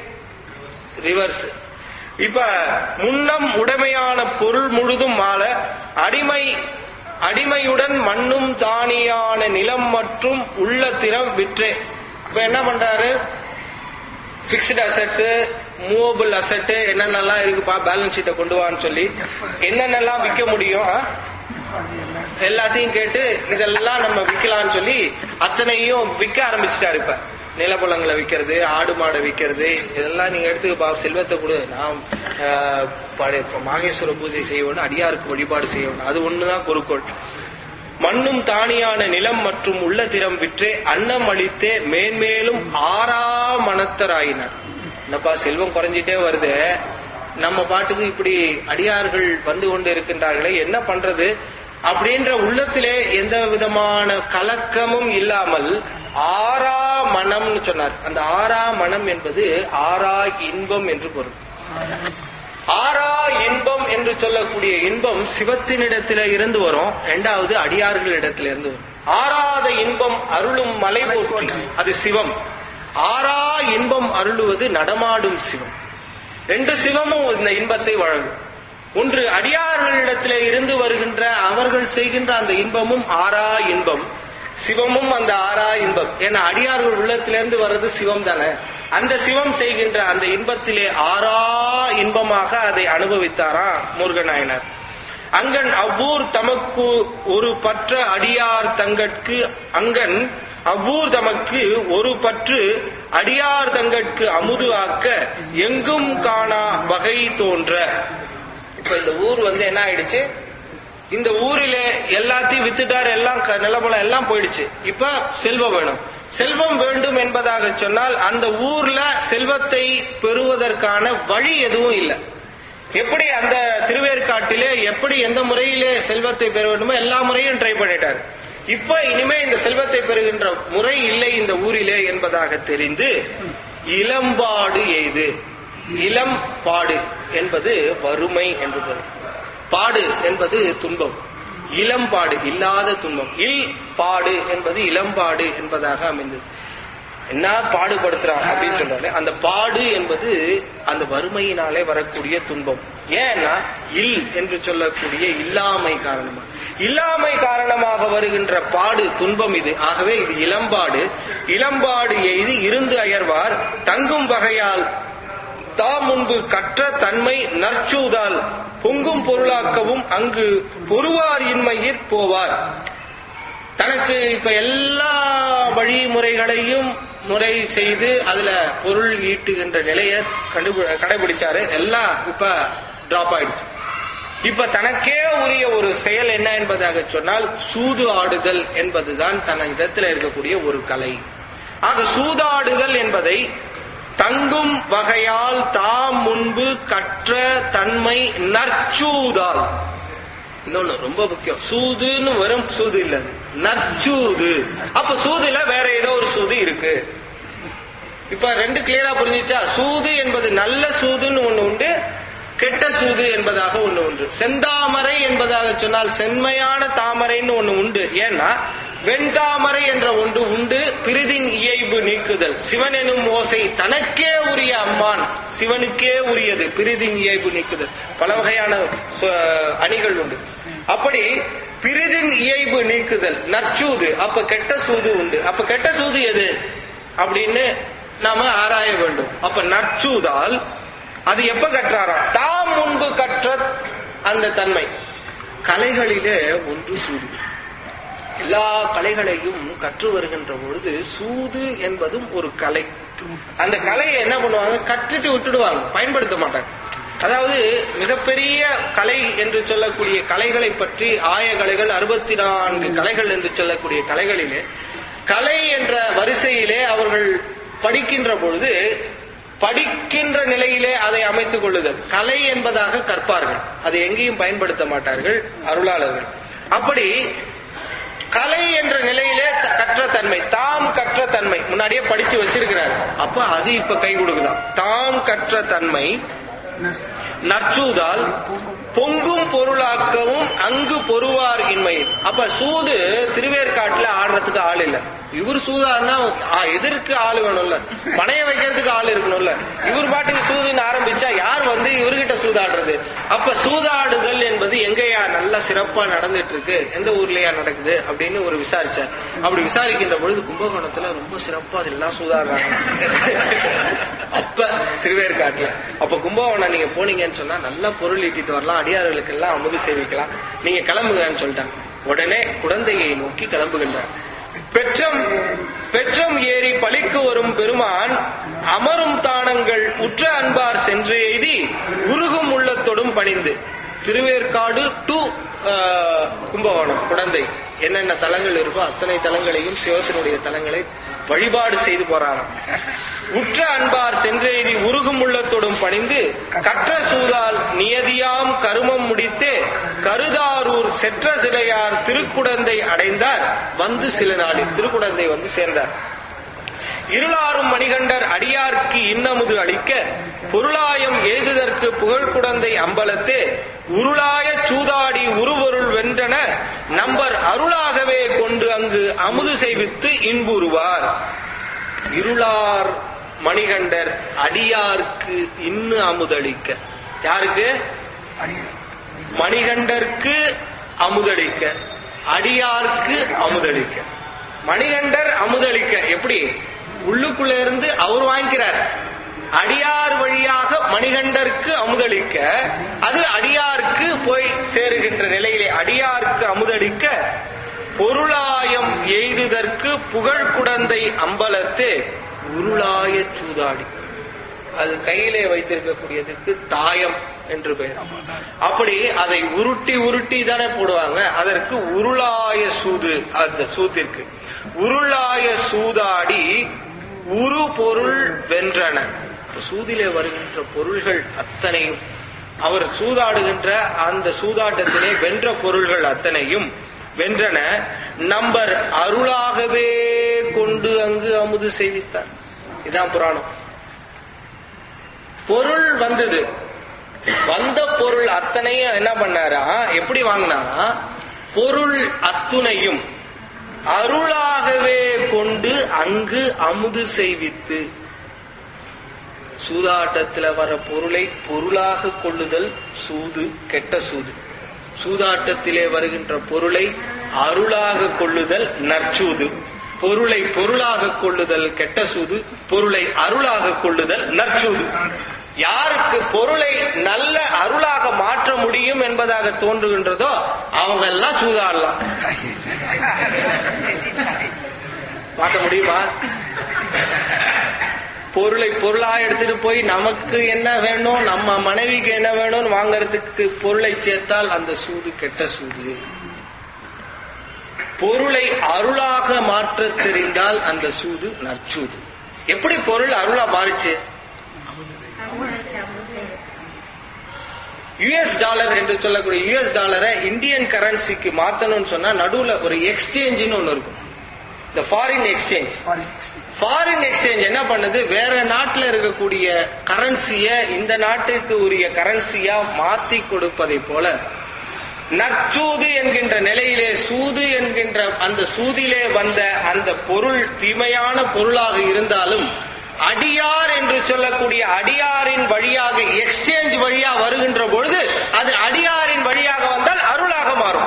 ரிவர்ஸ் இப்ப முன்னம் உடைமையான பொருள் முழுதும் மால அடிமை அடிமையுடன் மண்ணும் தானியான நிலம் மற்றும் உள்ள திறம் விற்றே இப்ப என்ன பண்றாரு பிக்ஸ்டு அசெட்ஸ் மூவபிள் அசெட் என்னென்னலாம் இருக்குப்பா பேலன்ஸ் ஷீட்டை கொண்டு வான்னு சொல்லி என்னென்னலாம் விற்க முடியும் ஆ? எல்லாத்தையும் கேட்டு இதெல்லாம் நம்ம விற்கலாம்னு சொல்லி அத்தனையும் விற்க ஆரம்பிச்சிட்டாரு இப்ப நிலப்புலங்களை விற்கிறது ஆடு மாடை விற்கிறது இதெல்லாம் நீங்க எடுத்துக்கப்பா செல்வத்தை கொடு நான் ஆஹ், படை- இப்ப மாகேஸ்வர பூஜை செய்ய வேண்டும் அடியாருக்கு வழிபாடு செய்ய வேண்டும் அது ஒண்ணுதான் குறிக்கோள் மண்ணும் தானியான நிலம் மற்றும் உள்ள திறம் விற்றே அன்னம் அளித்தே மேன்மேலும் ஆறா மனத்தராயினர் என்னப்பா செல்வம் குறைஞ்சிட்டே வருது நம்ம பாட்டுக்கு இப்படி அடியார்கள் வந்து கொண்டு இருக்கின்றார்களே என்ன பண்றது அப்படின்ற உள்ளத்திலே எந்த விதமான கலக்கமும் இல்லாமல் ஆறா மனம்னு சொன்னார் அந்த ஆறா மனம் என்பது ஆறா இன்பம் என்று பொருள் ஆறா இன்பம் என்று சொல்லக்கூடிய இன்பம் சிவத்தினிடத்தில இருந்து வரும் இரண்டாவது அடியார்களிடத்தில இருந்து வரும் ஆறாத இன்பம் அருளும் மலை போற்றி அது சிவம் ஆறா இன்பம் அருளுவது நடமாடும் சிவம் ரெண்டு சிவமும் இந்த இன்பத்தை வழங்கும் ஒன்று அடியார்களிடத்திலே இருந்து வருகின்ற அவர்கள் செய்கின்ற அந்த இன்பமும் ஆறா இன்பம் சிவமும் அந்த ஆறா இன்பம் ஏன்னா அடியார்கள் உள்ளத்திலிருந்து வர்றது சிவம் தானே அந்த சிவம் செய்கின்ற அந்த இன்பத்திலே ஆறா இன்பமாக அதை அனுபவித்தாரா முருகநாயனர் அங்கன் அவ்வூர் தமக்கு ஒரு பற்ற அடியார் தங்கட்கு அங்கன் அவ்வூர் தமக்கு ஒரு பற்று அடியார் தங்கட்கு அமுது ஆக்க எங்கும் காணா வகை தோன்ற இப்ப இந்த ஊர் வந்து என்ன ஆயிடுச்சு இந்த ஊரிலே எல்லாத்தையும் வித்துட்டார் எல்லாம் க- நிலபலம் எல்லாம் போயிடுச்சு இப்ப செல்வம் வேணும் செல்வம் வேண்டும் என்பதாக சொன்னால் அந்த ஊர்ல செல்வத்தை பெறுவதற்கான வழி எதுவும் இல்லை எப்படி அந்த திருவேற்காட்டிலே எப்படி எந்த முறையிலே செல்வத்தை பெற வேண்டுமோ எல்லா முறையும் ட்ரை பண்ணிட்டார் இப்ப இனிமே இந்த செல்வத்தை பெறுகின்ற முறை இல்லை இந்த ஊரிலே என்பதாக தெரிந்து இளம்பாடு எய்து இளம் பாடு என்பது வறுமை என்று பொருள் பாடு என்பது துன்பம் இளம்பாடு இல்லாத துன்பம் இல் பாடு என்பது இளம்பாடு என்பதாக அமைந்தது என்ன பாடுபடுத்துறான் அப்படின்னு சொல்றாரு அந்த பாடு என்பது அந்த வறுமையினாலே வரக்கூடிய துன்பம் ஏன்னா இல் என்று சொல்லக்கூடிய இல்லாமை காரணமா இல்லாமை காரணமாக வருகின்ற பாடு துன்பம் இது ஆகவே இது இளம்பாடு இளம்பாடு எய்து இருந்து அயர்வார் தங்கும் வகையால் தாம் முன்பு கற்ற தன்மை நற்சூதால் பொங்கும் பொருளாக்கவும் அங்கு பொறுவார் இன்மையிற் போவார் தனக்கு இப்ப எல்லா வழிமுறைகளையும் முறை செய்து அதுல பொருள் ஈட்டுகின்ற நிலையை கண்டுபி கடைபிடிச்சாரு எல்லாம் இப்ப டிராப் ஆயிடுச்சு இப்ப தனக்கே உரிய ஒரு செயல் என்ன என்பதாக சொன்னால் சூது ஆடுதல் என்பதுதான் தன் இடத்துல இருக்கக்கூடிய ஒரு கலை ஆக சூதாடுதல் என்பதை தங்கும் வகையால் தாம் முன்பு கற்ற தன்மை நற்சூதால் இன்னொன்னு ரொம்ப முக்கியம் சூதுன்னு வெறும் சூது இல்ல அது நற்சூது அப்ப சூதுல வேற ஏதோ ஒரு சூது இருக்கு இப்ப ரெண்டு கிளியரா புரிஞ்சுச்சா சூது என்பது நல்ல சூதுன்னு ஒண்ணு உண்டு கெட்ட சூது என்பதாக ஒண்ணு உண்டு செந்தாமரை என்பதாக சொன்னால் செம்மையான தாமரைன்னு ஒண்ணு உண்டு ஏன்னா வெண்தாமரை என்ற ஒன்று உண்டு பிரிதின் இயைபு நீக்குதல் சிவன் எனும் ஓசை தனக்கே உரிய அம்மான் சிவனுக்கே உரியது பிரிதின் இயைபு நீக்குதல் பல வகையான சு- அணிகள் உண்டு அப்படி பிரிதின் இயைபு நீக்குதல் நற்சூது அப்ப கெட்ட சூது உண்டு அப்ப கெட்ட சூது எது அப்படின்னு நாம ஆராய வேண்டும் அப்ப நற்சூதால் அது எப்ப கற்றாராம் தாம் முன்பு கற்ற அந்த தன்மை கலைகளிலே ஒன்று சூது எல்லா கலைகளையும் கற்று வருகின்ற பொழுது சூது என்பதும் ஒரு கலை அந்த கலையை என்ன பண்ணுவாங்க கற்றுட்டு விட்டுடுவாங்க பயன்படுத்த மாட்டாங்க அதாவது மிகப்பெரிய கலை என்று சொல்லக்கூடிய கலைகளை பற்றி ஆய கலைகள் அறுபத்தி நான்கு கலைகள் என்று சொல்லக்கூடிய கலைகளிலே கலை என்ற வரிசையிலே அவர்கள் படிக்கின்ற பொழுது படிக்கின்ற நிலையிலே அதை அமைத்துக் கொள்ளுதல் கலை என்பதாக கற்பார்கள் அதை எங்கேயும் பயன்படுத்த மாட்டார்கள் அருளாளர்கள் அப்படி கலை என்ற நிலையிலே த- கற்ற தன்மை தாம் கற்ற தன்மை முன்னாடியே படிச்சு வச்சிருக்கிறார் அப்ப அது இப்ப கை கொடுக்குதாம் தாம் கற்ற தன்மை நற்சூதால் பொங்கும் பொருளாக்கவும் அங்கு பொறுவார் இன்மையில் அப்ப சூது திருவேற்காட்டுல ஆடுறதுக்கு ஆள் இல்ல இவர் சூதாடினா ஆ, எதிர்க்கு ஆள் வேணும்ல பணைய வைக்கிறதுக்கு ஆள் இருக்கணும்ல இவர் பாட்டுக்கு சூதுன்னு ஆரம்பிச்சா யார் வந்து இவர்கிட்ட சூதாடுறது அப்ப சூதாடுதல் என்பது எங்கயா நல்லா சிறப்பா நடந்துட்டு இருக்கு எந்த ஊர்லயா நடக்குது அப்படின்னு ஒரு விசாரிச்சார் அப்படி விசாரிக்கின்ற பொழுது கும்பகோணத்துல ரொம்ப சிறப்பா அதெல்லாம் சூதாடுறாங்க அப்ப திருவேற்காட்டுல அப்ப கும்பகோணம் நீங்க போனீங்கன்னு சொன்னா நல்ல பொருள் ஈட்டிட்டு வரலாம் அடியார்களுக்கு எல்லாம் அமுது சேவிக்கலாம் நீங்க கிளம்புங்கன்னு சொல்லிட்டாங்க உடனே குழந்தையை நோக்கி கிளம்புகின்றார் பெற்றம் பெற்றம் ஏறி பலிக்கு வரும் பெருமான் அமரும் தானங்கள் உற்ற அன்பார் சென்று எய்தி உருகும் உள்ளத்தொடும் பணிந்து திருவேற்காடு டு கும்பகோணம் குழந்தை என்னென்ன தலங்கள் இருக்கோ அத்தனை தலங்களையும் சிவத்தினுடைய தலங்களை வழிபாடு செய்து போறாராம் உற்ற அன்பார் சென்றெய்தி உருகும் உள்ளத்தோடும் பணிந்து கற்ற சூதால் நியதியாம் கருமம் முடித்தே கருதாரூர் செற்ற சிலையார் திருக்குடந்தை அடைந்தார் வந்து சில நாளில் திருக்குடந்தை வந்து சேர்ந்தார் இருளாரும் மணிகண்டர் அடியார்க்கு இன்னமுது அளிக்க பொருளாயம் எய்துதற்கு புகழ்குடந்தை அம்பலத்தே உருளாய சூதாடி உருவொருள் வென்றன நம்பர் அருளாகவே கொண்டு அங்கு அமுது செய்வித்து இன்புறுவார் இருளார் மணிகண்டர் அடியார்க்கு இன்னு அமுதளிக்க யாருக்கு மணிகண்டர்க்கு அமுதளிக்க அடியார்க்கு அமுதளிக்க மணிகண்டர் அமுதளிக்க எப்படி உள்ளுக்குள்ள இருந்து அவர் வாங்கிக்கிறார் அடியார் வழியாக மணிகண்டருக்கு அமுதளிக்க அது அடியாருக்கு போய் சேருகின்ற நிலையிலே அடியாருக்கு அமுதளிக்க பொருளாயம் எய்துதற்கு புகழ் குடந்தை அம்பலத்து உருளாய சூதாடி அது கையிலே வைத்திருக்கக்கூடியதுக்கு தாயம் என்று பெயர் அப்படி அதை உருட்டி உருட்டி தானே போடுவாங்க அதற்கு உருளாய சூது அந்த சூத்திற்கு உருளாய சூதாடி உரு பொருள் வென்றன சூதிலே வருகின்ற பொருள்கள் அத்தனையும் அவர் சூதாடுகின்ற அந்த சூதாட்டத்திலே வென்ற பொருள்கள் அத்தனையும் வென்றன நம்பர் அருளாகவே கொண்டு அங்கு அமுது செய்வித்தார் இதான் புராணம் பொருள் வந்தது வந்த பொருள் அத்தனையும் என்ன பண்ணாரா எப்படி வாங்கினாரா பொருள் அத்துணையும் அருளாகவே கொண்டு அங்கு அமுது செய்வித்து சூதாட்டத்துல வர பொருளை பொருளாக கொள்ளுதல் சூது கெட்ட சூது சூதாட்டத்திலே வருகின்ற பொருளை அருளாக கொள்ளுதல் நற்சூது பொருளை பொருளாக கொள்ளுதல் கெட்ட சூது பொருளை அருளாக கொள்ளுதல் நற்சூது யாருக்கு பொருளை நல்ல அருளாக மாற்ற முடியும் என்பதாக தோன்றுகின்றதோ அவங்க எல்லாம் சூதாடலாம் மாற்ற முடியுமா பொருளை பொருளா எடுத்துட்டு போய் நமக்கு என்ன வேணும் நம்ம மனைவிக்கு என்ன வேணும்னு வாங்கறதுக்கு பொருளை சேர்த்தால் அந்த சூது கெட்ட சூது பொருளை அருளாக மாற்ற தெரிந்தால் அந்த சூது நற்சூது எப்படி பொருள் அருளா மாறிச்சு யுஎஸ் டாலர் என்று சொல்லக்கூடிய யுஎஸ் டாலரை இந்தியன் கரன்சிக்கு மாத்தணும்னு சொன்னா நடுவுல ஒரு எக்ஸ்சேஞ்சுன்னு ஒண்ணு இருக்கும் இந்த ஃபாரின் எக்ஸ்சேஞ்ச் ஃபாரின் எக்ஸ்சேஞ்ச் என்ன பண்ணுது வேற நாட்டுல இருக்கக்கூடிய கரன்சிய இந்த நாட்டுக்கு உரிய கரன்சியா மாத்தி கொடுப்பதை போல நற்சூது என்கின்ற நிலையிலே சூது என்கின்ற அந்த சூதிலே வந்த அந்த பொருள் தீமையான பொருளாக இருந்தாலும் அடியார் என்று சொல்லக்கூடிய அடியாரின் வழியாக எக்ஸ்சேஞ்ச் வழியா வருகின்ற பொழுது அது அடியாரின் வழியாக வந்தால் அருளாக மாறும்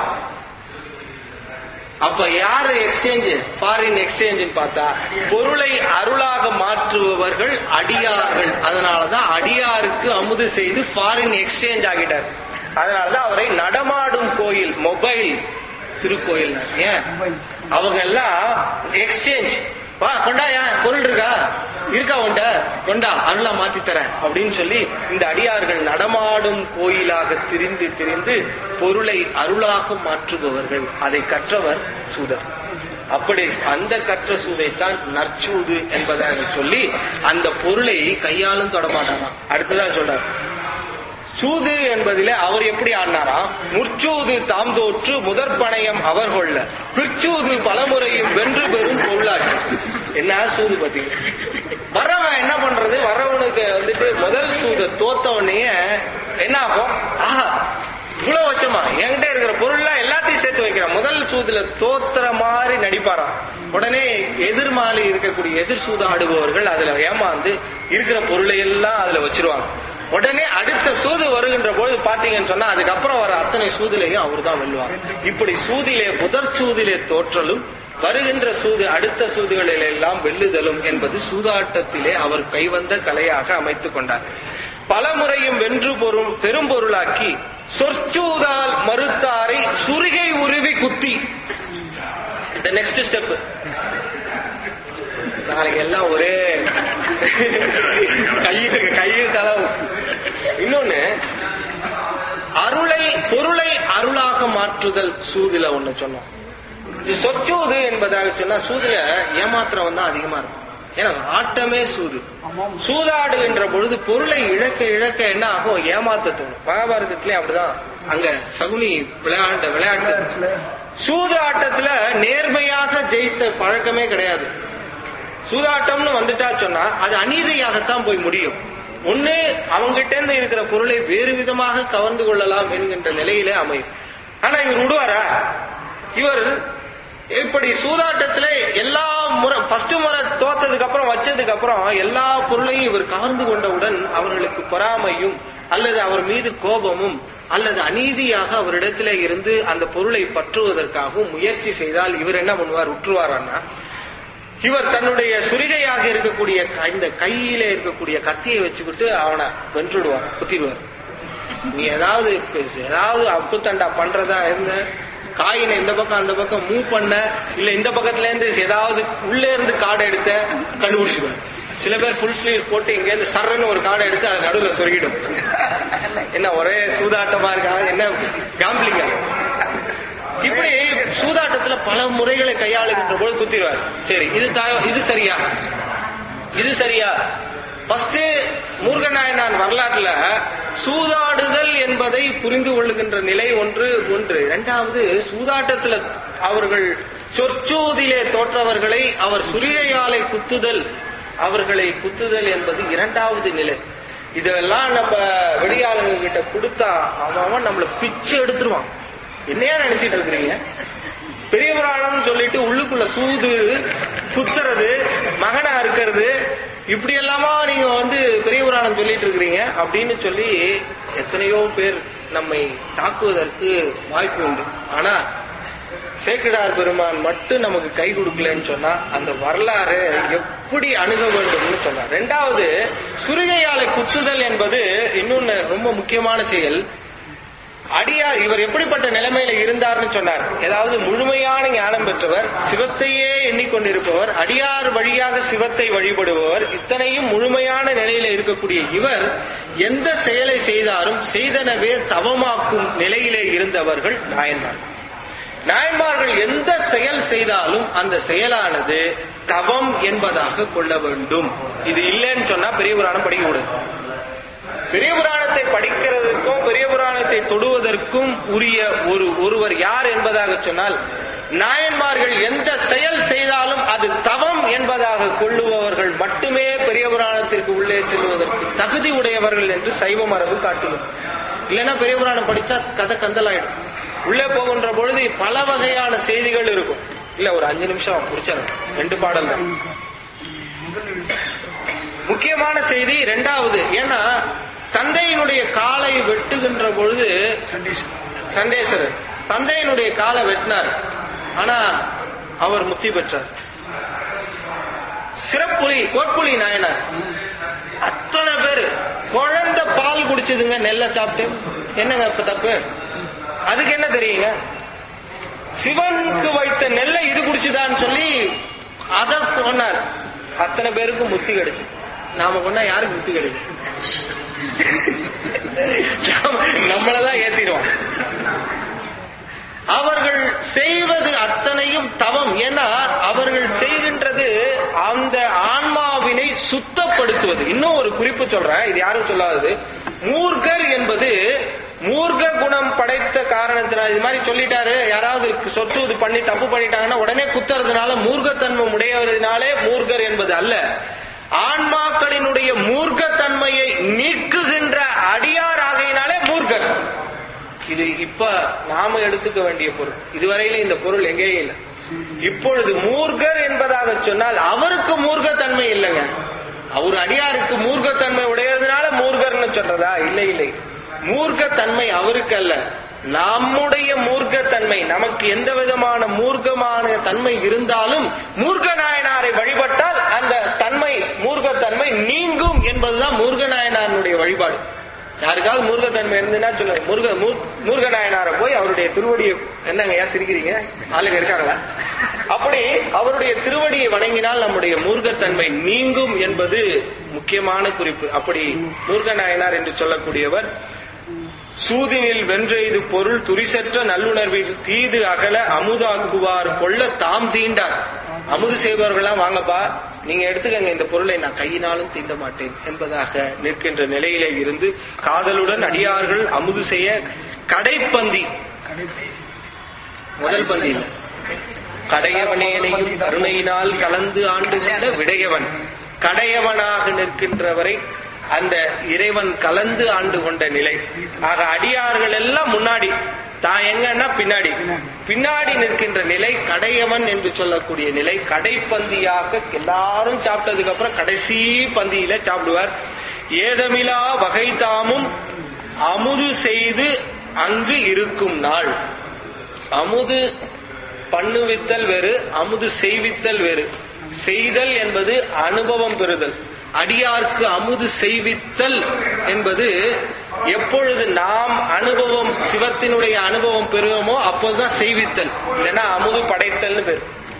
அப்ப யாரு எக்ஸ்சேஞ்ச் ஃபாரின் எக்ஸ்சேஞ்ச் பார்த்தா பொருளை அருளாக மாற்றுபவர்கள் அடியார்கள் அதனாலதான் அடியாருக்கு அமுது செய்து ஃபாரின் எக்ஸ்சேஞ்ச் ஆகிட்டார் அதனாலதான் அவரை நடமாடும் கோயில் மொபைல் திருக்கோயில் ஏன் அவங்க எல்லாம் எக்ஸ்சேஞ்ச் வா கொண்டாயா பொருள் இருக்கா இருக்கா உண்ட கொண்டா அருளா மாத்தி தரேன் அப்படின்னு சொல்லி இந்த அடியார்கள் நடமாடும் கோயிலாக திரிந்து திரிந்து பொருளை அருளாக மாற்றுபவர்கள் அதை கற்றவர் சூதர் அப்படி அந்த கற்ற சூதைத்தான் நற்சூது என்பதாக சொல்லி அந்த பொருளை கையாலும் தொடமாட்டாராம் அடுத்ததான் சொல்றார் சூது என்பதிலே அவர் எப்படி ஆடினாராம் முற்சூது தாம் தோற்று முதற் பணயம் அவர் கொள்ள பிற்சூது பலமுறையும் வென்று பெறும் பொருளாச்சு என்ன சூது பாத்தீங்க வரவன் என்ன பண்றது வரவனுக்கு வந்துட்டு முதல் சூத தோத்த உடனே என்ன ஆகும் ஆஹா இவ்வளவு வருஷமா என்கிட்ட இருக்கிற பொருள்லாம் எல்லாத்தையும் சேர்த்து வைக்கிறான் முதல் சூதுல தோத்துற மாதிரி நடிப்பாராம் உடனே எதிர்மாலி இருக்கக்கூடிய எதிர் சூது ஆடுபவர்கள் அதுல ஏமாந்து இருக்கிற பொருளை எல்லாம் அதுல வச்சிருவாங்க உடனே அடுத்த சூது வருகின்ற பொழுது பாத்தீங்கன்னு சொன்னா அதுக்கப்புறம் வர அத்தனை சூதுலையும் அவர் தான் வெல்லுவார் இப்படி சூதிலே முதற் சூதிலே தோற்றலும் வருகின்ற சூது அடுத்த சூதுகளில் எல்லாம் வெல்லுதலும் என்பது சூதாட்டத்திலே அவர் கைவந்த கலையாக அமைத்துக் கொண்டார் பலமுறையும் வென்று பொருள் பெரும்பொருளாக்கி சொற்சூதால் மறுத்தாரை சுருகை உருவி குத்தி இந்த நெக்ஸ்ட் ஸ்டெப் நாளைக்கு எல்லாம் ஒரே கையு கையு கதவு இன்னொன்னு அருளை பொருளை அருளாக மாற்றுதல் சூதுல ஒண்ணு சொன்னோம் இது சொற்சூது என்பதாக சொன்னா சூதுல ஏமாத்திரம் தான் அதிகமா இருக்கும் ஏன்னா ஆட்டமே சூது சூதாடுகின்ற பொழுது பொருளை இழக்க இழக்க என்ன ஆகும் ஏமாத்த தோணும் மகாபாரதத்திலே அப்படிதான் அங்க சகுனி விளையாண்ட விளையாட்டு சூது ஆட்டத்துல நேர்மையாக ஜெயித்த பழக்கமே கிடையாது சூதாட்டம்னு வந்துட்டா சொன்னா அது அநீதியாகத்தான் போய் முடியும் ஒண்ணு அவங்கிட்ட இருந்து இருக்கிற பொருளை வேறு விதமாக கவர்ந்து கொள்ளலாம் என்கின்ற நிலையிலே அமையும் ஆனா இவர் விடுவாரா இவர் இப்படி சூதாட்டத்துல எல்லா முறை ஃபர்ஸ்ட் முறை தோத்ததுக்கு அப்புறம் வச்சதுக்கு அப்புறம் எல்லா பொருளையும் இவர் கவர்ந்து கொண்டவுடன் அவர்களுக்கு பொறாமையும் அல்லது அவர் மீது கோபமும் அல்லது அநீதியாக அவரிடத்திலே இருந்து அந்த பொருளை பற்றுவதற்காகவும் முயற்சி செய்தால் இவர் என்ன பண்ணுவார் உற்றுவாரான்னா இவர் தன்னுடைய சுரிகையாக இருக்கக்கூடிய க- இந்த கையில இருக்கக்கூடிய கத்தியை வச்சுக்கிட்டு அவனை வென்றுடுவார் குத்திடுவார் நீ ஏதாவது ஏதாவது அப்புத்தண்டா பண்றதா இருந்த காயினை இந்த பக்கம் அந்த பக்கம் மூவ் பண்ண இல்ல இந்த பக்கத்துல இருந்து ஏதாவது உள்ளே இருந்து காடை எடுத்த கண்டுபிடிச்சிடுவார் சில பேர் ஃபுல் ஸ்லீவ் போட்டு இங்க இருந்து சர்ன்னு ஒரு காடை எடுத்து அது நடுவுல சொருகிடும் என்ன ஒரே சூதாட்டமா இருக்கா என்ன காம்பிளிங்கா இப்படி சூதாட்டத்துல பல முறைகளை கையாளுகின்ற போது குத்திடுவார் சரி இது த- இது சரியா இது சரியா ஃபர்ஸ்ட் முருகநாயனான் வரலாற்றுல சூதாடுதல் என்பதை புரிந்து கொள்ளுகின்ற நிலை ஒன்று ஒன்று இரண்டாவது சூதாட்டத்துல அவர்கள் சொற்சூதிலே தோற்றவர்களை அவர் சுரியையாலை குத்துதல் அவர்களை குத்துதல் என்பது இரண்டாவது நிலை இதெல்லாம் நம்ம வெளியாளுங்க கிட்ட கொடுத்தா அவன் அவன் நம்மள பிச்சு எடுத்துருவான் என்னையா நினைச்சிட்டு இருக்கிறீங்க பெரிய புராணம்னு சொல்லிட்டு உள்ளுக்குள்ள சூது குத்துறது மகனா இருக்கிறது இப்படி எல்லாமா நீங்க வந்து பெரிய புராணம் சொல்லிட்டு இருக்கிறீங்க அப்படின்னு சொல்லி எத்தனையோ பேர் நம்மை தாக்குவதற்கு வாய்ப்பு உண்டு ஆனா சேக்கிடார் பெருமான் மட்டும் நமக்கு கை கொடுக்கலன்னு சொன்னா அந்த வரலாறு எப்படி அணுக வேண்டும்னு சொன்னார் ரெண்டாவது சுருகையாலை குத்துதல் என்பது இன்னொன்னு ரொம்ப முக்கியமான செயல் அடியார் இவர் எப்படிப்பட்ட நிலைமையில இருந்தார்னு சொன்னார் ஏதாவது முழுமையான ஞானம் பெற்றவர் சிவத்தையே எண்ணிக்கொண்டிருப்பவர் அடியார் வழியாக சிவத்தை வழிபடுபவர் இத்தனையும் முழுமையான நிலையில இருக்கக்கூடிய இவர் எந்த செயலை செய்தாலும் செய்தனவே தவமாக்கும் நிலையிலே இருந்தவர்கள் நாயன்மார் நாயன்மார்கள் எந்த செயல் செய்தாலும் அந்த செயலானது தவம் என்பதாக கொள்ள வேண்டும் இது இல்லைன்னு சொன்னா பெரிய புராணம் படிக்க கூடாது பெரிய புராணத்தை படிக்கிறதுக்கும் பெரிய புராணத்தை தொடுவதற்கும் உரிய ஒரு ஒருவர் யார் என்பதாக சொன்னால் நாயன்மார்கள் எந்த செயல் செய்தாலும் அது தவம் என்பதாக கொள்ளுபவர்கள் மட்டுமே பெரிய புராணத்திற்கு உள்ளே செல்வதற்கு தகுதி உடையவர்கள் என்று சைவ மரபு காட்டுகிறது இல்லைன்னா பெரிய புராணம் படிச்சா கதை கந்தலாயிடும் உள்ளே போகின்ற பொழுது பல வகையான செய்திகள் இருக்கும் இல்ல ஒரு அஞ்சு நிமிஷம் முடிச்சாரு ரெண்டு பாடல் தான் முக்கியமான செய்தி ரெண்டாவது ஏன்னா தந்தையினுடைய காலை வெட்டுகின்ற பொழுது சண்டேஸ்வரர் தந்தையினுடைய காலை வெட்டினார் ஆனா அவர் முத்தி பெற்றார் சிறப்புலி கோட்புலி நாயனார் அத்தனை பேரு குழந்தை பால் குடிச்சதுங்க நெல்லை சாப்பிட்டு என்னங்க இப்ப தப்பு அதுக்கு என்ன தெரியுங்க சிவனுக்கு வைத்த நெல்லை இது குடிச்சுதான்னு சொல்லி அத கொண்டார் அத்தனை பேருக்கு முத்தி கிடைச்சு நாம கொண்டா யாருக்கு முத்தி கிடைக்கும் நம்மளதான் ஏத்திடுவோம் அவர்கள் செய்வது அத்தனையும் தவம் ஏன்னா அவர்கள் செய்கின்றது அந்த ஆன்மாவை ஆன்மாவினை சுத்தப்படுத்துவது இன்னும் ஒரு குறிப்பு சொல்றேன் இது யாரும் சொல்லாதது மூர்க்கர் என்பது மூர்க்க குணம் படைத்த காரணத்தினால் இது மாதிரி சொல்லிட்டாரு யாராவது சொத்து இது பண்ணி தப்பு பண்ணிட்டாங்கன்னா உடனே குத்துறதுனால மூர்க்கத்தன்மை உடையவரினாலே மூர்க்கர் என்பது அல்ல ஆன்மாக்களினுடைய மூர்க்கத்தன்மையை நீக்குகின்ற அடியார் ஆகையினாலே மூர்க்கர் இது இப்ப நாம எடுத்துக்க வேண்டிய பொருள் இதுவரையில இந்த பொருள் எங்கேயும் இல்லை இப்பொழுது மூர்க்கர் என்பதாக சொன்னால் அவருக்கு மூர்க்கத்தன்மை இல்லைங்க அவர் அடியாருக்கு மூர்க்கத்தன்மை உடையதுனால மூர்க்கர்னு சொல்றதா இல்லை இல்லை மூர்க்கத்தன்மை அவருக்கு அல்ல நம்முடைய மூர்க்கத்தன்மை நமக்கு எந்த விதமான மூர்க்கமான தன்மை இருந்தாலும் மூர்க்க நாயனாரை வழிபட்டால் அந்த தன்மை மூர்க்கத்தன்மை நீங்கும் என்பதுதான் மூர்க்க நாயனாருடைய வழிபாடு யாருக்காவது மூர்க்கத்தன்மை இருந்துன்னா சொல்லுங்க முருக மூர்க்க நாயனாரை போய் அவருடைய திருவடியை என்னங்க ஏன் சிரிக்கிறீங்க ஆளுங்க இருக்காங்களா அப்படி அவருடைய திருவடியை வணங்கினால் நம்முடைய மூர்க்கத்தன்மை நீங்கும் என்பது முக்கியமான குறிப்பு அப்படி மூர்க்க நாயனார் என்று சொல்லக்கூடியவர் சூதினில் வென்றெய்து பொருள் துரிசற்ற நல்லுணர்வில் தீது அகல அமுதாக்குவார் கொள்ள தாம் தீண்டார் அமுது செய்பவர்கள்லாம் வாங்கப்பா நீங்க எடுத்துக்கங்க இந்த பொருளை நான் கையினாலும் தீண்ட மாட்டேன் என்பதாக நிற்கின்ற நிலையிலே இருந்து காதலுடன் அடியார்கள் அமுது செய்ய கடைப்பந்தி முதல் பந்தி இல்ல கடையவனேனையும் கருணையினால் கலந்து ஆண்டு கொண்ட விடையவன் கடையவனாக நிற்கின்றவரை அந்த இறைவன் கலந்து ஆண்டு கொண்ட நிலை ஆக அடியார்கள் எல்லாம் முன்னாடி தான் எங்கன்னா பின்னாடி பின்னாடி நிற்கின்ற நிலை கடையவன் என்று சொல்லக்கூடிய நிலை கடைப்பந்தியாக எல்லாரும் சாப்பிட்டதுக்கு அப்புறம் கடைசி பந்தியில சாப்பிடுவார் ஏதமிலா வகை தாமும் அமுது செய்து அங்கு இருக்கும் நாள் அமுது பண்ணுவித்தல் வேறு அமுது செய்வித்தல் வேறு செய்தல் என்பது அனுபவம் பெறுதல் அடியார்க்கு அமுது செய்வித்தல் என்பது எப்பொழுது நாம் அனுபவம் சிவத்தினுடைய அனுபவம் பெறுவோமோ அப்போதுதான் செய்வித்தல் இல்லைன்னா அமுது படைத்தல்னு பேரு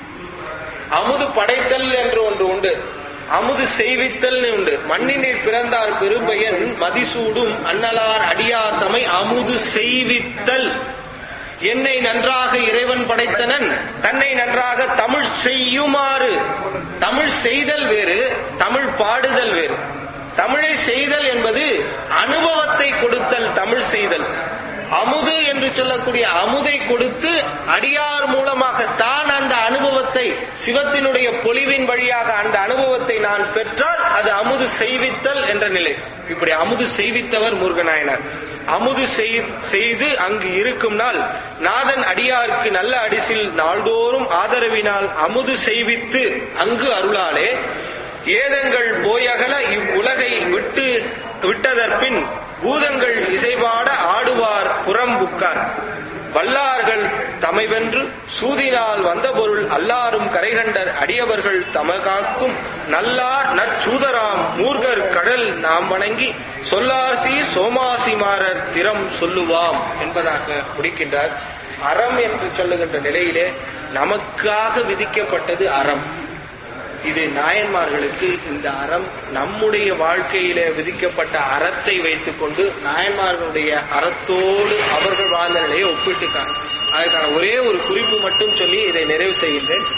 அமுது படைத்தல் என்று ஒன்று உண்டு அமுது செய்வித்தல் உண்டு மண்ணினில் பிறந்தார் பெரும்பயன் மதிசூடும் அன்னலார் அடியார் தமை அமுது செய்வித்தல் என்னை நன்றாக இறைவன் படைத்தனன் தன்னை நன்றாக தமிழ் செய்யுமாறு தமிழ் செய்தல் வேறு தமிழ் பாடுதல் வேறு தமிழை செய்தல் என்பது அனுபவத்தை கொடுத்தல் தமிழ் செய்தல் அமுது என்று சொல்லக்கூடிய அமுதை கொடுத்து அடியார் மூலமாக தான் அந்த அனுபவத்தை சிவத்தினுடைய பொலிவின் வழியாக அந்த அனுபவத்தை நான் பெற்றால் அது அமுது செய்வித்தல் என்ற நிலை இப்படி அமுது செய்வித்தவர் முருகநாயனார் அமுது செய்து அங்கு இருக்கும் நாள் நாதன் அடியாருக்கு நல்ல அடிசில் நாள்தோறும் ஆதரவினால் அமுது செய்வித்து அங்கு அருளாலே ஏதங்கள் போயகல இவ்வுலகை விட்டு விட்டதற்பின் பூதங்கள் இசைபாட ஆடுவார் புறம்புக்கார் வல்லார்கள் தமைவென்று சூதினால் வந்த பொருள் அல்லாரும் கரைகண்டர் அடியவர்கள் தமகாக்கும் நல்லார் நற்சூதராம் மூர்கர் கடல் நாம் வணங்கி சொல்லாசி சோமாசிமாரர் திறம் சொல்லுவாம் என்பதாக முடிக்கின்றார் அறம் என்று சொல்லுகின்ற நிலையிலே நமக்காக விதிக்கப்பட்டது அறம் இது நாயன்மார்களுக்கு இந்த அறம் நம்முடைய வாழ்க்கையில விதிக்கப்பட்ட அறத்தை வைத்துக் கொண்டு நாயன்மார்களுடைய அறத்தோடு அவர்கள் வாழ்ந்த நிலையை ஒப்பிட்டுக்காங்க அதற்கான ஒரே ஒரு குறிப்பு மட்டும் சொல்லி இதை நிறைவு செய்கின்றேன்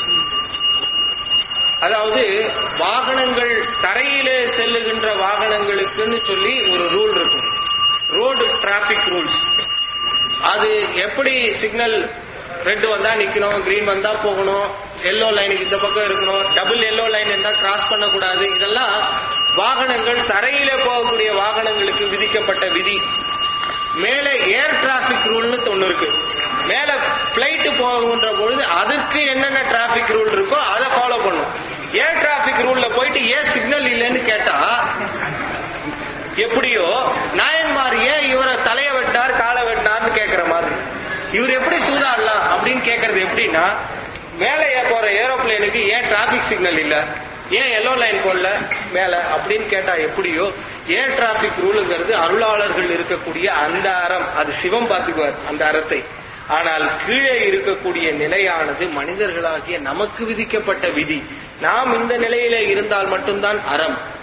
அதாவது வாகனங்கள் தரையிலே செல்லுகின்ற வாகனங்களுக்குன்னு சொல்லி ஒரு ரூல் இருக்கும் ரோடு டிராபிக் ரூல்ஸ் அது எப்படி சிக்னல் ரெட் வந்தா நிக்கணும் கிரீன் வந்தா போகணும் எல்லோ லைனுக்கு இந்த பக்கம் இருக்கணும் டபுள் எல்லோ லைன் இருந்தா கிராஸ் பண்ணக்கூடாது இதெல்லாம் வாகனங்கள் தரையில போகக்கூடிய வாகனங்களுக்கு விதிக்கப்பட்ட விதி மேல ஏர் டிராபிக் ரூல்னு ஒண்ணு இருக்கு மேல பிளைட் போகின்ற பொழுது அதற்கு என்னென்ன டிராபிக் ரூல் இருக்கோ அதை ஃபாலோ பண்ணும் ஏர் டிராபிக் ரூல்ல போயிட்டு ஏன் சிக்னல் இல்லைன்னு கேட்டா எப்படியோ நாயன்மார் ஏன் இவரை தலைய வெட்டினார் காலை வெட்டினார்னு கேக்குற மாதிரி இவர் எப்படி சூதாடலாம் அப்படின்னு கேக்குறது எப்படின்னா மேலே போற ஏரோப்ளேனுக்கு ஏன் டிராபிக் சிக்னல் இல்ல ஏன் எல்லோ லைன் போடல மேல அப்படின்னு கேட்டா எப்படியோ ஏர் டிராபிக் ரூலுங்கிறது அருளாளர்கள் இருக்கக்கூடிய அந்த அறம் அது சிவம் பார்த்துக்குவார் அந்த அறத்தை ஆனால் கீழே இருக்கக்கூடிய நிலையானது மனிதர்களாகிய நமக்கு விதிக்கப்பட்ட விதி நாம் இந்த நிலையில இருந்தால் மட்டும்தான் அறம்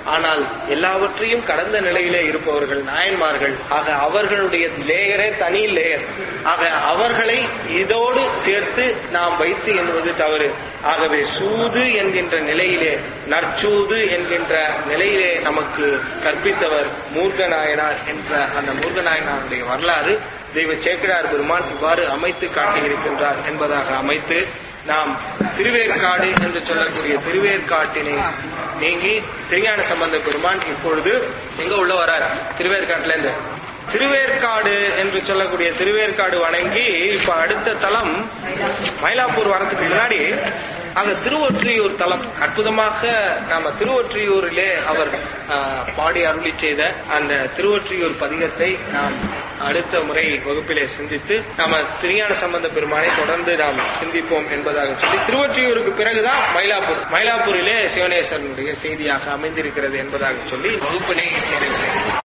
ஆனால் எல்லாவற்றையும் கடந்த நிலையிலே இருப்பவர்கள் நாயன்மார்கள் ஆக அவர்களுடைய லேயரே தனி லேயர் ஆக அவர்களை இதோடு சேர்த்து நாம் வைத்து என்பது தவறு ஆகவே சூது என்கின்ற நிலையிலே நற்சூது என்கின்ற நிலையிலே நமக்கு கற்பித்தவர் மூர்க்கநாயனார் என்ற அந்த மூர்க்கநாயனாருடைய வரலாறு தெய்வ சேக்கிழார் பெருமான் இவ்வாறு அமைத்து காட்டியிருக்கின்றார் என்பதாக அமைத்து நாம் திருவேற்காடு என்று சொல்லக்கூடிய திருவேற்காட்டினை நீங்கி திருஞான சம்பந்த பெருமான் இப்பொழுது எங்க உள்ள வரார் திருவேற்காட்டுல இருந்து திருவேற்காடு என்று சொல்லக்கூடிய திருவேற்காடு வணங்கி இப்ப அடுத்த தலம் மயிலாப்பூர் வரதுக்கு முன்னாடி அங்க திருவொற்றியூர் தலம் அற்புதமாக நாம திருவொற்றியூரிலே அவர் ஆஹ், பாடி அருளி செய்த அந்த திருவொற்றியூர் பதிகத்தை நாம் அடுத்த முறை வகுப்பிலே சிந்தித்து நாம திருஞான சம்பந்த பெருமானை தொடர்ந்து நாம் சிந்திப்போம் என்பதாக சொல்லி திருவொற்றியூருக்கு பிறகுதான் மயிலாப்பூர் மயிலாப்பூரிலே சிவனேஸ்வரனுடைய செய்தியாக அமைந்திருக்கிறது என்பதாக சொல்லி வகுப்பினை நிறைவு செய்கிறேன்